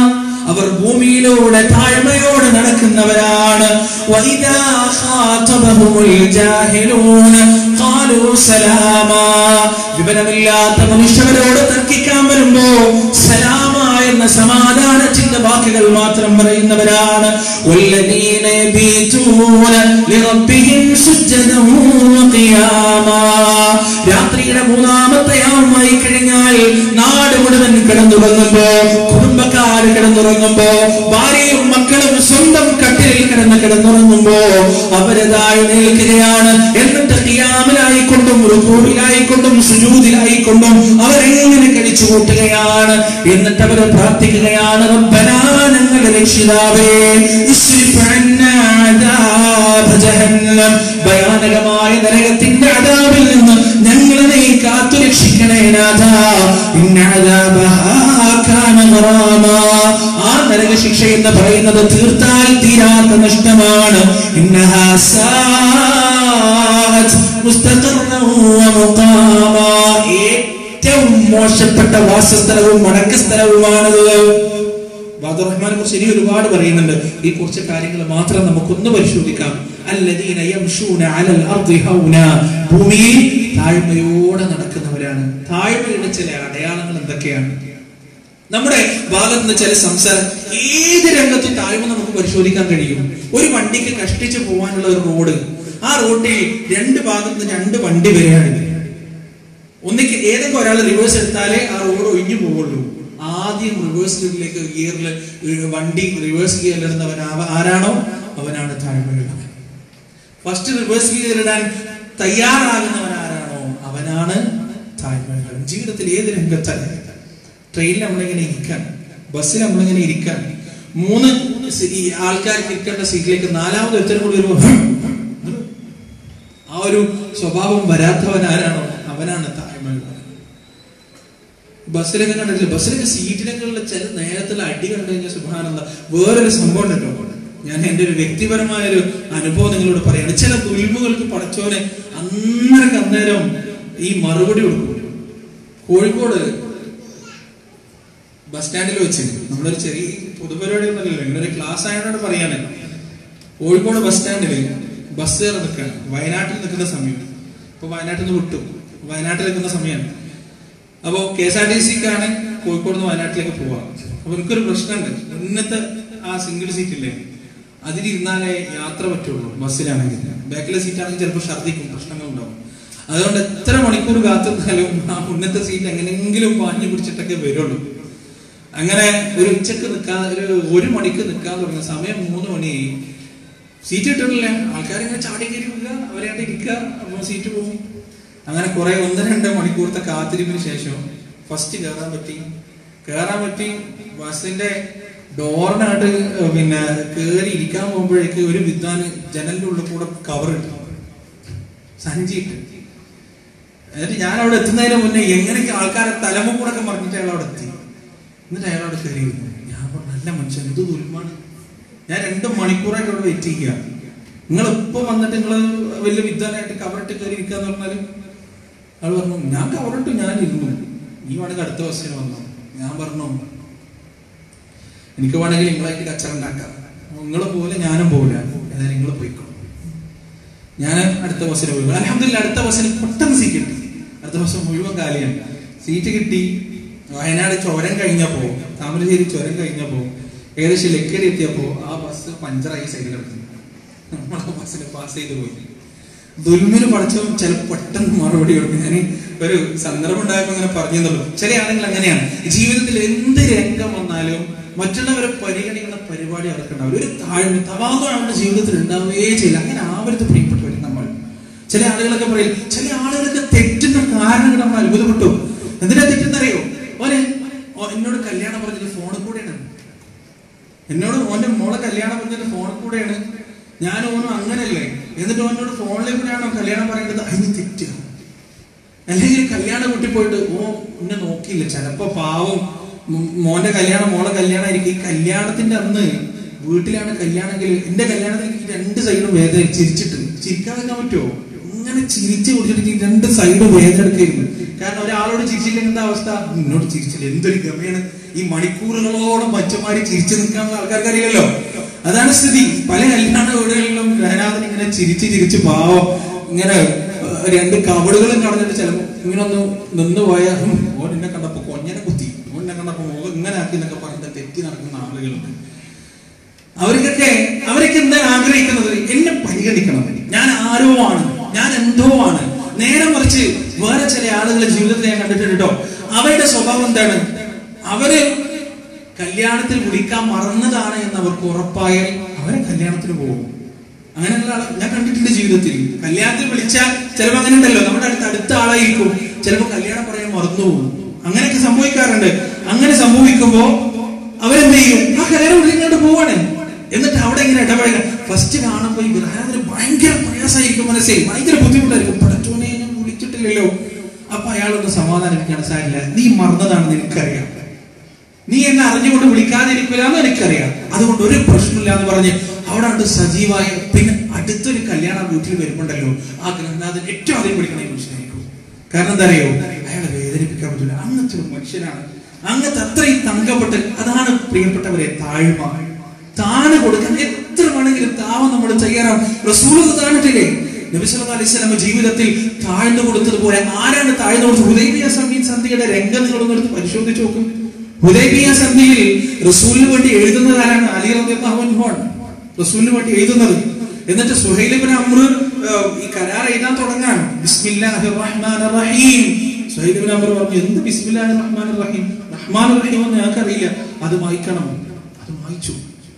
B: അവർ ഭൂമിയിലൂടെ താഴ്മയോടെ നടക്കുന്നവരാണ് وَإِذَا خَاطَبَهُمُ الْجَاهِلُونَ قَالُوا سَلَامًا വിവരമില്ലാത്ത മനുഷ്യരോട് തർക്കിക്കാൻ വരുമ്പോ സലാമ എന്ന സമാധാനത്തിന്റെ വാക്കുകൾ മാത്രം പറയുന്നവരാണ് والذين يبيتون لربهم سجدا وقياما രാത്രിയുടെ മൂന്നാമത്തെ യാമമായി കഴിഞ്ഞാൽ നാട് മുഴുവൻ കിടന്നുറങ്ങുമ്പോ കുടുംബക്കാര് കിടന്നുറങ്ങുമ്പോ ഭാര്യയും മക്കളും സ്വന്തം കട്ടിലിൽ കിടന്ന് കിടന്നുറങ്ങുമ്പോ അവരതായി നിൽക്കുകയാണ് എന്നിട്ട് ഖിയാമിലായിക്കൊണ്ടും റുക്കൂറിലായിക്കൊണ്ടും സുജൂദിലായിക്കൊണ്ടും അവരെങ്ങനെ കഴിച്ചു കൂട്ടുകയാണ് എന്നിട്ട് അവർ പ്രാർത്ഥിക്കുകയാണ് റബ്ബനാ ഞങ്ങളുടെ രക്ഷിതാവേ ഇസ്രിഫ് അന്നാ അദാബ ജഹന്നം ഭയാനകമായ നരകത്തിന്റെ അതാവിൽ നിന്ന് ഞങ്ങളെ നീ കാത്തു രക്ഷിക്കണേ നാഥ ഇന്ന അദാബഹാ കാന ഗറാമാ ആ നരക ശിക്ഷ എന്ന് പറയുന്നത് തീർത്താൽ തീരാത്ത നഷ്ടമാണ് ഇന്നഹാ സാഅത് മുസ്തഖറൻ വമുഖാമാ ഏറ്റവും മോശപ്പെട്ട വാസസ്ഥലവും മടക്ക സ്ഥലവുമാണത് ബാദുറഹ്മാനെ കുറിച്ച് ഇനി ഒരുപാട് പറയുന്നുണ്ട് ഈ കുറച്ച് കാര്യങ്ങൾ മാത്രം നമുക്കൊന്ന് പരിശോധിക്കാം അല്ലദീന യംശൂന അലൽ അർദി ഹൗന ഭൂമിയിൽ താഴ്മയോടെ നടക്കുന്നവരാണ് താഴ്മയുടെ ചില അടയാളങ്ങൾ എന്തൊക്കെയാണ് നമ്മുടെ ഭാഗത്ത് നിന്ന് ചില സംസാരം ഏത് രംഗത്തും താഴ്മ നമുക്ക് പരിശോധിക്കാൻ കഴിയും ഒരു വണ്ടിക്ക് കഷ്ടിച്ച് പോകാനുള്ള ഒരു റോഡ് ആ റോഡിൽ രണ്ട് ഭാഗത്ത് നിന്ന് രണ്ട് വണ്ടി വരികയാണ് ഒന്നിക്ക് ഏതെങ്കിലും ഒരാൾ റിവേഴ്സ് എടുത്താലേ ആ റോഡ് ഒഴിഞ്ഞു പോവുള്ളൂ ആദ്യം റിവേഴ്സ് ഗിയറിലേക്ക് ഗിയറിൽ വണ്ടി റിവേഴ്സ് ഗിയറിൽ ഇടുന്നവൻ അവ- ആരാണോ അവനാണ് താഴ്മയുള്ളവൻ ഫസ്റ്റ് റിവേഴ്സ് ഗിയർ ഇടാൻ തയ്യാറാകുന്നവൻ ആരാണോ അവനാണ് താഴ്മയുള്ളവൻ ജീവിതത്തിൽ ഏത് രംഗത്തല്ല ട്രെയിനിൽ നമ്മളിങ്ങനെ ഇരിക്കാൻ ബസ്സിൽ നമ്മളിങ്ങനെ ഇരിക്കാൻ മൂന്ന് സി- ഈ ആൾക്കാർക്ക് ഇരിക്കേണ്ട സീറ്റിലേക്ക് നാലാമത് ഒരുത്തരും കൂടി വരുമ്പോൾ ആ ഒരു സ്വഭാവം വരാത്തവൻ ആരാണോ അവനാണ് താഴ്മയുള്ളവൻ ബസ്സിലൊക്കെ കണ്ടിട്ടില്ല ബസ്സിലൊക്കെ സീറ്റിലൊക്കെയുള്ള ചില നേരത്തിലുള്ള അടി കണ്ടു കഴിഞ്ഞാൽ സുഭാനന്ദ വേറൊരു സംഭവം ഉണ്ടല്ലോ ഞാൻ എൻ്റെ ഒരു വ്യക്തിപരമായ ഒരു അനുഭവം നിങ്ങളോട് പറയാണ് ചില ദുൽമുകൾക്ക് പടച്ചോനെ അന്നേരം അന്നേരം ഈ മറുപടി കൊടുക്കും കോഴിക്കോട് ബസ് സ്റ്റാൻഡിൽ വെച്ച് നമ്മളൊരു ചെറിയ പൊതുപരിപാടി ഒന്നുമല്ലല്ലോ ഇങ്ങനെ ഒരു ക്ലാസ് ആയതുകൊണ്ട് പറയാനേ കോഴിക്കോട് ബസ് സ്റ്റാൻഡിൽ ബസ് കയറി നിൽക്കുകയാണ് വയനാട്ടിൽ നിൽക്കുന്ന സമയം ഇപ്പൊ വയനാട്ടിൽ നിന്ന് വിട്ടു വയനാട്ടിൽ നിൽക്കുന്ന സമയമാണ് അപ്പോ കെ എസ് ആർ ടി സിക്കാണ് കോഴിക്കോട് നിന്ന് വയനാട്ടിലേക്ക് പോവാ അപ്പൊ എനിക്കൊരു പ്രശ്നമുണ്ട് ഇന്നത്തെ ആ സിംഗിൾ സീറ്റ് ഇല്ലേ അതിലിരുന്നാലേ യാത്ര പറ്റുള്ളൂ ബസ്സിലാണെങ്കിൽ ബാക്കിലെ സീറ്റ് ആണെങ്കിൽ ചിലപ്പോൾ ഛർദിക്കും പ്രശ്നങ്ങൾ ഉണ്ടാവും അതുകൊണ്ട് എത്ര മണിക്കൂർ കാത്തിരുന്നാലും ആ മുന്നത്തെ സീറ്റ് എങ്ങനെയെങ്കിലും പാഞ്ഞു പിടിച്ചിട്ടൊക്കെ വരുള്ളൂ അങ്ങനെ ഒരു ഉച്ചക്ക് നിൽക്കാൻ ഒരു ഒരു മണിക്ക് നിൽക്കാൻ തുടങ്ങിയ സമയം മൂന്ന് മണിയായി സീറ്റ് കിട്ടണില്ല ആൾക്കാരിങ്ങനെ ചാടി കയറി വീഴുക അവരെ അവിടെ ഇരിക്കുക അപ്പോൾ സീറ്റ് പോകും അങ്ങനെ കുറെ ഒന്ന് രണ്ട് മണിക്കൂറത്തെ കാത്തിരിപ്പിന് ശേഷം ഫസ്റ്റ് കയറാൻ പറ്റി കയറാൻ പറ്റി ബസ്സിന്റെ ഡോറിനായിട്ട് പിന്നെ കയറി ഇരിക്കാൻ പോകുമ്പോഴേക്ക് ഒരു വിദ്വാൻ ജനലിന്റെ ഉള്ളിൽ കൂടെ കവർ ഇട്ടു സഞ്ചി ഇട്ട് എന്നിട്ട് ഞാൻ അവിടെ എത്തുന്നതിന് മുന്നേ എങ്ങനെയൊക്കെ ആൾക്കാരെ തലമ കൂടെ ഒക്കെ മറിഞ്ഞിട്ട് അയാൾ അവിടെ എത്തി എന്നിട്ട് അയാൾ അവിടെ കയറി ഇരുന്നു. ഞാൻ പറഞ്ഞു നല്ല മനുഷ്യൻ ഇത് ദുൽമാണ് ഞാൻ രണ്ട് മണിക്കൂറായിട്ട് അവിടെ വെയിറ്റ് ചെയ്യുക നിങ്ങൾ ഇപ്പൊ വന്നിട്ട് നിങ്ങൾ വലിയ വിദ്വാനായിട്ട് കവറിട്ട് കയറി ഇരിക്കാന്ന് പറഞ്ഞാല് അയാൾ പറഞ്ഞു ഞാൻ കവറിട്ട് ഞാൻ ഇരുന്നു നീ വേണമെങ്കിൽ അടുത്ത ബസ്സിന് വന്നു ഞാൻ പറഞ്ഞു എനിക്ക് വേണമെങ്കിൽ നിങ്ങളായിട്ട് കച്ചറ ഉണ്ടാക്കാം നിങ്ങൾ പോലെ ഞാനും പോകില്ല ഏതായാലും നിങ്ങൾ പോയിക്കോ ഞാൻ അടുത്ത ബസ്സിന് പോയി അലഹമില്ല അടുത്ത ബസ്സിന് പെട്ടെന്ന് സീറ്റ് കിട്ടി അടുത്ത ബസ് മുഴുവൻ കാലിയാണ് സീറ്റ് കിട്ടി വയനാട് ചുരം കഴിഞ്ഞപ്പോ താമരശ്ശേരി ചുരം കഴിഞ്ഞപ്പോ ഏകദേശം ലക്കരി എത്തിയപ്പോ ആ ബസ് പഞ്ചറായി സൈഡിലെടുത്തു നമ്മൾ ആ ബസ്സിന് പാസ് ചെയ്ത് പോയി ദുൽമിന് പഠിച്ച ചില പെട്ടെന്ന് മറുപടി കൊടുക്കും ഞാൻ ഒരു സന്ദർഭം ഉണ്ടായപ്പോ അങ്ങനെ പറഞ്ഞെന്നുള്ളൂ ചില ആളുകൾ അങ്ങനെയാണ് ജീവിതത്തിൽ എന്ത് രംഗം വന്നാലും മറ്റുള്ളവരെ പരിഗണിക്കുന്ന പരിപാടി അവർക്ക് ഉണ്ടാവില്ല ഒരു താഴ്മ തവാദം അവരുടെ ജീവിതത്തിൽ ഉണ്ടാവുകയേ ചെയ്യില്ല അങ്ങനെ ആവരുത് പ്രിയപ്പെട്ടവരും നമ്മൾ ചില ആളുകളൊക്കെ പറയും ചില ആളുകളൊക്കെ തെറ്റുന്ന കാരണങ്ങൾ നമ്മൾ അത്ഭുതപ്പെട്ടു എന്തിനാ തെറ്റെന്നറിയോ ഓനെ ഓ- എന്നോട് കല്യാണം പറഞ്ഞത് ഫോണിൽ കൂടെയാണ് എന്നോട് ഓന്റെ മോളെ കല്യാണം പറഞ്ഞത് ഫോണിൽ കൂടെയാണ് ഞാൻ ഓനും അങ്ങനല്ലേ എന്നിട്ട് ഓനോട് ഫോണിൽ കൂടെയാണോ കല്യാണം പറയേണ്ടത് അതിന് തെറ്റുക അല്ലെങ്കിൽ കല്യാണം കൂട്ടി പോയിട്ട് ഓ എന്നെ നോക്കിയില്ല ചിലപ്പോ പാവം മ് മോന്റെ കല്യാണം മോളെ കല്യാണം ആയിരിക്കും ഈ കല്യാണത്തിന്റെ അന്ന് വീട്ടിലാണ് കല്യാണമെങ്കിൽ എന്റെ കല്യാണത്തിൽ ഈ രണ്ട് സൈഡും വേദന ചിരിച്ചിട്ട് ചിരിക്കാതെ പറ്റുമോ ഇങ്ങനെ ചിരിച്ചു കുടിച്ചിട്ട് ഈ രണ്ട് സൈഡും വേദന എടുക്കരുത് കാരണം ഒരാളോട് ആളോട് ചിരിച്ചില്ലെങ്കിൽ എന്താ അവസ്ഥ നിന്നോട് ചിരിച്ചില്ല എന്തൊരു ഗമയാണ് ഈ മണിക്കൂറുകളോളം മച്ചമാരി ചിരിച്ചു നിൽക്കാനുള്ള ആൾക്കാർക്ക് അറിയില്ലല്ലോ അതാണ് സ്ഥിതി പല കല്യാണ വീടുകളിലും ഗഹനാഥൻ ഇങ്ങനെ ചിരിച്ച് ചിരിച്ച് പാവം ഇങ്ങനെ ഏഹ്, രണ്ട് കവടുകളും കടന്നിട്ട് ചിലപ്പോ ഇങ്ങനെ ഒന്ന് നിന്ന് പോയ "ഹും, ഓൻ എന്നെ കണ്ടപ്പോ കൊഞ്ഞനെ കുത്തി ഓൻ എന്നെ കണ്ടപ്പോ മുഖം ഇങ്ങനെ ആക്കി എന്നൊക്കെ പറഞ്ഞിട്ട് തെറ്റി നടക്കുന്ന ആളുകളുണ്ട് അവർക്കൊക്കെ അവരൊക്കെ എന്താണ് ആഗ്രഹിക്കുന്നത് എന്നെ പരിഗണിക്കണം ഞാൻ ആരോ ആണ് ഞാൻ എന്തോ ആണ് നേരെ മറിച്ച് വേറെ ചില ആളുകളുടെ ജീവിതത്തിൽ ഞാൻ കണ്ടിട്ടുണ്ട് കേട്ടോ അവരുടെ സ്വഭാവം എന്താണ് അവര് കല്യാണത്തിൽ വിളിക്കാൻ മറന്നതാണ് എന്ന് അവർക്ക് ഉറപ്പായാൽ അവരെ കല്യാണത്തിന് പോകും അങ്ങനെയുള്ള ആളെ ഞാൻ കണ്ടിട്ടുണ്ട് ജീവിതത്തിൽ കല്യാണത്തിൽ വിളിച്ചാൽ ചിലപ്പോൾ അങ്ങനെ ഉണ്ടല്ലോ നമ്മുടെ അടുത്ത് അടുത്ത ആളായിരിക്കും ചിലപ്പോൾ കല്യാണം പറയാൻ മറന്നു പോകും അങ്ങനെയൊക്കെ സംഭവിക്കാറുണ്ട് അങ്ങനെ സംഭവിക്കുമ്പോ അവരെന്ത് ചെയ്യും ആ കല്യാണം വിളിക്കാണ്ട് പോവാണ് എന്നിട്ട് അവിടെ ഇങ്ങനെ ഇടപഴക ഫസ്റ്റ് കാണുമ്പോൾ ഈ ഗ്രഹത്തിന് ഭയങ്കര പ്രയാസമായിരിക്കും മനസ്സിൽ ഭയങ്കര ബുദ്ധിമുട്ടായിരിക്കും പടച്ചോനെ ഞാൻ വിളിച്ചിട്ടില്ലല്ലോ അപ്പൊ അയാളൊന്ന് സമാധാനിപ്പിക്കാൻ സാരില്ല നീ മറന്നതാണെന്ന് എനിക്കറിയാം നീ എന്നെ അറിഞ്ഞുകൊണ്ട് വിളിക്കാതിരിക്കില്ല എന്ന് എനിക്കറിയാം അതുകൊണ്ട് ഒരു പ്രശ്നമില്ല എന്ന് പറഞ്ഞ് അവിടെ ഉണ്ട് സജീവായ പിന്നെ അടുത്തൊരു കല്യാണം വീട്ടിൽ വരുമ്പോണ്ടല്ലോ ആ ഗ്രഹനാഥൻ ഏറ്റവും ആദ്യം വിളിക്കണ ഈ മനുഷ്യനായിരിക്കും കാരണം എന്താ അറിയോ അയാളെ വേദനിപ്പിക്കാൻ പറ്റില്ല അങ്ങനത്തെ ഒരു മനുഷ്യനാണ് അങ്ങനത്തെ അത്രയും തങ്കപ്പെട്ട് അതാണ് പ്രിയപ്പെട്ടവരെ താഴ്മ താഴ് കൊടുക്കാൻ എത്ര വേണമെങ്കിലും താവം നമ്മൾ തയ്യാറാവും റസൂൽ താണിട്ടില്ലേ നബിസല്ലാ അലൈഹി സ്വലാമ ജീവിതത്തിൽ താഴ്ന്നു കൊടുത്തതുപോലെ ആരാണ് താഴ്ന്നു കൊടുത്തത് ഹുദൈബിയ സന്ധി സന്ധിയുടെ രംഗം നിങ്ങളൊന്ന് എടുത്ത് പരിശോധിച്ച് നോക്കും ഹുദൈബിയ സന്ധിയിൽ റസൂലിന് വേണ്ടി എഴുതുന്നത് ആരാണ് അലി റളിയല്ലാഹു അൻഹു ആണ് റസൂലിന് വേണ്ടി എഴുതുന്നത് എന്നിട്ട് സുഹൈലിബിൻ അമ്ര ഈ കരാർ എഴുതാൻ തുടങ്ങാണ് ബിസ്മില്ലാഹിർ റഹ്മാനിർ റഹീം സുഹൈലിബിൻ അമ്ര പറഞ്ഞു എന്ത് ബിസ്മില്ലാഹിർ റഹ്മാനിർ റഹീം റഹ്മാനിർ റഹീം എന്ന് ഞങ്ങൾക്കറിയില്ല അത് വായിക്കണം അത് വായിച്ചു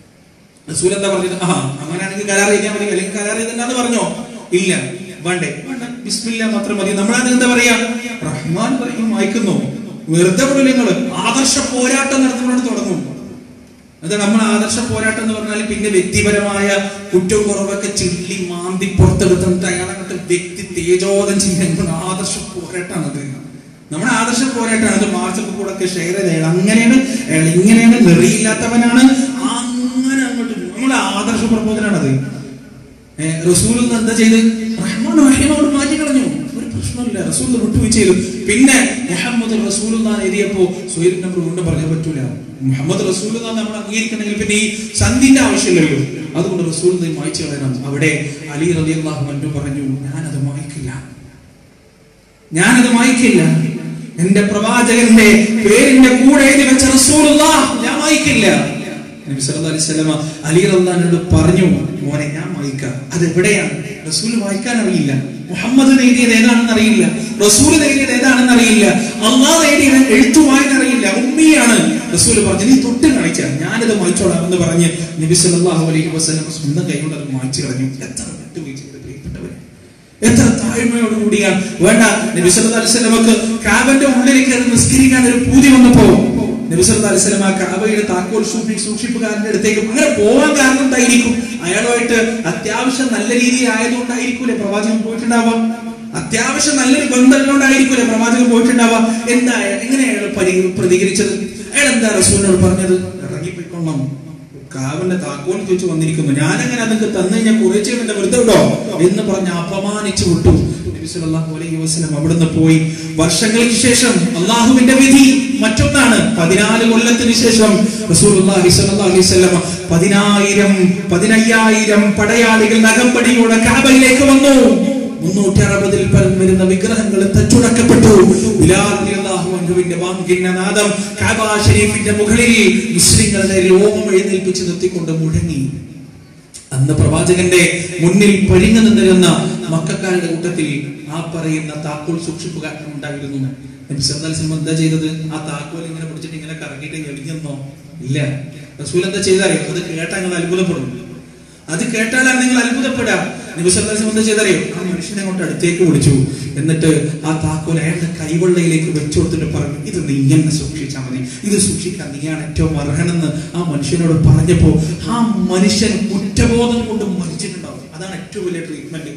B: റസൂൽ എന്താ പറഞ്ഞത് ആ അങ്ങനെയാണെങ്കിൽ കരാർ എഴുതിയാൽ മതി അല്ലെങ്കിൽ കരാർ എഴുതണ്ടെന്ന് പറഞ്ഞോ ഇല്ല വേണ്ടേ വേണ്ട ബിസ്മില്ല മാത്രം മതി നമ്മളത് എന്താ പറയാ റഹ്മാൻ റഹീം വായിക്കുന്നു വെറുതെ വിടില്ല നിങ്ങള് ആദർശ പോരാട്ടം നടത്തുന്നോട് തുടങ്ങും അത് നമ്മൾ ആദർശ പോരാട്ടം എന്ന് പറഞ്ഞാൽ പിന്നെ വ്യക്തിപരമായ കുറ്റവും കുറവൊക്കെ ചിള്ളി മാന്തി പുറത്തെടുത്തിട്ട് അയാളെ അങ്ങോട്ട് വ്യക്തി തേജോദം ചെയ്യുന്ന ആദർശ പോരാട്ടമാണ് അത് നമ്മുടെ ആദർശ പോരാട്ടമാണ് അത് വാട്സപ്പ് കൂടെ ഒക്കെ ഷെയർ ചെയ്ത് അങ്ങനെയാണ് അയാൾ ഇങ്ങനെയാണ് നെറിയില്ലാത്തവനാണ് അങ്ങനെ അങ്ങോട്ട് നമ്മുടെ ആദർശ പ്രബോധനാണത് റസൂൽ എന്താ ചെയ്ത് റഹ്മാൻ റഹീം അവിടെ മാറ്റി കളഞ്ഞു ഒരു പ്രശ്നമില്ല റസൂൽ വിട്ടുവീഴ്ച ചെയ്തു പിന്നെ മുഹമ്മദ് റസൂൽ എഴുതിയപ്പോ സുഹൈൽ നമ്പർ കൊണ്ട് പറയാൻ പറ്റൂല മുഹമ്മദ് റസൂൽ നമ്മൾ അംഗീകരിക്കണമെങ്കിൽ പിന്നെ ഈ സന്ധിന്റെ ആവശ്യമില്ലല്ലോ അതുകൊണ്ട് റസൂൽ മായ്ച്ചു കളയണം അവിടെ അലി റലി അള്ളാഹു മറ്റു പറഞ്ഞു ഞാനത് മായ്ക്കില്ല ഞാനത് മായ്ക്കില്ല എന്റെ പ്രവാചകന്റെ പേരിന്റെ കൂടെ എഴുതി വെച്ച റസൂലുള്ളാഹ് ഞാൻ വായിക്കില്ല നബി സല്ലല്ലാഹു അലൈഹി വസല്ലമ അലി റളിയല്ലാഹുവിനോട് പറഞ്ഞു മോനെ ഞാൻ വായിക്കാം അത് എവിടെയാണ് റസൂൽ വായിക്കാൻ അറിയില്ല മുഹമ്മദ് നേടിയത് ഏതാണെന്ന് അറിയില്ല റസൂൽ നേടിയത് ഏതാണെന്ന് അറിയില്ല അള്ളാഹ് നേടിയത് എഴുത്തു വായന അറിയില്ല ഉമ്മിയാണ് റസൂൽ പറഞ്ഞു നീ തൊട്ട് കാണിച്ച ഞാനിത് വായിച്ചോളാം എന്ന് പറഞ്ഞ് നബി സല്ലല്ലാഹു അലൈഹി വസല്ലം സ്വന്തം കൈകൊണ്ട് അത് വായിച്ചു കളഞ്ഞു എത്ര വിട്ടുവീഴ്ചയുടെ പ്രിയപ്പെട്ടവരെ എത്ര താഴ്മയോട് കൂടിയാണ് വേണ്ട നബി സല്ലല്ലാഹു അലൈഹി വസല്ലമക്ക് കാബന്റെ ഉള്ളിലേക്ക് കയറി നിസ്കരിക്കാൻ ഒരു പൂതി വന്നപ്പോ നബി സല്ലല്ലാഹു അലൈഹി വസല്ലമ കാബയുടെ താക്കോൽ സൂക്ഷി സൂക്ഷിപ്പുകാരന്റെ അടുത്തേക്ക് അങ്ങനെ പോകാൻ കാരണം എന്തായിരിക്കും അയാളുമായിട്ട് അത്യാവശ്യം നല്ല രീതിയിൽ ആയതുകൊണ്ടായിരിക്കൂലേ പ്രവാചകൻ പോയിട്ടുണ്ടാവാം അത്യാവശ്യം നല്ലൊരു ബന്ധമുള്ളതുകൊണ്ടായിരിക്കൂലേ പ്രവാചകൻ പോയിട്ടുണ്ടാവാം എന്താ എങ്ങനെ അയാൾ പരി പ്രതികരിച്ചത് അയാൾ എന്താ റസൂലിനോട് പറഞ്ഞത് ഇറങ്ങിപ്പോയിക്കൊള്ളണം കാവന്റെ താക്കോൽ ചോദിച്ചു വന്നിരിക്കുന്നു ഞാനങ്ങനെ അതൊക്കെ തന്നു കഴിഞ്ഞാൽ കുറച്ച് എന്റെ വെറുതെ വിടോ എന്ന് പറഞ്ഞ് അപമാനിച്ചു വിട്ടു നബി സല്ലല്ലാഹു അലൈഹി വസല്ലം അവിടുന്ന് പോയി വർഷങ്ങൾക്ക് ശേഷം അള്ളാഹുവിന്റെ വിധി മറ്റൊന്നാണ് പതിനാല് കൊല്ലത്തിന് ശേഷം റസൂലുള്ളാഹി സ്വല്ലല്ലാഹു അലൈഹി വസല്ലം പതിനായിരം പതിനയ്യായിരം പടയാളികൾ നഖംപടിയോടെ കാബയിലേക്ക് വന്നു മുന്നൂറ്റി അറുപതിൽ പരം വരുന്ന വിഗ്രഹങ്ങൾ തച്ചുടക്കപ്പെട്ടു ബിലാൽ റളിയല്ലാഹു അൻഹുവിന്റെ വാങ്ങിന്റെ നാദം കാബ ഷരീഫിന്റെ മുകളിൽ മുസ്ലിങ്ങളുടെ രോമം എഴുന്നേൽപ്പിച്ച് നിർത്തിക്കൊണ്ട് മുഴങ്ങി അന്ന് പ്രവാചകന്റെ മുന്നിൽ പഴിഞ്ഞു നിന്നിരുന്ന മക്കാരുടെ കൂട്ടത്തിൽ ആ പറയുന്ന താക്കോൽ സൂക്ഷിപ്പുകാരൻ ഉണ്ടായിരുന്നു നബി സല്ലല്ലാഹു അലൈഹി വസല്ലം എന്താ ചെയ്തത് ആ താക്കോൽ ഇങ്ങനെ പിടിച്ചിട്ട് ഇങ്ങനെ കറങ്ങിയിട്ട് എഴുതിയെന്നോ ഇല്ല റസൂൽ എന്താ ചെയ്തറിയോ അത് കേട്ടാ നിങ്ങൾ അത്ഭുതപ്പെടും അത് കേട്ടാലാണ് നിങ്ങൾ അത്ഭുതപ്പെടാം നബി സല്ലല്ലാഹു അലൈഹി വസല്ലം എന്താ ചെയ്തറിയോ ആ മനുഷ്യനെ കൊണ്ട് അടുത്തേക്ക് വിളിച്ചു എന്നിട്ട് ആ താക്കോൽ അയാളുടെ കൈവെള്ളയിലേക്ക് വെച്ചു കൊടുത്തിട്ട് പറഞ്ഞു ഇത് നീ എന്നെ സൂക്ഷിച്ചാൽ മതി ഇത് സൂക്ഷിക്കാൻ നീയാണ് ഏറ്റവും അർഹനെന്ന് ആ മനുഷ്യനോട് പറഞ്ഞപ്പോ ആ മനുഷ്യൻ കുറ്റബോധം കൊണ്ട് മരിച്ചിട്ടുണ്ടാവും അതാണ് ഏറ്റവും വലിയ ട്രീറ്റ്മെന്റ്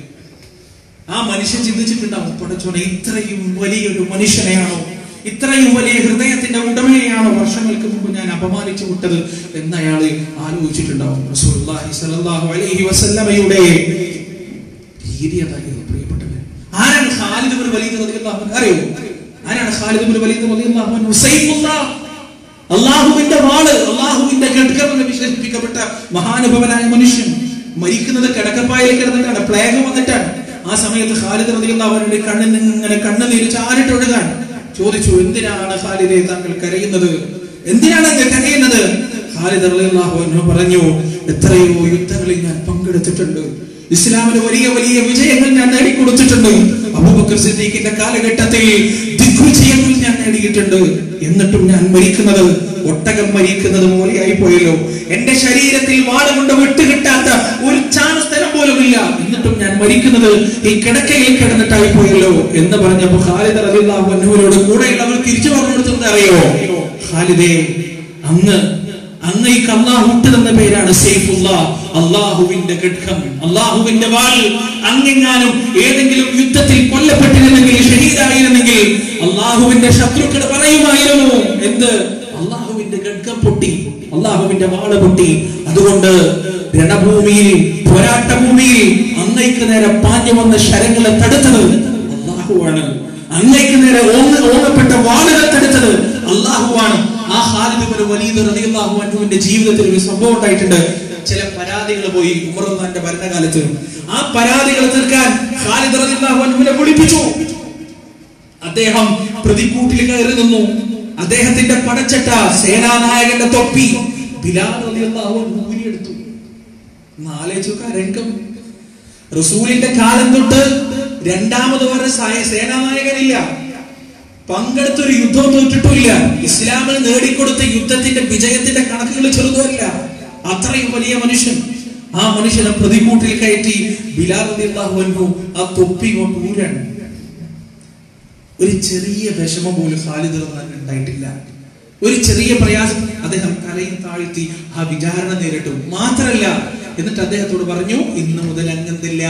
B: ആ മനുഷ്യൻ ചിന്തിച്ചിട്ടുണ്ടാവും പടച്ചോനെ ഇത്രയും വലിയൊരു മനുഷ്യനെയാണോ ഇത്രയും വലിയ ഹൃദയത്തിന്റെ ഉടമയെയാണോ വർഷങ്ങൾക്ക് മുമ്പ് ഞാൻ അപമാനിച്ചു വിട്ടത് എന്ന് അയാൾ ആലോചിച്ചിട്ടുണ്ടാവും റസൂലുള്ളാഹി സ്വല്ലല്ലാഹു അലൈഹി വസല്ലമയുടെ രീതി അതായിരുന്നു പ്രിയപ്പെട്ടവർ ആരാണ് ഖാലിദ് ഇബ്നു വലീദ് റളിയല്ലാഹു അൻഹു അറിയോ
A: ആരാണ് ഖാലിദ് ഇബ്നു വലീദ് റളിയല്ലാഹു അൻഹു സൈഫുല്ലാഹ് അള്ളാഹുവിന്റെ വാള് അള്ളാഹുവിന്റെ ഖഡ്ഗം എന്ന് വിശേഷിപ്പിക്കപ്പെട്ട മഹാനുഭവനായ മനുഷ്യൻ മരിക്കുന്നത് കിടക്കപ്പായിൽ കിടന്നിട്ടാണ് പ്ലേഗ് വന്നിട്ടാണ് ആ സമയത്ത് ഖാലിദ് റളിയല്ലാഹു അൻഹുവിന്റെ കണ്ണിൽ നിന്ന് ഇങ്ങനെ കണ്ണുനീര് ചാരിട്ട് ഒഴുകാൻ ചോദിച്ചു എന്തിനാണ് ഖാലിദെ താങ്കൾ കരയുന്നത് എന്തിനാണ് അങ്ങ് കരയുന്നത് ഖാലിദ് റളിയല്ലാഹു അൻഹു പറഞ്ഞു എത്രയോ യുദ്ധങ്ങളിൽ ഞാൻ പങ്കെടുത്തിട്ടുണ്ട് ഇസ്ലാമിന് വലിയ വലിയ വിജയങ്ങൾ ഞാൻ നേടിക്കൊടുത്തിട്ടുണ്ട് അബൂബക്കർ സിദ്ദീഖിന്റെ കാലഘട്ടത്തിൽ ദിഗ്വിജയങ്ങൾ ഞാൻ നേടിയിട്ടുണ്ട് എന്നിട്ടും ഞാൻ മരിക്കുന്നത് ഒട്ടകം മരിക്കുന്നത് പോലെയായി പോയല്ലോ എന്റെ ശരീരത്തിൽ വാളുകൊണ്ട് വിട്ടുകിട്ടാത്ത ഒരു ചാന സ്ഥലം പോലുമില്ല എന്നിട്ടും ഞാൻ മരിക്കുന്നത് ഈ കിടക്കയിൽ കിടന്നിട്ടായി പോയല്ലോ എന്ന് പറഞ്ഞപ്പോ ഖാലിദ് റളിയല്ലാഹു അൻഹുവിനോട് കൂടെയുള്ളവർ തിരിച്ചു പറഞ്ഞു കൊടുത്തത് അറിയോ ഖാലിദേ അങ്ങ് അങ്ങേക്ക് അള്ളാഹു ഇട്ടുതന്ന പേരാണ് സൈഫുള്ള അള്ളാഹുവിന്റെ ഘട്ടം അള്ളാഹുവിന്റെ വാൾ അങ്ങെങ്ങാനും ഏതെങ്കിലും യുദ്ധത്തിൽ കൊല്ലപ്പെട്ടിരുന്നെങ്കിൽ ഷഹീദായിരുന്നെങ്കിൽ അള്ളാഹുവിന്റെ ശത്രുക്കൾ പറയുമായിരുന്നു എന്ത് അള്ളാഹുവിന്റെ ഖഡ്ഗം പൊട്ടി അള്ളാഹുവിന്റെ വാള് പൊട്ടി അതുകൊണ്ട് രണഭൂമിയിൽ പോരാട്ടഭൂമിയിൽ അങ്ങയ്ക്ക് നേരെ പാഞ്ഞു വന്ന ശരങ്ങളെ തടുത്തത് അള്ളാഹുവാണ് അങ്ങയ്ക്ക് നേരെ ഓങ്ങ ഓങ്ങപ്പെട്ട വാളുകൾ തടുത്തത് അള്ളാഹുവാണ് ആ ഖാലിദ് ഇബ്നു വലീദ് റളിയല്ലാഹു അൻഹുവിന്റെ ജീവിതത്തിൽ ഒരു സംഭവം ഉണ്ടായിട്ടുണ്ട് ചില പരാതികൾ പോയി ഉമർ ഖാന്റെ ഭരണകാലത്ത് ആ പരാതികൾ തീർക്കാൻ ഖാലിദ് റളിയല്ലാഹു അൻഹുവിനെ വിളിപ്പിച്ചു അദ്ദേഹം പ്രതിക്കൂട്ടിൽ കയറി നിന്നു അദ്ദേഹത്തിന്റെ പടച്ചട്ട സേനാനായകന്റെ തൊപ്പി ബിലാൽ റളിയല്ലാഹു അൻഹു ഊരിയെടുത്തു നാലേച്ചുക രംഗം റസൂലിന്റെ കാലം തൊട്ട് രണ്ടാമത് വരെ സായ- സേനാനായകനില്ല പങ്കെടുത്തൊരു യുദ്ധം തോറ്റിട്ടില്ല ഇസ്ലാമിൽ നേടിക്കൊടുത്ത യുദ്ധത്തിന്റെ വിജയത്തിന്റെ കണക്കുകൾ ചെറുതല്ല അത്രയും വലിയ മനുഷ്യൻ ആ മനുഷ്യനെ പ്രതികൂട്ടിൽ കയറ്റി ബിലാൽ റളിയല്ലാഹു അൻഹു ആ തൊപ്പി കൊണ്ട് ഊരാൻ ഒരു ചെറിയ വിഷമം പോലും ഖാലിദ് റഹ്മാൻ ഉണ്ടായിട്ടില്ല ഒരു ചെറിയ പ്രയാസം അദ്ദേഹം തലയും താഴ്ത്തി ആ വിചാരണ നേരിട്ടു മാത്രല്ല എന്നിട്ട് അദ്ദേഹത്തോട് പറഞ്ഞു ഇന്ന് മുതൽ അങ്ങെന്തില്ല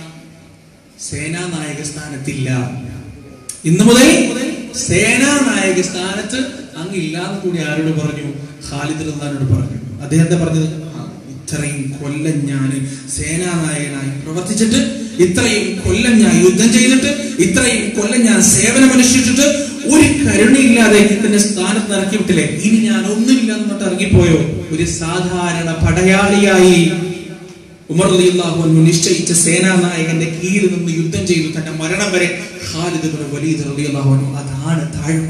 A: സേനാനായക സ്ഥാനത്തില്ല ഇന്ന് മുതൽ സേനാനായക സ്ഥാനത്ത് അങ്ങില്ല എന്ന് കൂടി ആരോട് പറഞ്ഞു ഖാലിദ് റഹ്മാനോട് പറഞ്ഞു അദ്ദേഹം എന്താ പറഞ്ഞത് "ആ, ഇത്രയും കൊല്ലം ഞാൻ സേനാനായകനായി പ്രവർത്തിച്ചിട്ട് ഇത്രയും കൊല്ലം ഞാൻ യുദ്ധം ചെയ്തിട്ട് ഇത്രയും കൊല്ലം ഞാൻ സേവനമനുഷ്ഠിച്ചിട്ട് ഒരു കരുണയില്ലാതെ എന്നെ സ്ഥാനത്ത് ഇറക്കി വിട്ടില്ലേ ഇനി ഞാൻ ഒന്നുമില്ല എന്നിട്ട് ഇറങ്ങിപ്പോയോ ഒരു സാധാരണ പടയാളിയായി ഉമർ റളിയല്ലാഹു അൻഹു നിശ്ചയിച്ച സേനാനായകന്റെ കീഴിൽ നിന്ന് യുദ്ധം ചെയ്തു തന്റെ മരണം വരെ ഖാലിദ് ഇബ്നു വലീദ് റളിയല്ലാഹു അൻഹു അതാണ് താഴ്മ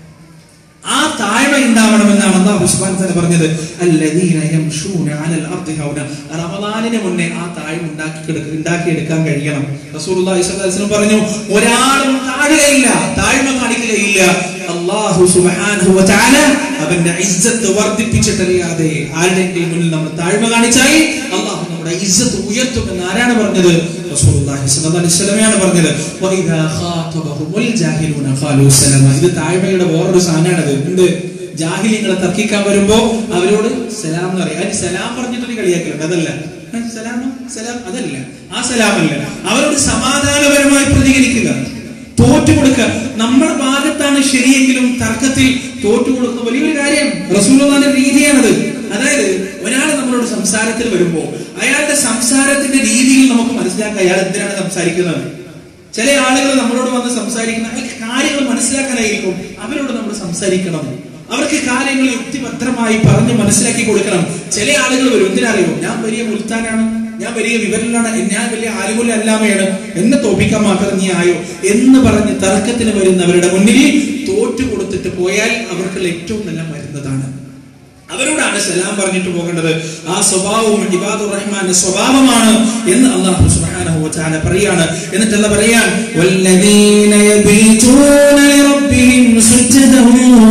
A: ആ താഴ്മ ഉണ്ടാവണമെന്നാണ് അള്ളാഹു സുബ്ഹാനഹു വതആല പറഞ്ഞത് അല്ലദീന യംശൂന അലൽ അർദി ഹൗന റമദാനിന് മുന്നേ ആ താഴ്മ ഉണ്ടാക്കി ഉണ്ടാക്കിയെടുക്കാൻ കഴിയണം റസൂലുള്ളാഹി സ്വല്ലല്ലാഹു അലൈഹി വസല്ലം പറഞ്ഞു ഒരാളും താഴുകയില്ല താഴ്മ കാണിക്കുകയില്ല അള്ളാഹു സുബ്ഹാനഹു വതആല അവന്റെ ഇസ്സത്ത് വർദ്ധിപ്പിച്ചിട്ടല്ലാതെ ആരുടെയെങ്കിലും മുന്നിൽ നമ്മൾ താഴ്മ കാണിച്ചാൽ അള്ളാഹു നമ്മുടെ ഇസ്സത്ത് ഉയർത്തുമെന്ന് ആരാണ് പറഞ്ഞത് റസൂലുള്ളാഹി സ്വല്ലല്ലാഹു അലൈഹി വസല്ലമയാണ് പറഞ്ഞത് വഇദാ ഖാതബഹുമുൽ ജാഹിലൂന ഖാലൂ സലാമ ഇത് താഴ്മയുടെ വേറൊരു സാധനമാണത് എന്ത് ജാഹിലിങ്ങളെ തർക്കിക്കാൻ വരുമ്പോ അവരോട് സലാം എന്ന് പറയും അതിന് സലാം പറഞ്ഞിട്ടൊരു കളിയാക്കലുണ്ട് അതല്ല ആ, സലാം സലാം അതല്ല ആ സലാമല്ല അവരോട് സമാധാനപരമായി പ്രതികരിക്കുക തോറ്റു കൊടുക്കുക നമ്മുടെ ഭാഗത്താണ് ശരിയെങ്കിലും തർക്കത്തിൽ തോറ്റു കൊടുക്കുന്ന വലിയൊരു കാര്യം റസൂലുള്ളാഹിന്റെ രീതിയാണത് അതായത് ഒരാൾ നമ്മളോട് സംസാരത്തിൽ വരുമ്പോ അയാളുടെ സംസാരത്തിന്റെ രീതിയിൽ നമുക്ക് മനസ്സിലാക്കാം അയാൾ എന്തിനാണ് സംസാരിക്കുന്നത് ചില ആളുകൾ നമ്മളോട് വന്ന് സംസാരിക്കുന്ന അവർക്ക് കാര്യങ്ങൾ മനസ്സിലാക്കാനായിരിക്കും അവരോട് നമ്മൾ സംസാരിക്കണം അവർക്ക് കാര്യങ്ങൾ യുക്തിഭദ്രമായി പറഞ്ഞ് മനസ്സിലാക്കി കൊടുക്കണം ചില ആളുകൾ വരും എന്തിനറിയോ ഞാൻ വലിയ മുൽത്താനാണ് ഞാൻ വലിയ വിവരലാണ് ഞാൻ വലിയ ആലുകൂല അല്ലാമയാണ് എന്നെ തോപ്പിക്കാൻ മാത്രം നീ ആയോ എന്ന് പറഞ്ഞ് തർക്കത്തിന് വരുന്നവരുടെ മുന്നിൽ തോറ്റു കൊടുത്തിട്ട് പോയാൽ അവർക്കുള്ള ഏറ്റവും നല്ല മരുന്നതാണ് അവരോടാണ് സലാം പറഞ്ഞിട്ട് പോകേണ്ടത് ആ സ്വഭാവവും ഇബാദുർ റഹ്മാന്റെ സ്വഭാവമാണ് എന്ന് അള്ളാഹു സുബ്ഹാനഹു വ തആല പറയാണ് എന്നിട്ട് എന്താ പറയാൻ വല്ലദീന യബീതൂന ലിറബ്ബിഹിം സുജ്ജദൻ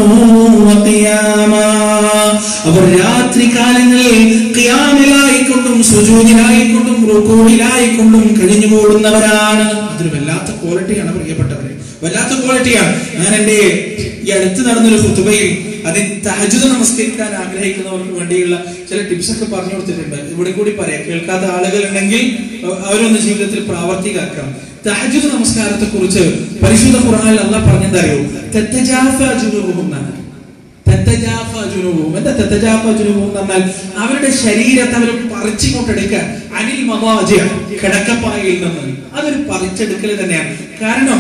A: വഖിയാമാ അവർ രാത്രി കാലങ്ങളിൽ ഖിയാമിലായിക്കൊണ്ടും സുജൂദിലായിക്കൊണ്ടും റുകൂഇലായിക്കൊണ്ടും കഴിഞ്ഞു കൂടുന്നവരാണ് അതൊരു വല്ലാത്ത ക്വാളിറ്റിയാണ് പ്രിയപ്പെട്ടവരെ വല്ലാത്ത ക്വാളിറ്റിയാണ് ഞാൻ എന്റെ ഈ അടുത്ത് നടന്നൊരു ഹുതുബയിൽ അതിൽ തഹജുദ് നമസ്കരിക്കാൻ ആഗ്രഹിക്കുന്നവർക്ക് വേണ്ടിയുള്ള ചില ടിപ്സ് ഒക്കെ പറഞ്ഞു കൊടുത്തിട്ടുണ്ട് ഇവിടെ കൂടി പറയാം കേൾക്കാത്ത ആളുകൾ ഉണ്ടെങ്കിൽ അഹ് അവരൊന്ന് ജീവിതത്തിൽ പ്രാവർത്തികാക്കാം തഹജുദ് നമസ്കാരത്തെ കുറിച്ച് പരിശുദ്ധ ഖുർആനിൽ അള്ളാഹ് പറഞ്ഞെന്തറിയോ തെറ്റജാഫ ജുനൂബുഹും എന്നാണ് തെറ്റജാഫ ജുനൂബുഹും. എന്താ തെറ്റജാഫ ജുനൂബുഹും എന്ന് പറഞ്ഞാൽ അവരുടെ ശരീരത്തെ അവർ പറിച്ചിങ്ങോട്ടെടുക്കുക അനിൽ മവാജ കിടക്കപ്പായയിൽ നിന്ന് അതൊരു പറിച്ചെടുക്കൽ തന്നെയാണ് കാരണം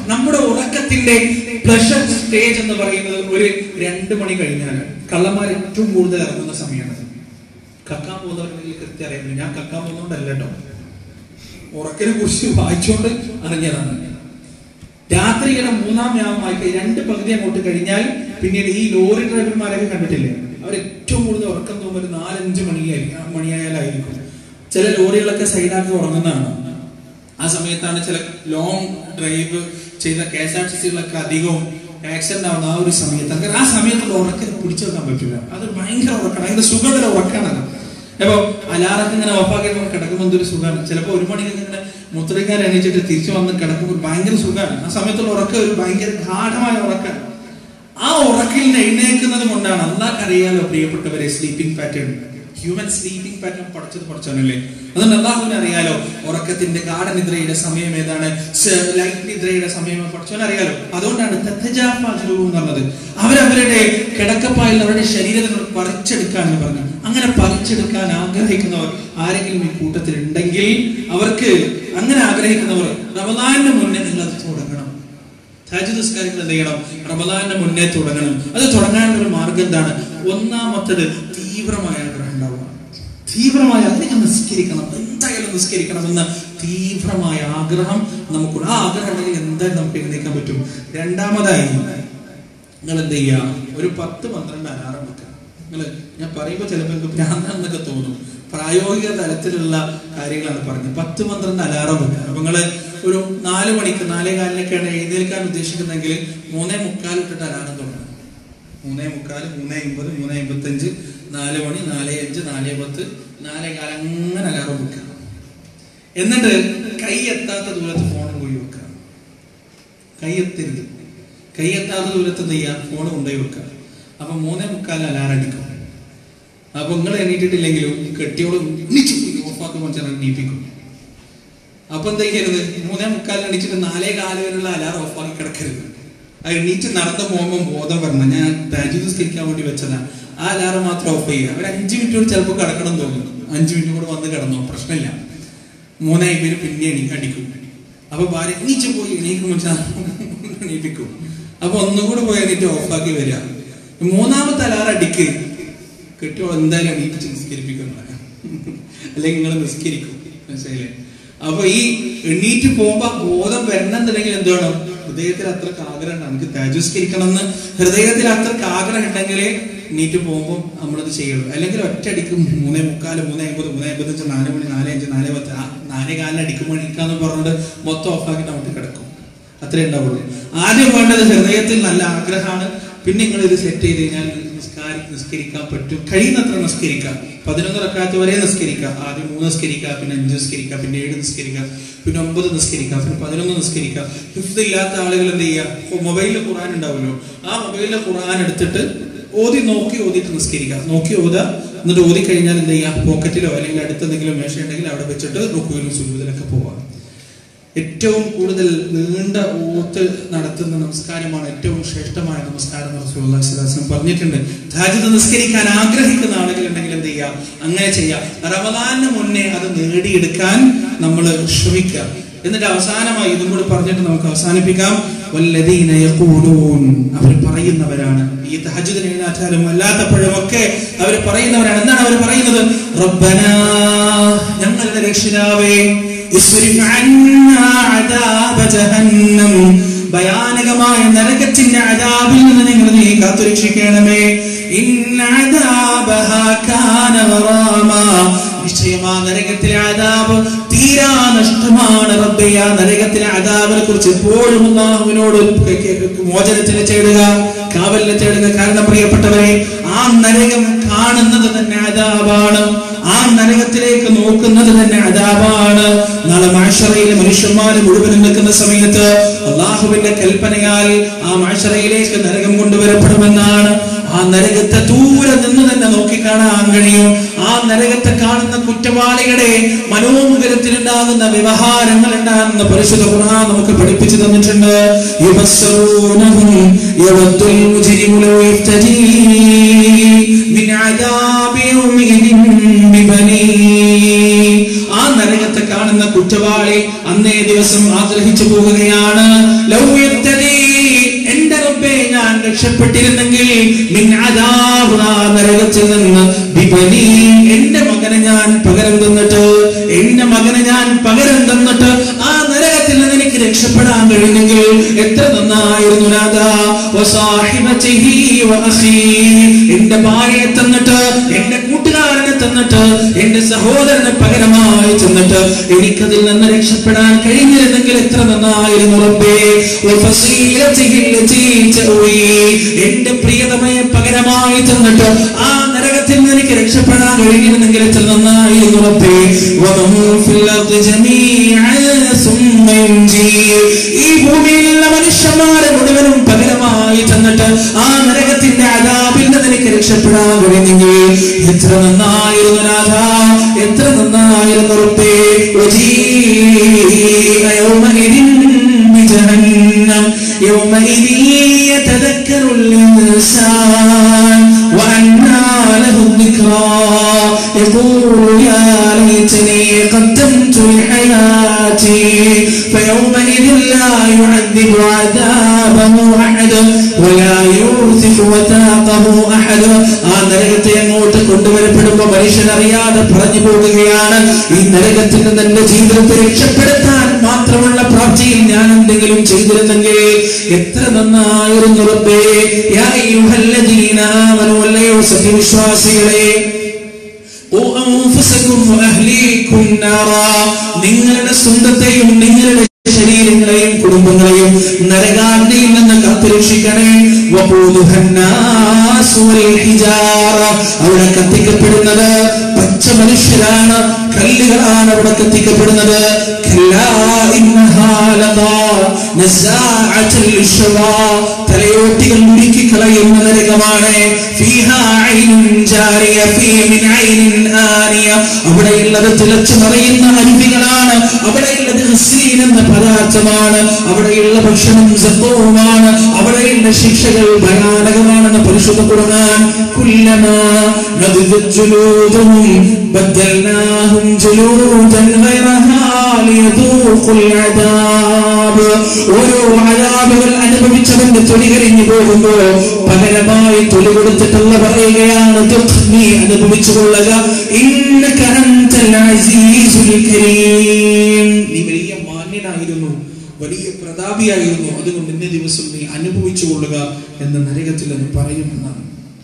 B: നമ്മുടെ ഉറക്കത്തിന്റെ പ്ലഷർ സ്റ്റേജ് എന്ന് പറയുന്നത് ഒരു രണ്ട് മണി കഴിഞ്ഞാണ് കള്ളന്മാർ ഏറ്റവും കൂടുതൽ ഇറങ്ങുന്ന സമയമാണ് കക്കാൻ പോകുന്നവരുടെ കൃത്യം അറിയാം ഞാൻ കക്കാൻ പോകുന്നതുകൊണ്ടല്ല കേട്ടോ ഉറക്കിനെ കുറിച്ച് വായിച്ചുകൊണ്ട് അറിഞ്ഞതാണ് രാത്രിയുടെ മൂന്നാം യാമമായി രണ്ട് പകുതി അങ്ങോട്ട് കഴിഞ്ഞാൽ പിന്നീട് ഈ ലോറി ഡ്രൈവർമാരൊക്കെ കണ്ടിട്ടില്ലേ അവർ ഏറ്റവും കൂടുതൽ ഉറക്കം തോന്നുമ്പോൾ ഒരു നാലഞ്ച് മണിയായി മണിയായാലായിരിക്കും ചില ലോറികളൊക്കെ സൈഡാക്കി ഉറങ്ങുന്നതാണ് ആ സമയത്താണ് ചില ലോങ് ഡ്രൈവ് ചെയ്ത കെ എസ് ആർ ടി സികളൊക്കെ അധികവും ആക്സിഡന്റ് ആവുന്ന ആ ഒരു സമയത്ത് അങ്ങനെ ആ സമയത്ത് ഉറക്കം പിടിച്ചു വെക്കാൻ പറ്റില്ല അത് ഭയങ്കര ഉറക്കാണ് അതിന്റെ സുഖമുള്ള ഉറക്കാണ് അപ്പൊ അലാറൊക്കെ ഇങ്ങനെ ഓഫാക്കി കിടക്കുമ്പോൾ എന്തൊരു സുഖമാണ് ചിലപ്പോൾ ഒരു മണിക്കൊക്കെ ഇങ്ങനെ മുദ്രക്കാർ എണീച്ചിട്ട് തിരിച്ചു വന്ന് കിടക്കുമ്പോൾ ഭയങ്കര സുഖമാണ് ആ സമയത്തുള്ള ഉറക്കം ഒരു ഭയങ്കര ഗാഠമായ ഉറക്കാണ് ആ ഉറക്കിൽ നിന്ന് എഴുന്നേക്കുന്നത് കൊണ്ടാണ് അള്ളാഹ് അറിയാലോ പ്രിയപ്പെട്ടവരെ sleeping pattern human sleeping pattern പഠിച്ചത് പഠിച്ചാണല്ലേ അതുകൊണ്ട് അള്ളാഹുവിന് അറിയാലോ ഉറക്കത്തിന്റെ ഗാഠനിദ്രയുടെ സമയം ഏതാണ് സ- ലൈറ്റ് നിദ്രയുടെ സമയം പഠിച്ചവൻ അറിയാലോ അതുകൊണ്ടാണ് തത്തജാഫാജുലൂഹും എന്ന് പറഞ്ഞത് അവരവരുടെ കിടക്കപ്പായിൽ അവരുടെ ശരീരത്തിൽ പറിച്ചെടുക്കാൻ എന്ന് പറഞ്ഞു അങ്ങനെ പറിച്ചെടുക്കാൻ ആഗ്രഹിക്കുന്നവർ ആരെങ്കിലും ഈ കൂട്ടത്തിൽ ഉണ്ടെങ്കിൽ അവർക്ക് അങ്ങനെ ആഗ്രഹിക്കുന്നവർ റമദാനിന് മുന്നേ നിങ്ങൾ അത് തുടങ്ങണം താജ് നിസ്കാരങ്ങൾ എന്ത് ചെയ്യണം റമദാനിന്റെ മുന്നേ തുടങ്ങണം അത് തുടങ്ങാനുള്ള ഒരു മാർഗം എന്താണ് ഒന്നാമത്തത് തീവ്രമായ ആഗ്രഹം ഉണ്ടാവുക തീവ്രമായ അതിനെ ഞാൻ നിസ്കരിക്കണം എന്തായാലും നിസ്കരിക്കണം എന്ന തീവ്രമായ ആഗ്രഹം നമുക്കുള്ള ആ ആഗ്രഹം ഉണ്ടെങ്കിൽ എന്തായാലും നമുക്ക് എഴുന്നേക്കാൻ പറ്റും രണ്ടാമതായി നിങ്ങൾ എന്ത് ചെയ്യുക ഒരു പത്ത് പന്ത്രണ്ട് അലാറം വെക്കുക നിങ്ങൾ ഞാൻ പറയുമ്പോൾ ചിലപ്പോൾ എനിക്ക് ഭ്രാന്താണെന്നൊക്കെ തോന്നും പ്രായോഗിക തലത്തിലുള്ള കാര്യങ്ങളാണ് പറഞ്ഞത് പത്ത് പന്ത്രണ്ട് അലാറം വെക്കുക അപ്പൊ നിങ്ങള് ഒരു നാല് മണിക്ക് നാലേ കാലിനൊക്കെയാണ് എഴുന്നേൽക്കാൻ ഉദ്ദേശിക്കുന്നെങ്കിൽ മൂന്നേ മുക്കാൽ ഇട്ടിട്ട് അലാറം തുടങ്ങും മൂന്നേ മുക്കാൽ മൂന്നേ അമ്പത് മൂന്നേ അമ്പത്തഞ്ച് നാല് മണി നാലേ അഞ്ച് നാലേ പത്ത് നാലേ കാലം അങ്ങനെ അലാറം വെക്കുക എന്നിട്ട് കൈ എത്താത്ത ദൂരത്ത് ഫോൺ പോയി വെക്കുക കൈ എത്തരുത് കൈ എത്താത്ത ദൂരത്ത് എന്ത് ചെയ്യുക ഫോൺ കൊണ്ടുപോയി വെക്കുക അപ്പൊ മൂന്നേ മുക്കാലിന് അലാറം അടിക്കും അപ്പൊ നിങ്ങൾ എണീറ്റിട്ടില്ലെങ്കിലും കെട്ടിയോട് എണീച്ച് ഓഫാക്കി മനുഷ്യൻ എണീപ്പിക്കും അപ്പൊ എന്താ ചെയ്യരുത് മൂന്നേ മുക്കാലിന് അടിച്ചിട്ട് നാലേ കാല് വരെയുള്ള അലാറം ഓഫാക്കി കിടക്കരുത് അത് എണീറ്റ് നടന്നു പോകുമ്പോൾ ബോധം വരണം ഞാൻ താജ് നിസ്കരിക്കാൻ വേണ്ടി വെച്ചതാ ആ അലാറം മാത്രം ഓഫ് ചെയ്യുക ഒരു അഞ്ച് മിനിറ്റ് കൂടി ചിലപ്പോൾ കിടക്കണം തോന്നും അഞ്ച് മിനിറ്റ് കൂടെ വന്ന് കിടന്നോ പ്രശ്നമില്ല മൂന്നേ പേര് പിന്നെ എണീ അടിക്കും അപ്പൊ ഭാര്യ എണീച്ച് പോയി എണീക്കും വെച്ചാൽ എണീപ്പിക്കും അപ്പൊ ഒന്നുകൂടെ പോയി എണീറ്റ് ഓഫാക്കി വരിക മൂന്നാമത്തെ അലാറം അടിക്ക് കെട്ടിയോ എന്തായാലും എണീപ്പിച്ച് നിസ്കരിപ്പിക്കണം അല്ലെങ്കിൽ നിങ്ങൾ നിസ്കരിക്കും മനസ്സിലായില്ലേ അപ്പൊ ഈ എണീറ്റ് പോകുമ്പോ ബോധം വരണമെന്നുണ്ടെങ്കിൽ എന്ത് വേണം ഹൃദയത്തിൽ അത്രക്ക് ആഗ്രഹം ഉണ്ട് നമുക്ക് തേജസ്കരിക്കണം എന്ന് ഹൃദയത്തിൽ അത്രക്ക് ആഗ്രഹം ഉണ്ടെങ്കിലേ എണീറ്റ് പോകുമ്പോൾ നമ്മളത് ചെയ്യുള്ളൂ അല്ലെങ്കിൽ ഒറ്റയടിക്ക് മൂന്നേ മുക്കാല് മൂന്നേ അമ്പത് മൂന്നേ അമ്പത്തഞ്ച് നാല് മണി നാല് അഞ്ച് നാല് പത്ത് ആ നാലേ കാലിന് അടിക്കുമ്പോൾ എണീക്കാന്ന് പറഞ്ഞിട്ട് മൊത്തം ഓഫാക്കിട്ട് നമുക്ക് കിടക്കും അത്രേ ഉണ്ടാവുള്ളൂ ആദ്യം വേണ്ടത് ഹൃദയത്തിൽ നല്ല ആഗ്രഹമാണ് പിന്നെ നിങ്ങൾ ഇത് സെറ്റ് ചെയ്ത് കഴിഞ്ഞാൽ നിസ്കാരി നിസ്കരിക്കാൻ പറ്റും കഴിയുന്നത്ര നിസ്കരിക്കാം പതിനൊന്ന് റക്കാത്ത് വരെ നിസ്കരിക്കാം ആദ്യം മൂന്ന് നിസ്കരിക്കാം പിന്നെ അഞ്ച് നിസ്കരിക്കാം പിന്നെ ഏഴ് നിസ്കരിക്കാം പിന്നെ ഒമ്പത് നിസ്കരിക്കാം പിന്നെ പതിനൊന്ന് നിസ്കരിക്കാം ഹിഫ്ത് ഇല്ലാത്ത ആളുകൾ എന്ത് ചെയ്യുക മൊബൈലിൽ ഖുറാൻ ഉണ്ടാവുമല്ലോ ആ മൊബൈലിലെ ഖുറാൻ എടുത്തിട്ട് ഓതി നോക്കി ഓതിയിട്ട് നിസ്കരിക്കാം നോക്കി ഓതുക എന്നിട്ട് ഓതി കഴിഞ്ഞാൽ എന്ത് ചെയ്യുക പോക്കറ്റിലോ അല്ലെങ്കിൽ അടുത്ത് എന്തെങ്കിലും മേശ ഉണ്ടെങ്കിൽ അവിടെ വെച്ചിട്ട് റുക്കുവിലും സുലുവിലൊക്കെ പോവാം ഏറ്റവും കൂടുതൽ നീണ്ട ഓത്ത് നടത്തുന്ന നമസ്കാരമാണ് ഏറ്റവും ശ്രേഷ്ഠമായ നമസ്കാരം എന്ന് റസൂലുള്ളാഹി സ്വല്ലല്ലാഹു അലൈഹി വസല്ലം പറഞ്ഞിട്ടുണ്ട് താജുദ് നിസ്കരിക്കാൻ ആഗ്രഹിക്കുന്ന ആളുകൾ ഉണ്ടെങ്കിൽ എന്ത് ചെയ്യാം അങ്ങനെ ചെയ്യാം റമദാനിന് മുന്നേ അത് നേടിയെടുക്കാൻ നമ്മൾ ശ്രമിക്കുക എന്നിട്ട് അവസാനമായി ഇതും കൂടി പറഞ്ഞിട്ട് നമുക്ക് അവസാനിപ്പിക്കാം വല്ലദീന യഖൂലൂൻ അവർ പറയുന്നവരാണ് ഈ തഹജ്ജുദിന് എഴുന്നേറ്റാലും അല്ലാത്തപ്പോഴും ഒക്കെ അവർ പറയുന്നവരാണ് എന്താണ് അവർ പറയുന്നത് റബ്ബനാ ഞങ്ങളുടെ രക്ഷിതാവേ ഇസ്രിഫ് അന്നാ അദാബ ജഹന്നം ഭയാനകമായ നരകത്തിന്റെ അദാബിൽ നിന്ന് നിങ്ങൾ നീ കാത്തുരക്ഷിക്കണമേ ഇന്ന അദാബഹാ കാന ഗറാമാ നിശ്ചയമാ നരകത്തിലെ അദാബ് തീരാ നഷ്ടമാണ് റബ്ബേ ആ നരകത്തിലെ അദാബിനെ കുറിച്ച് എപ്പോഴും അള്ളാഹുവിനോട് മോചനത്തിന് തേടുക കാവലിനെ തേടുക കാരണം പ്രിയപ്പെട്ടവരെ ആ നരകം കാണുന്നത് തന്നെ അദാബാണ് ആ നരകത്തിലേക്ക് നോക്കുന്നത് തന്നെ അദാബാണ് നാളെ മാഷറയിലെ മനുഷ്യന്മാര് മുഴുവനും നിൽക്കുന്ന സമയത്ത് അള്ളാഹുവിന്റെ കൽപ്പനയാൽ ആ മാഷറയിലേക്ക് നരകം കൊണ്ടുവരപ്പെടുമെന്നാണ് ആ നരകത്തെ ദൂരെ നിന്ന് തന്നെ നോക്കിക്കാണാൻ കഴിയും ആ നരകത്തെ കാണുന്ന കുറ്റവാളികളെ മനോമുഖരത്തിലുണ്ടാകുന്ന വ്യവഹാരങ്ങൾ ഉണ്ടാകുന്ന പരിശുദ്ധ ഖുർആൻ നമുക്ക് പഠിപ്പിച്ചു തന്നിട്ടുണ്ട് യുബസ്സറൂനഹും യവദ്ദുൽ മുജ്രിമു ലൗ യഫ്തദീ മിൻ അദാബി യൗമിദിൻ ബിബനീ ആ നരകത്തെ കാണുന്ന
A: കുറ്റവാളി അന്നേ ദിവസം ആഗ്രഹിച്ചു പോകുകയാണ് ലൗ യബ്തദി എന്റെ റബ്ബേ ഞാൻ രക്ഷപ്പെട്ടിരുന്നെങ്കിൽ മിൻ അദാബ് ആ നരകത്തിൽ നിന്ന് ബിബനി എന്റെ മകനെ ഞാൻ പകരം തന്നിട്ട് എന്റെ മകനെ ഞാൻ പകരം തന്നിട്ട് ആ നരകത്തിൽ നിന്ന് എനിക്ക് രക്ഷപ്പെടാൻ കഴിഞ്ഞെങ്കിൽ എത്ര നന്നായിരുന്നു നാഥാ വസാഹിബതിഹി വഅഖീ എന്റെ ഭാര്യയെ തന്നിട്ട് എന്റെ കൂട്ടുകാരനെ തന്നിട്ട് എന്റെ സഹോദരനെ പകരമായി തന്നിട്ട് എനിക്കതിൽ നിന്ന് രക്ഷപ്പെടാൻ കഴിഞ്ഞിരുന്നെങ്കിൽ എത്ര നന്നായിരുന്നു റബ്ബേ വഫസീലതിഹി ലതീ തഅവി എന്റെ പ്രിയതമയെ പകരമായി തന്നിട്ട് ആ നരകത്തിൽ നിന്ന് എനിക്ക് രക്ഷപ്പെടാൻ കഴിഞ്ഞിരുന്നെങ്കിൽ എത്ര നന്നായിരുന്നു റബ്ബേ വമൻ ഫിൽ അർദി ജമീഅൻ സുമ്മ യുൻജി ഈ ഭൂമിയിലുള്ള മനുഷ്യന്മാരെ മുഴുവനും പകരമായി തന്നിട്ട് ആ നരകത്തിന്റെ അതാപിൽ നിന്ന് എനിക്ക് രക്ഷപ്പെടാൻ കഴിഞ്ഞെങ്കിൽ എത്ര നന്നായിരുന്നു നാഥ എത്ര നന്നായിരുന്നു റബ്ബേ وجيء يومئذ بجهنم يومئذ يتذكر الإنسان وأنى له الذكرى يقول يا ليتني قدمت لحياتي فيومئذ لا يعذب عذابه أحد ولا يوثق وثاقه أحد ആ നരകത്തെ അങ്ങോട്ട് കൊണ്ടുവരപ്പെടുമ്പോ മനുഷ്യൻ അറിയാതെ പറഞ്ഞു പോകുകയാണ് ഈ നരകത്തിൽ നിന്ന് എന്റെ ജീവിതത്തെ രക്ഷപ്പെടുത്താൻ മാത്രമുള്ള പ്രാപ്തിയിൽ ഞാൻ എന്തെങ്കിലും ചെയ്തിരുന്നെങ്കിൽ എത്ര നന്നായിരുന്നു റബ്ബേ യാ അയ്യുഹല്ലദീന ആമനൂ അല്ലയോ സത്യവിശ്വാസികളെ ഖൂ അൻഫുസകും വഅഹ്ലീകും നാറാ നിങ്ങളുടെ സ്വന്തത്തെയും നിങ്ങളുടെ ശരീരങ്ങളെയും കുടുംബങ്ങളെയും നരകാഗ്നിയിൽ നിന്ന് കാത്തുരക്ഷിക്കണേ വഖൂദുഹന്നാസു വൽ ഹിജാറ അവിടെ കത്തിക്കപ്പെടുന്നത് പച്ച മനുഷ്യരാണ് കല്ലുകളാണ് അവിടെ കത്തിക്കപ്പെടുന്നത് കല്ലാ ഇന്നഹാ ലദാ നസാഅത്തുൽ ലിശ്വാ തലയോട്ടികൾ മുറുക്കി കളയുന്ന നരകമാണ് ഫീഹാ ഐനുൻ ജാരിയ ഫീ മിൻ ഐനിൻ ആനിയ അവിടെയുള്ളത് തിളച്ചു മറിയുന്ന അരുവികളാണ് അവിടെയുള്ളത് ഹസീൻ എന്ന പദാർത്ഥമാണ് അവിടെയുള്ള ഭക്ഷണം സത്വവുമാണ് അവിടെയുള്ള ശിക്ഷകൾ ഭയാനകമാണെന്ന് പരിശുദ്ധ ഖുർആൻ കുല്ലമാ നദിദത് ജുലൂദുഹും ബദ്ദൽനാഹും ജുലൂദൻ ഗൈറഹാ ലിയദൂഖുൽ അദാബ് ഓരോ അദാബുകൾ അനുഭവിച്ചവന്റെ തൊലി കരിഞ്ഞു പോകുമ്പോ പകരമായി തൊലി കൊടുത്തിട്ടുള്ള പറയുകയാണ് ദുഃഖ് നീ അനുഭവിച്ചു കൊള്ളുക ഇന്നക അൻതൽ അസീസുൽ കരീം നീ വലിയ മാന്യനായിരുന്നു വലിയ പ്രതാപിയായിരുന്നു അതുകൊണ്ട് ഇന്നേ ദിവസം നീ അനുഭവിച്ചു കൊള്ളുക എന്ന് നരകത്തിൽ എന്ന് പറയുമെന്നാണ്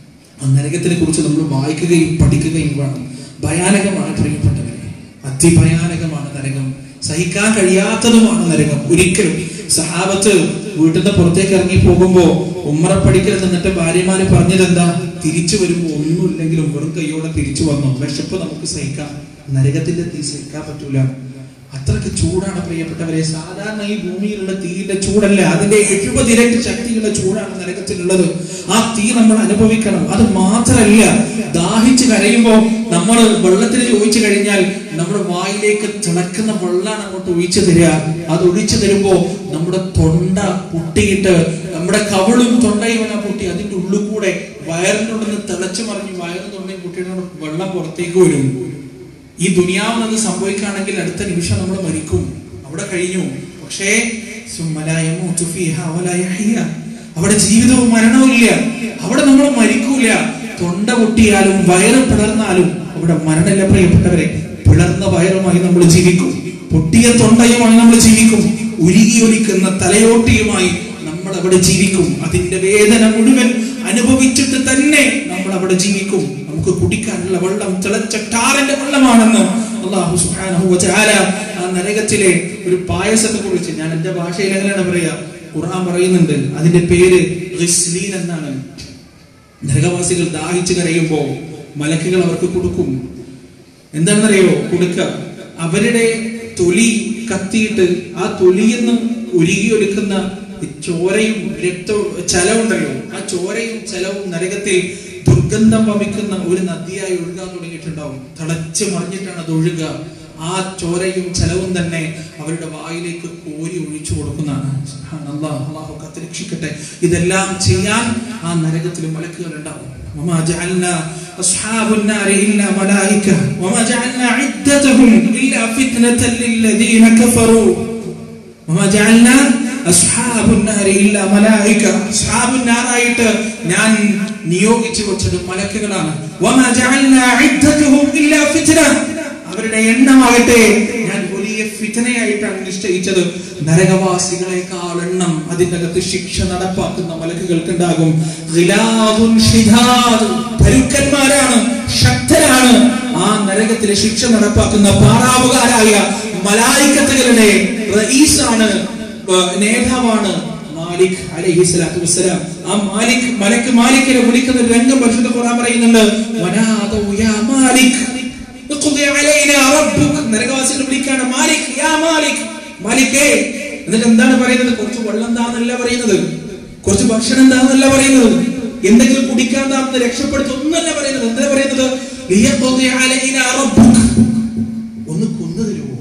A: ആ നരകത്തിനെ കുറിച്ച് നമ്മൾ വായിക്കുകയും പഠിക്കുകയും വേണം ഭയാനകമാണ് പ്രിയപ്പെട്ടവരെ അതിഭയാനകമാണ് നരകം സഹിക്കാൻ കഴിയാത്തതുമാണ് നരകം ഒരിക്കലും സഹാബത്ത് വീട്ടിൽ നിന്ന് പുറത്തേക്ക് ഇറങ്ങി പോകുമ്പോ ഉമ്മറ പഠിക്കൽ നിന്നിട്ട് ഭാര്യമാര് പറഞ്ഞതെന്താ തിരിച്ചു വരുമ്പോ ഒന്നുമില്ലെങ്കിലും വെറും കൈയോടെ തിരിച്ചു വന്നു വിശപ്പ് നമുക്ക് സഹിക്കാം നരകത്തിന്റെ തീ സഹിക്കാൻ പറ്റൂല അത്രക്ക് ചൂടാണ് പ്രിയപ്പെട്ടവരെ സാധാരണ ഈ ഭൂമിയിലുള്ള തീയുടെ ചൂടല്ല അതിന്റെ എഴുപത് ഇരട്ടി ശക്തിയുള്ള ചൂടാണ് നരകത്തിലുള്ളത് ആ തീ നമ്മൾ അനുഭവിക്കണം അത് മാത്രല്ല ദാഹിച്ച് കരയുമ്പോ നമ്മൾ വെള്ളത്തിന് ചോദിച്ചു കഴിഞ്ഞാൽ നമ്മുടെ വായിലേക്ക് തിളക്കുന്ന വെള്ളമാണ് അങ്ങോട്ട് ഒഴിച്ചു തരിക അത് ഒഴിച്ചു തരുമ്പോ നമ്മുടെ തൊണ്ട പൊട്ടിയിട്ട് നമ്മുടെ കവളും തൊണ്ടയും എല്ലാം പൊട്ടി അതിന്റെ ഉള്ളിൽ കൂടെ വയറിന്റെ ഉള്ളിൽ നിന്ന് തിളച്ചു മറിഞ്ഞ് വയറും തൊണ്ടയും പൊട്ടിയിട്ട് വെള്ളം പുറത്തേക്ക് വരും ഈ ദുനിയാവിനത് സംഭവിക്കുകയാണെങ്കിൽ അടുത്ത നിമിഷം നമ്മൾ മരിക്കും അവിടെ കഴിഞ്ഞു പക്ഷേ സുമ്മലായമൂതു ഫീഹാ വലാ യഹ്യ. അവിടെ ജീവിതവും മരണവും ഇല്ല അവിടെ നമ്മൾ മരിക്കൂല തൊണ്ട പൊട്ടിയാലും വയറ് പിളർന്നാലും അവിടെ മരണമില്ല പ്രിയപ്പെട്ടവരെ പിളർന്ന വയറുമായി നമ്മൾ ജീവിക്കും പൊട്ടിയ തൊണ്ടയുമായി നമ്മൾ ജീവിക്കും ഉരുകി ഒലിക്കുന്ന തലയോട്ടിയുമായി നമ്മൾ അവിടെ ജീവിക്കും അതിന്റെ വേദന മുഴുവൻ അനുഭവിച്ചിട്ട് തന്നെ നമ്മൾ അവിടെ ജീവിക്കും നമുക്ക് കുടിക്കാനുള്ള വെള്ളം തിളച്ച ടാറിന്റെ വെള്ളമാണെന്ന് അള്ളാഹു സുബ്ഹാനഹു വ തആല ആ നരകത്തിലെ ഒരു പായസത്തെ കുറിച്ച് ഞാൻ എന്റെ ഭാഷയിൽ എങ്ങനെയാണ് പറയാ ഖുർആൻ പറയുന്നുണ്ട് അതിന്റെ പേര് ഗിസ്ലീൻ എന്നാണ് നരകവാസികൾ ദാഹിച്ചു കരയുമ്പോ മലക്കുകൾ അവർക്ക് കൊടുക്കും എന്താണെന്നറിയോ കൊടുക്ക അവരുടെ തൊലി കത്തിയിട്ട് ആ തൊലിയിൽ നിന്ന് ഉരുകി ഒലിക്കുന്ന ചോരയും രക്തവും ചലവുണ്ടല്ലോ ആ ചോരയും ചലവും നരകത്തിൽ ദുർഗന്ധം വമിക്കുന്ന ഒരു നദിയായി ഒഴുകാൻ തുടങ്ങിയിട്ടുണ്ടാവും തളച്ച് മറിഞ്ഞിട്ടാണ് അത് ഒഴുകുക ആ ചോരയും ചലവും തന്നെ അവരുടെ വായിലേക്ക് കോരി ഒഴിച്ചു കൊടുക്കുന്നതാണ് സുബ്ഹാനല്ലാഹ്, അല്ലാഹു കാത്തുരക്ഷിക്കട്ടെ ഇതെല്ലാം ചെയ്യാൻ ആ നരകത്തിൽ മലക്കുകൾ ഉണ്ടാവും وما جعلنا أصحاب النار إلا ملائكة وما جعلنا عدتهم إلا فتنة للذين كفروا وما جعلنا أصحاب النار إلا ملائكة أصحاب النار ആയിട്ട് ഞാൻ നിയോഗിച്ചു വെച്ചത് മലക്കുകളാണ് وما جعلنا عدتهم إلا فتنة അവരുടെ എണ്ണമാകട്ടെ ഞാൻ വലിയ ഫിതനയായിട്ടാണ് നിശ്ചയിച്ചത് നരകവാസികളെക്കാൾ എണ്ണം അതിൻ്റെ അകത്ത് ശിക്ഷ നടപ്പാക്കുന്ന മലക്കുകൾക്ക് ഉണ്ടാകും പരുക്കന്മാരാണ് ശക്തരാണ് ആ നരകത്തിലെ ശിക്ഷ നടപ്പാക്കുന്ന പാറാവുകാരായ മലായിക്കത്തുകളുടെ റഈസാണ് നേതാവാണ് മാലിക് അലൈഹി സ്വലാത്തു വസ്സലാം ആ മാലിക് മലക്ക് മാലിക്കിനെ വിളിക്കുന്ന ഒരു രംഗം പരിശുദ്ധ ഖുർആൻ പറയുന്നുണ്ട് വനാദൗ യാ മാലിക് ഇഖ്ദി അലൈനാ റബ്ബുക് നരകവാസികൾ വിളിക്കാണ് മാലിക് യാ മാലിക് മാലിക്കേ എന്നിട്ട് എന്താണ് പറയുന്നത് കുറച്ച് വെള്ളം താന്നല്ല പറയുന്നത് കുറച്ച് ഭക്ഷണം താന്നല്ല പറയുന്നത് എന്തെങ്കിലും കുടിക്കാൻ താന്ന് രക്ഷപ്പെടുത്ത ഒന്നല്ല പറയുന്നത് എന്താ പറയുന്നത് ലിയഖ്ദി അലൈനാ റബ്ബുക് ഒന്ന് കൊന്നു തരുമോ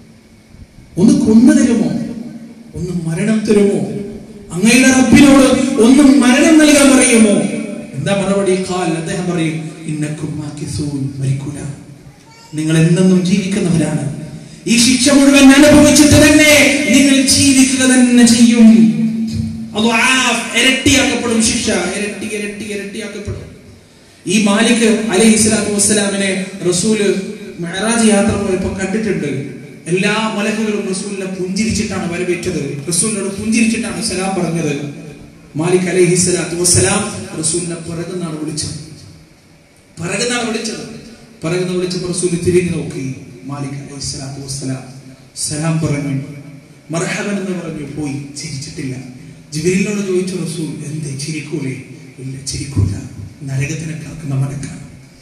A: ഒന്ന് കൊന്നു തരുമോ ഒന്ന് മരണം തരുമോ അങ്ങയുടെ റബ്ബിനോട് ഒന്ന് മരണം നൽകാൻ പറയുമോ എന്താ മറുപടി ഖാൽ അദ്ദേഹം പറയും ഇന്നക്കും മാക്കിസൂൻ മരിക്കൂല നിങ്ങൾ എന്നെന്നും ജീവിക്കുന്നവരാണ് ഈ ശിക്ഷ മുഴുവൻ അനുഭവിച്ചിട്ട് തന്നെ നിങ്ങൾ ജീവിക്കുക തന്നെ ചെയ്യും അള്ളാഹ് ഇരട്ടിയാക്കപ്പെടും ശിക്ഷ ഇരട്ടി ഇരട്ടി ഇരട്ടിയാക്കപ്പെടും ഈ മാലിക് അലൈഹി സ്വലാത്തു വസ്സലാമിനെ റസൂല് മെഹറാജ് യാത്ര പോയപ്പോ കണ്ടിട്ടുണ്ട് എല്ലാ മലക്കുകളും റസൂലിനെ പുഞ്ചിരിച്ചിട്ടാണ് വരവേറ്റത് റസൂലിനോട് പുഞ്ചിരിച്ചിട്ടാണ് സലാം പറഞ്ഞത് മാലിക് അലൈഹി സ്വലാത്തു വസ്സലാം റസൂലിനെ പിറകുന്നാണ് വിളിച്ചത് പിറകുന്നാണ് വിളിച്ചത് പിറകുന്ന വിളിച്ചപ്പോൾ റസൂൽ തിരിഞ്ഞു നോക്കി മാലിക് അലൈഹി സ്വലാത്തു വസ്സലാം സലാം പറഞ്ഞു മർഹബൻ എന്ന് പറഞ്ഞു പോയി ചിരിച്ചിട്ടില്ല ജിബിലിനോട് ചോദിച്ചു റസൂൽ എന്തേ ചിരിക്കൂലേ ഇല്ല ചിരിക്കൂല നരകത്തിനെ കാക്കുന്ന മലക്കാണ്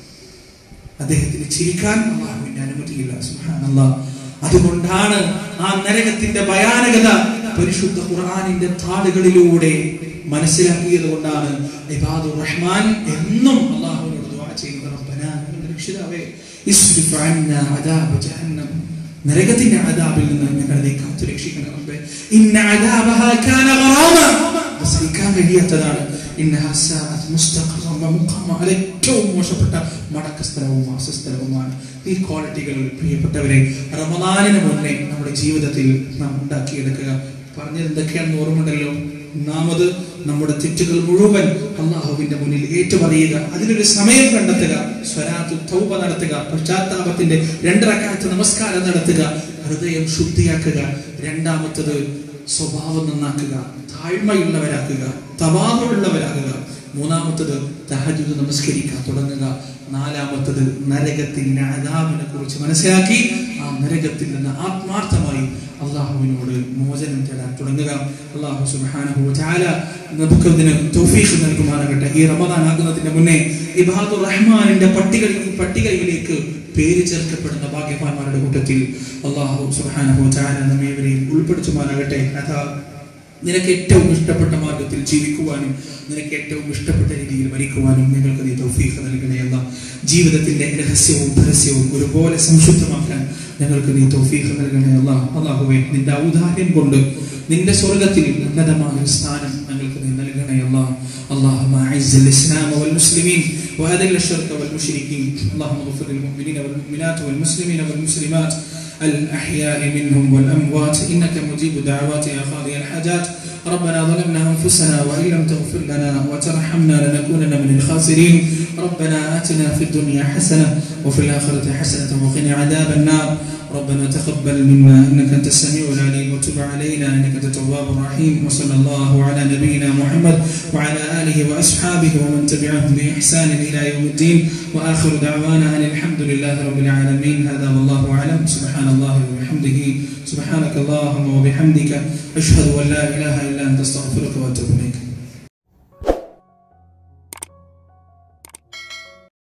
A: അദ്ദേഹത്തിന് ചിരിക്കാൻ അള്ളാഹുവിന്റെ അനുമതിയില്ല സുബ്ഹാനല്ലാഹ് അതുകൊണ്ടാണ് ആ നരകത്തിന്റെ ഭയാനകത പരിശുദ്ധ ഖുർആനിന്റെ താളുകളിലൂടെ മനസ്സിലാക്കിയത് കൊണ്ടാണ് ഇബാദുർ റഹ്മാൻ എന്നും അള്ളാഹുവിനോട് ദുആ ചെയ്യുന്നത് റബ്ബനാ ഞങ്ങളുടെ രക്ഷിതാവേ ഇസ്രിഫ് അന്നാ അദാബ ജഹന്നം നരകത്തിന്റെ അദാബിൽ നിന്ന് ഞങ്ങളെ നീ കാത്തു രക്ഷിക്കണം റബ്ബേ ഇന്ന അദാബഹാ കാന ഗറാമ അത് സഹിക്കാൻ കഴിയാത്തതാണ് ഇന്നഹാ സാഅത് മുസ്തഖറൻ വമുഖാമ അത് ഏറ്റവും മോശപ്പെട്ട മടക്ക സ്ഥലവും വാസസ്ഥലവുമാണ് ഈ ക്വാളിറ്റികൾ പ്രിയപ്പെട്ടവരെ റമദാനിന് മുന്നേ നമ്മുടെ ജീവിതത്തിൽ നാം ഉണ്ടാക്കിയെടുക്കുക പറഞ്ഞത് എന്തൊക്കെയാണെന്ന് ഓർമ്മയുണ്ടല്ലോ ഒന്നാമത് നമ്മുടെ തെറ്റുകൾ മുഴുവൻ അള്ളാഹുവിന്റെ മുന്നിൽ ഏറ്റുപറയുക അതിനൊരു സമയം കണ്ടെത്തുക സ്വരാത്തു തൗബ നടത്തുക പശ്ചാത്താപത്തിന്റെ രണ്ടരക്കാലത്ത് നമസ്കാരം നടത്തുക ഹൃദയം ശുദ്ധിയാക്കുക രണ്ടാമത്തത് സ്വഭാവം നന്നാക്കുക താഴ്മയുള്ളവരാക്കുക തവാറുള്ളവരാകുക മൂന്നാമത്തത് തഹജുദ് നമസ്കരിക്കാൻ തുടങ്ങുക നാലാമത്തത് നരകത്തിന്റെ അതാവിനെ കുറിച്ച് മനസ്സിലാക്കി ആ നരകത്തിൽ നിന്ന് ആത്മാർത്ഥമായി അള്ളാഹുവിനോട് മോചനം തേടാൻ തുടങ്ങുക അള്ളാഹു സുബ്ഹാനഹു വതആല നമുക്കതിന് തൗഫീഖ് നൽകുമാറാകട്ടെ ഈ റമദാൻ ആകുന്നതിന് മുന്നേ ഇബാദുർ റഹ്മാനിന്റെ പട്ടികയിൽ പട്ടികയിലേക്ക് പേര് ചേർക്കപ്പെടുന്ന ഭാഗ്യവാന്മാരുടെ കൂട്ടത്തിൽ അള്ളാഹു സുബ്ഹാനഹു വതആല നമ്മേവരെയും ഉൾപ്പെടുത്തുമാറാകട്ടെ അതാ നിനക്ക് ഏറ്റവും ഇഷ്ടപ്പെട്ട മാർഗത്തിൽ ജീവിക്കുവാനും നിനക്ക് ഏറ്റവും ഇഷ്ടപ്പെട്ട രീതിയിൽ മരിക്കുവാനും നിങ്ങൾക്ക് നീ തൗഫീഖ് നൽകണേ എന്ന ജീവിതത്തിന്റെ രഹസ്യവും പരസ്യവും ഒരുപോലെ സംശുദ്ധമാക്കാൻ ഞങ്ങൾക്ക് നീ തൗഫീഖ് നൽകണേ അല്ല അള്ളാഹുവെ നിന്റെ ഔദാര്യം കൊണ്ട് നിന്റെ സ്വർഗത്തിൽ ഉന്നതമായ ഒരു സ്ഥാനം ഞങ്ങൾക്ക് നീ നൽകണേ അല്ല اللهم اعز الاسلام والمسلمين واذل الشرك والمشركين اللهم اغفر للمؤمنين والمؤمنات والمسلمين والمسلمات الأحياء منهم والأموات إنك مجيب دعوات يا قاضي الحاجات ربنا ظلمنا أنفسنا وإن لم تغفر لنا وترحمنا لنكونن من الخاسرين ربنا آتنا في الدنيا حسنة وفي الآخرة حسنة وقنا عذاب النار ربنا تقبل منا إنك أنت السميع العليم وتب علينا إنك أنت التواب الرحيم وصلى الله على نبينا محمد وعلى آله وأصحابه ومن تبعهم بإحسان إلى يوم الدين وآخر دعوانا أن الحمد لله رب العالمين هذا والله أعلم سبحان الله وبحمده سبحانك اللهم وبحمدك أشهد أن لا إله إلا أنت أستغفرك وأتوب إليك